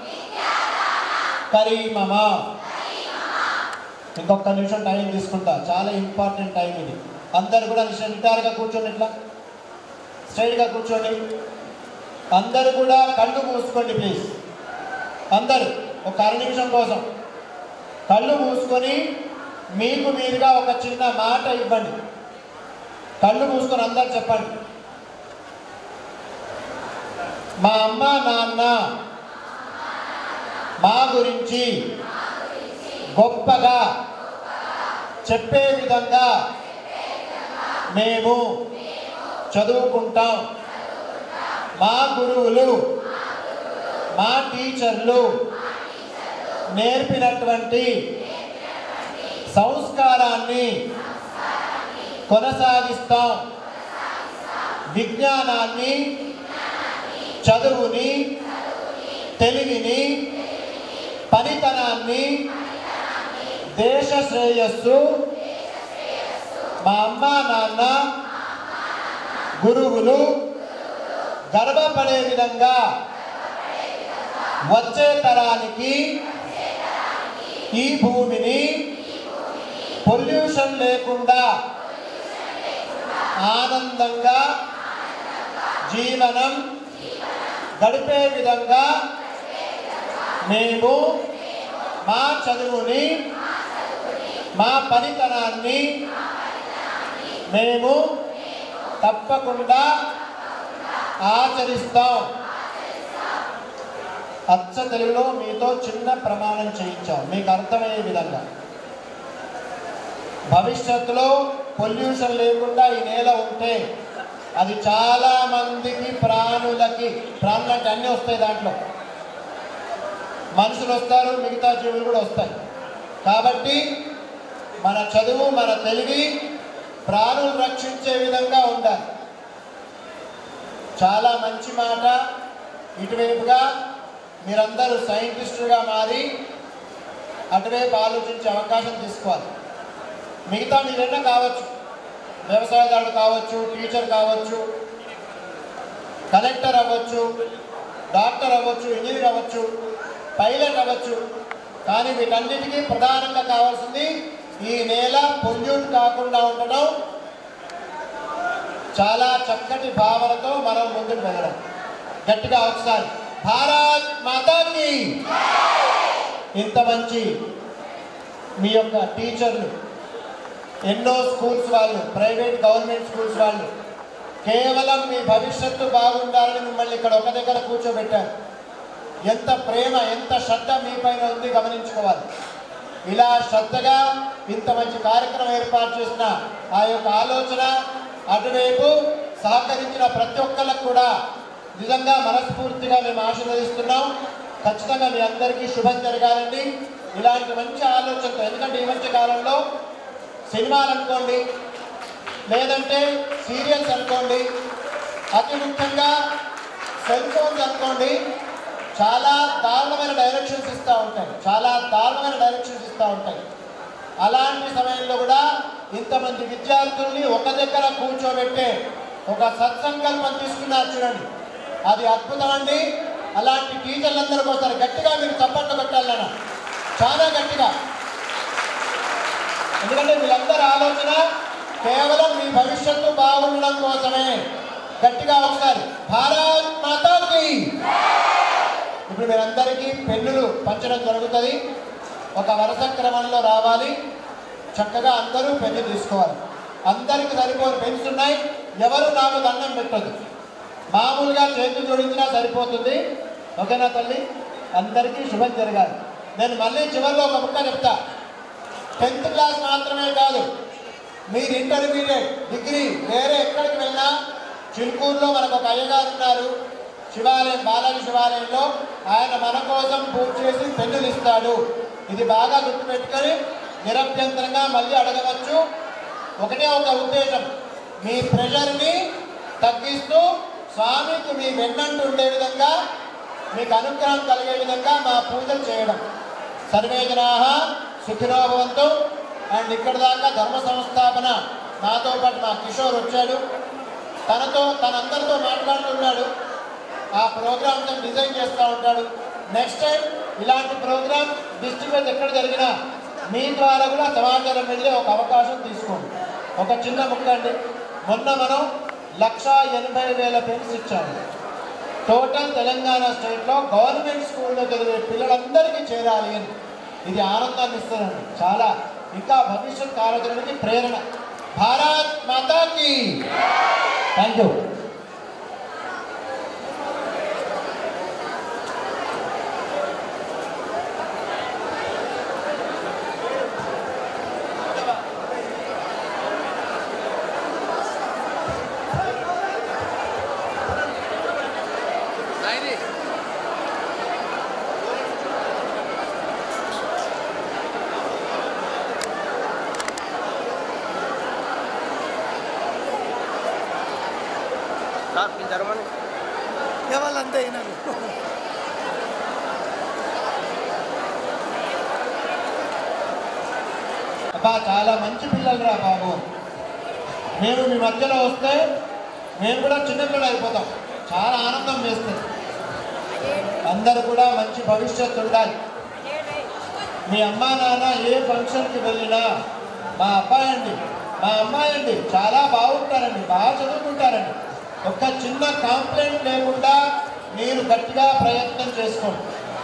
కరీమమ ఇంకొక నిమిషం టైం తీసుకుంటా చాలా ఇంపార్టెంట్ టైం ఇది అందరు కూడా నిటారుగా కూర్చోండి ఇట్లా స్ట్రైట్గా కూర్చోండి అందరూ కూడా కళ్ళు మూసుకోండి ప్లీజ్ అందరూ ఒక అర నిమిషం కోసం కళ్ళు మూసుకొని మీకు మీరుగా ఒక చిన్న మాట ఇవ్వండి కళ్ళు మూసుకొని అందరు చెప్పండి మా అమ్మ నాన్న మా గురించి గొప్పగా చెప్పే విధంగా మేము చదువుకుంటాం మా గురువులు మా టీచర్లు నేర్పినటువంటి సంస్కారాన్ని కొనసాగిస్తాం విజ్ఞానాన్ని చదువుని తెలివిని పనితనాన్ని దేశ శ్రేయస్సు మా అమ్మ నాన్న గురువులు గర్వపడే విధంగా వచ్చే తరానికి ఈ భూమిని పొల్యూషన్ లేకుండా ఆనందంగా జీవనం గడిపే విధంగా మేము మా చదువుని మా పనితనాన్ని మేము తప్పకుండా ఆచరిస్తాం అచ్చ తెలుగులో మీతో చిన్న ప్రమాణం చేయించాం మీకు అర్థమయ్యే విధంగా భవిష్యత్తులో పొల్యూషన్ లేకుండా ఈ నేల ఉంటే అది చాలా మందికి ప్రాణులకి ప్రాణులు అంటే అన్నీ వస్తాయి దాంట్లో మనుషులు వస్తారు మిగతా జీవులు కూడా వస్తాయి కాబట్టి మన చదువు మన తెలివి ప్రాణులు రక్షించే విధంగా ఉండాలి చాలా మంచి మాట ఇటువైపుగా మీరందరూ సైంటిస్టుగా మారి అటువైపు ఆలోచించే అవకాశం తీసుకోవాలి మిగతా మీరెన్న కావచ్చు వ్యవసాయదారుడు కావచ్చు టీచర్ కావచ్చు కలెక్టర్ అవ్వచ్చు డాక్టర్ అవ్వచ్చు ఇంజనీర్ అవ్వచ్చు పైలట్ అవ్వచ్చు కానీ వీటన్నిటికీ ప్రధానంగా కావాల్సింది ఈ నేల పొల్యూట్ కాకుండా ఉండడం చాలా చక్కటి భావనతో మనం ముందుకు వెళ్ళడం గట్టిగా ఒకసారి భారత్ మాతాకి ఇంత మంచి మీ యొక్క టీచర్లు ఎన్నో స్కూల్స్ వాళ్ళు ప్రైవేట్ గవర్నమెంట్ స్కూల్స్ వాళ్ళు కేవలం మీ భవిష్యత్తు బాగుండాలని మిమ్మల్ని ఇక్కడ ఒక దగ్గర కూర్చోబెట్టారు ఎంత ప్రేమ ఎంత శ్రద్ధ మీ పైన ఉంది గమనించుకోవాలి ఇలా శ్రద్ధగా ఇంత మంచి కార్యక్రమం ఏర్పాటు చేసిన ఆ యొక్క ఆలోచన అటువైపు సహకరించిన ప్రతి ఒక్కళ్ళకు కూడా నిజంగా మనస్ఫూర్తిగా మేము ఆశీర్వదిస్తున్నాం ఖచ్చితంగా మీ అందరికీ శుభం జరగాలండి ఇలాంటి మంచి ఆలోచనతో ఎందుకంటే ఈ మధ్య కాలంలో సినిమాలు అనుకోండి లేదంటే సీరియల్స్ అనుకోండి అతి ముఖ్యంగా సెల్ ఫోన్స్ అనుకోండి చాలా దారుణమైన డైరెక్షన్స్ ఇస్తూ ఉంటాయి చాలా దారుణమైన డైరెక్షన్స్ ఇస్తూ ఉంటాయి అలాంటి సమయంలో కూడా ఇంతమంది విద్యార్థుల్ని ఒక దగ్గర కూర్చోబెట్టే ఒక సత్సంకల్పం తీసుకున్నారు చూడండి అది అద్భుతం అండి అలాంటి టీచర్లందరూ ఒకసారి గట్టిగా మీరు చప్పట్లు కొట్టాలన్న చాలా గట్టిగా ఎందుకంటే వీళ్ళందరి ఆలోచన కేవలం మీ భవిష్యత్తు బాగుండడం కోసమే గట్టిగా ఒకసారి భారత్ మాతాకి ఇప్పుడు మీరందరికీ పెన్నులు పంచడం జరుగుతుంది ఒక వరుస క్రమంలో రావాలి చక్కగా అందరూ పెన్ను తీసుకోవాలి అందరికి సరిపోని పెన్స్ ఉన్నాయి ఎవరు నాకు దండం పెట్టదు మామూలుగా చేతులు జోడించినా సరిపోతుంది ఓకేనా తల్లి అందరికీ శుభం జరగాలి నేను మళ్ళీ చివరిలో ఒక ముక్క చెప్తా టెన్త్ క్లాస్ మాత్రమే కాదు మీరు ఇంటర్మీడియట్ డిగ్రీ వేరే ఎక్కడికి వెళ్ళినా చిలుకూరులో మనకు ఒక అయ్యగారు ఉన్నారు శివాలయం బాలాజీ శివాలయంలో ఆయన మన కోసం పూజ చేసి పెన్నులు ఇస్తాడు ఇది బాగా గుర్తుపెట్టుకొని నిరభ్యంతరంగా మళ్ళీ అడగవచ్చు ఒకటే ఒక ఉద్దేశం మీ ప్రెషర్ని తగ్గిస్తూ స్వామికి మీ వెన్నంటూ ఉండే విధంగా మీకు అనుగ్రహం కలిగే విధంగా మా పూజలు చేయడం సర్వే జనాహ సుఖినో భవంతు అండ్ ఇక్కడ దాకా ధర్మ సంస్థాపన నాతో పాటు మా కిషోర్ వచ్చాడు తనతో తనందరితో మాట్లాడుతున్నాడు ఆ ప్రోగ్రామ్స్ డిజైన్ చేస్తూ ఉంటాడు నెక్స్ట్ టైం ఇలాంటి ప్రోగ్రామ్ డిస్ట్రిక్ట్ ఎక్కడ జరిగినా మీ ద్వారా కూడా సమాచారం వెళ్ళే ఒక అవకాశం తీసుకోండి ఒక చిన్న ముక్క అండి మొన్న మనం లక్ష ఎనభై వేల పెన్స్ ఇచ్చాము టోటల్ తెలంగాణ స్టేట్లో గవర్నమెంట్ స్కూల్లో చదివే పిల్లలందరికీ చేరాలి అని ఇది ఆనందాన్ని ఇస్తుందండి చాలా ఇంకా భవిష్యత్ కార్యాచరణకి ప్రేరణ భారత్ మాతాకి థ్యాంక్ యూ సార్ మీరు జరమని ఎవరంతే అయినారు అబ్బా చాలా మంచి పిల్లలు రా బాబు మేము మీ మధ్యలో వస్తే మేము కూడా చిన్నపిల్లలు అయిపోతాం చాలా ఆనందం వేస్తుంది అందరూ కూడా మంచి భవిష్యత్తు ఉండాలి మీ అమ్మా నాన్న ఏ ఫంక్షన్కి వెళ్ళినా మా అబ్బాయి అండి మా అమ్మాయి అండి చాలా బాగుంటారండి బాగా చదువుకుంటారండి ఒక్క చిన్న కాంప్లైంట్ లేకుండా మీరు గట్టిగా ప్రయత్నం చేసుకోండి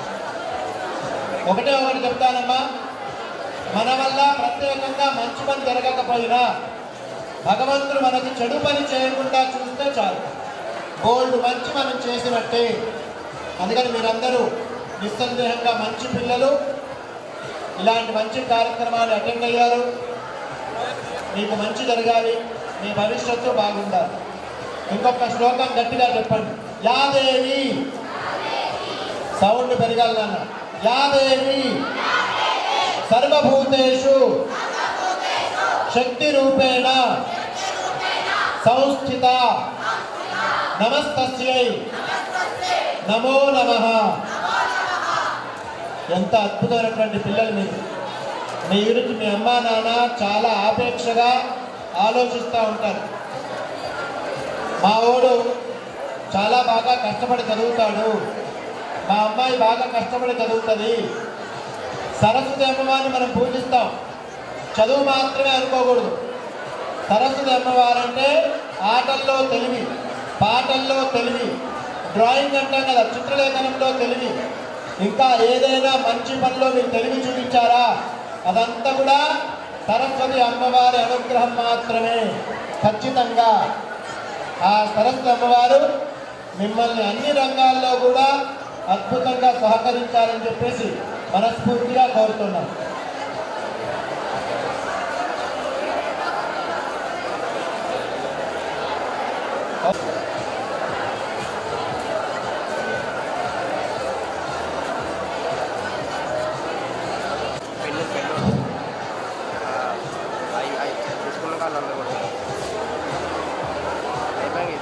ఒకటే ఒకటి చెప్తానమ్మా మన వల్ల ప్రత్యేకంగా మంచి పని జరగకపోయినా భగవంతుడు మనకి చెడు పని చేయకుండా చూస్తే చాలు గోల్డ్ మంచి మనం చేసినట్టే అందుకని మీరందరూ నిస్సందేహంగా మంచి పిల్లలు ఇలాంటి మంచి కార్యక్రమాలు అటెండ్ అయ్యారు మీకు మంచి జరగాలి మీ భవిష్యత్తు బాగుండాలి ఇంకొక శ్లోకం గట్టిగా చెప్పండి యాదేవి సౌండ్ పెరగాలి నాన్న యాదేవి సర్వభూతేషు శక్తి రూపేణ సంస్థిత నమస్తస్యై నమో నమ ఎంత అద్భుతమైనటువంటి పిల్లలు మీరు మీ గురించి మీ అమ్మా నాన్న చాలా ఆపేక్షగా ఆలోచిస్తూ ఉంటారు మా వాడు చాలా బాగా కష్టపడి చదువుతాడు మా అమ్మాయి బాగా కష్టపడి చదువుతుంది సరస్వతి అమ్మవారిని మనం పూజిస్తాం చదువు మాత్రమే అనుకోకూడదు సరస్వతి అమ్మవారంటే ఆటల్లో తెలివి పాటల్లో తెలివి డ్రాయింగ్ అంటాం కదా చిత్రలేఖనంలో తెలివి ఇంకా ఏదైనా మంచి పనిలో మీరు తెలివి చూపించారా అదంతా కూడా సరస్వతి అమ్మవారి అనుగ్రహం మాత్రమే ఖచ్చితంగా ఆ సరస్వతి అమ్మవారు మిమ్మల్ని అన్ని రంగాల్లో కూడా అద్భుతంగా సహకరించాలని చెప్పేసి మనస్ఫూర్తిగా కోరుతున్నాం పెన్ను పెన్ను అవి అవి తీసుకున్న కాళ్ళు అందరూ కూడా అయిపోయింది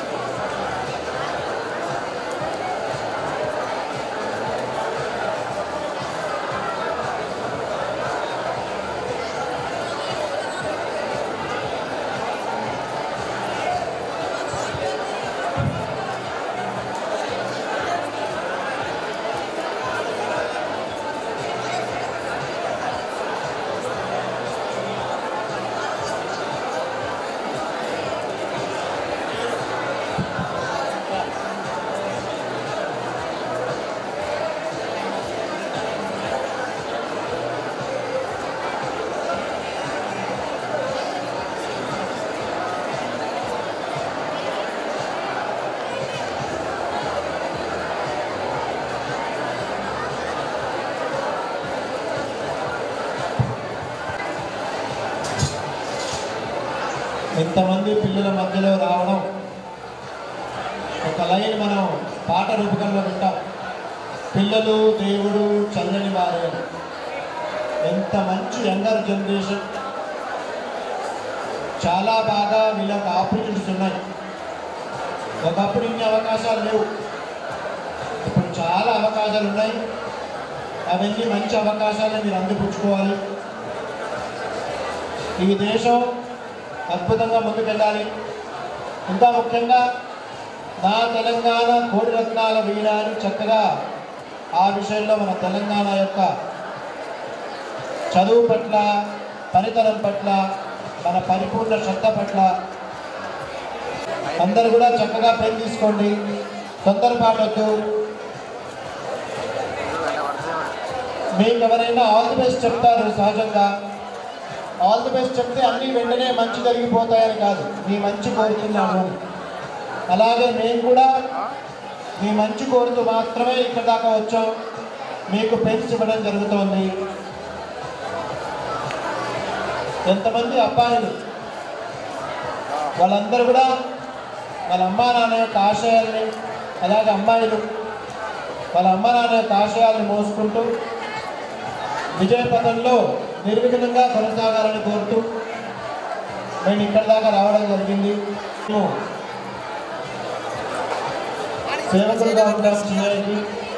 ఎంతమంది పిల్లల మధ్యలో రావడం ఒక లైన్ మనం పాట రూపకంలో వింటాం పిల్లలు దేవుడు చల్లని వారే అని. ఎంత మంచి యంగర్ జనరేషన్ చాలా బాగా వీళ్ళకి ఆపర్చునిటీస్ ఉన్నాయి ఒకప్పుడు ఇన్ని అవకాశాలు లేవు ఇప్పుడు చాలా అవకాశాలు ఉన్నాయి అవన్నీ మంచి అవకాశాలు మీరు అందిపుచ్చుకోవాలి ఈ దేశం అద్భుతంగా ముందుకెళ్ళాలి ఇంకా ముఖ్యంగా నా తెలంగాణ కోడి రత్నాల వీణ అని చక్కగా ఆ విషయంలో మన తెలంగాణ యొక్క చదువు పట్ల పనితనం పట్ల మన పరిపూర్ణ శ్రద్ధ పట్ల అందరూ కూడా చక్కగా పెన్ తీసుకోండి తొందరపాటొద్దు మీకు ఎవరైనా ఆల్ ది బెస్ట్ చెప్తారు సహజంగా ఆల్ ది బెస్ట్ చెప్తే అన్నీ వెంటనే మంచి జరిగిపోతాయని కాదు మీ మంచి కోరుతున్నాము అని అలాగే మేము కూడా మీ మంచి కోరుతూ మాత్రమే ఇక్కడ దాకా వచ్చాం మీకు పెన్స్ ఇవ్వడం జరుగుతోంది ఎంతమంది అబ్బాయిలు వాళ్ళందరూ కూడా వాళ్ళ అమ్మా నాన్న యొక్క ఆశయాల్ని అలాగే అమ్మాయిలు వాళ్ళ అమ్మా నాన్న యొక్క ఆశయాల్ని మోసుకుంటూ విజయపథంలో నిర్విఘ్నంగా కొనసాగాలని కోరుతూ మేము ఇక్కడ దాకా రావడం జరిగింది మేము సేవకులుగా ఉంటాం సిఐకి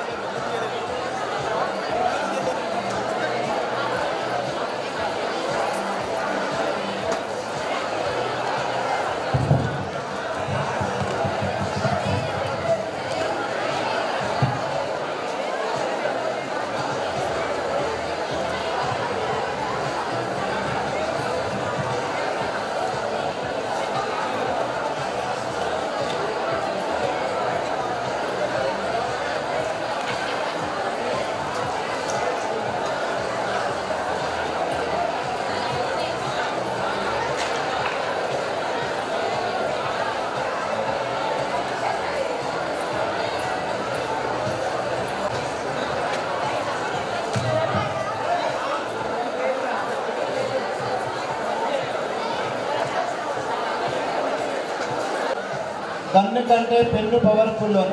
గన్ను కంటే పెన్ను పవర్ఫుల్ అని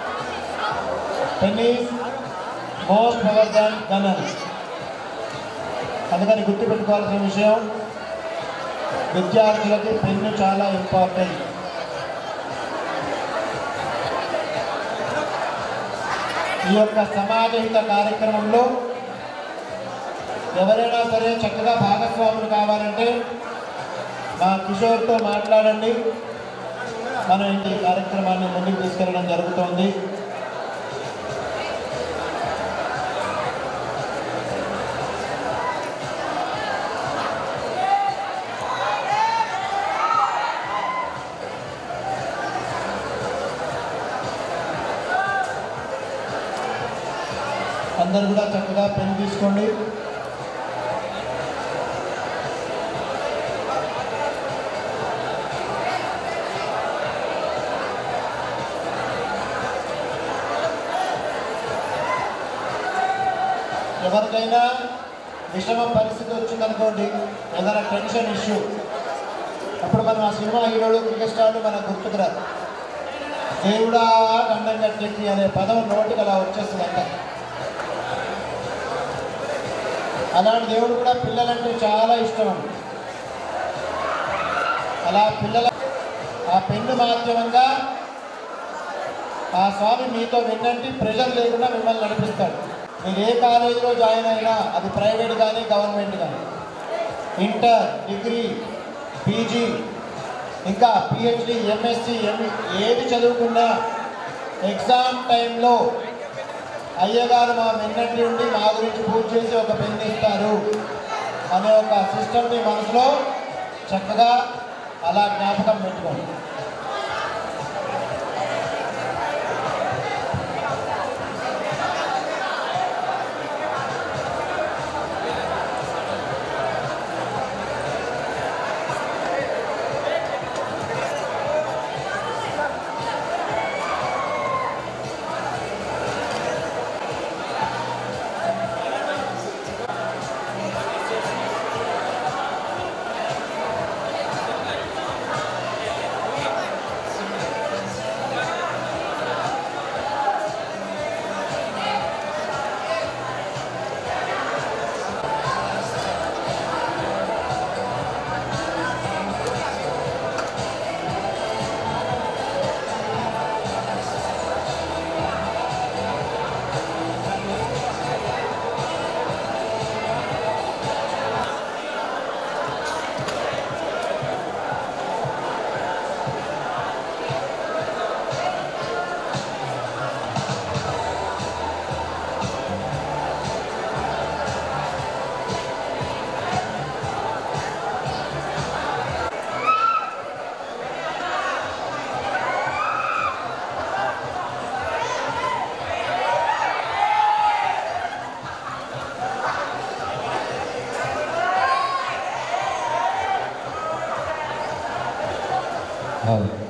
pen is most power than gun అని అందుకని గుర్తుపెట్టుకోవాల్సిన విషయం విద్యార్థులకి పెన్ను చాలా ఇంపార్టెంట్ ఈ యొక్క సమాజహిత కార్యక్రమంలో ఎవరైనా సరే చక్కగా భాగస్వాములు కావాలంటే మా కిషోర్తో మాట్లాడండి మనం ఈ కార్యక్రమాన్ని ముందుకు తీసుకెళ్ళడం జరుగుతోంది అందరు కూడా చక్కగా పెన్ తీసుకోండి ఎవరికైనా విషమ పరిస్థితి వచ్చిందనుకోండి ఏదైనా టెన్షన్ ఇష్యూ అప్పుడు మనం ఆ సినిమా హీరోలు క్రికెట్ స్టార్లు మనకు గుర్తుకురాదు దేవుడా గండం కట్టెక్కి అనే పదం నోటికి అలా వచ్చేస్తుంది అంట అలాంటి దేవుడు కూడా పిల్లలంటే చాలా ఇష్టం అండి అలా పిల్లల ఆ పెన్ను మాధ్యమంగా ఆ స్వామి మీతో విన్నంటి ప్రెషర్ లేకుండా మిమ్మల్ని నడిపిస్తాడు మీరు ఏ కాలేజీలో జాయిన్ అయినా అది ప్రైవేట్ కానీ గవర్నమెంట్ కానీ ఇంటర్ డిగ్రీ పీజీ ఇంకా పిహెచ్డి ఎంఎస్సి ఎంఈ ఏది చదువుకున్నా ఎగ్జామ్ టైంలో అయ్యగారు మా మిన్నటి ఉండి మా గురించి పూజ చేసి ఒక పెన్ ఇస్తారు అనే ఒక సిస్టమ్ని మనసులో చక్కగా అలా జ్ఞాపకం పెట్టుకోండి అవును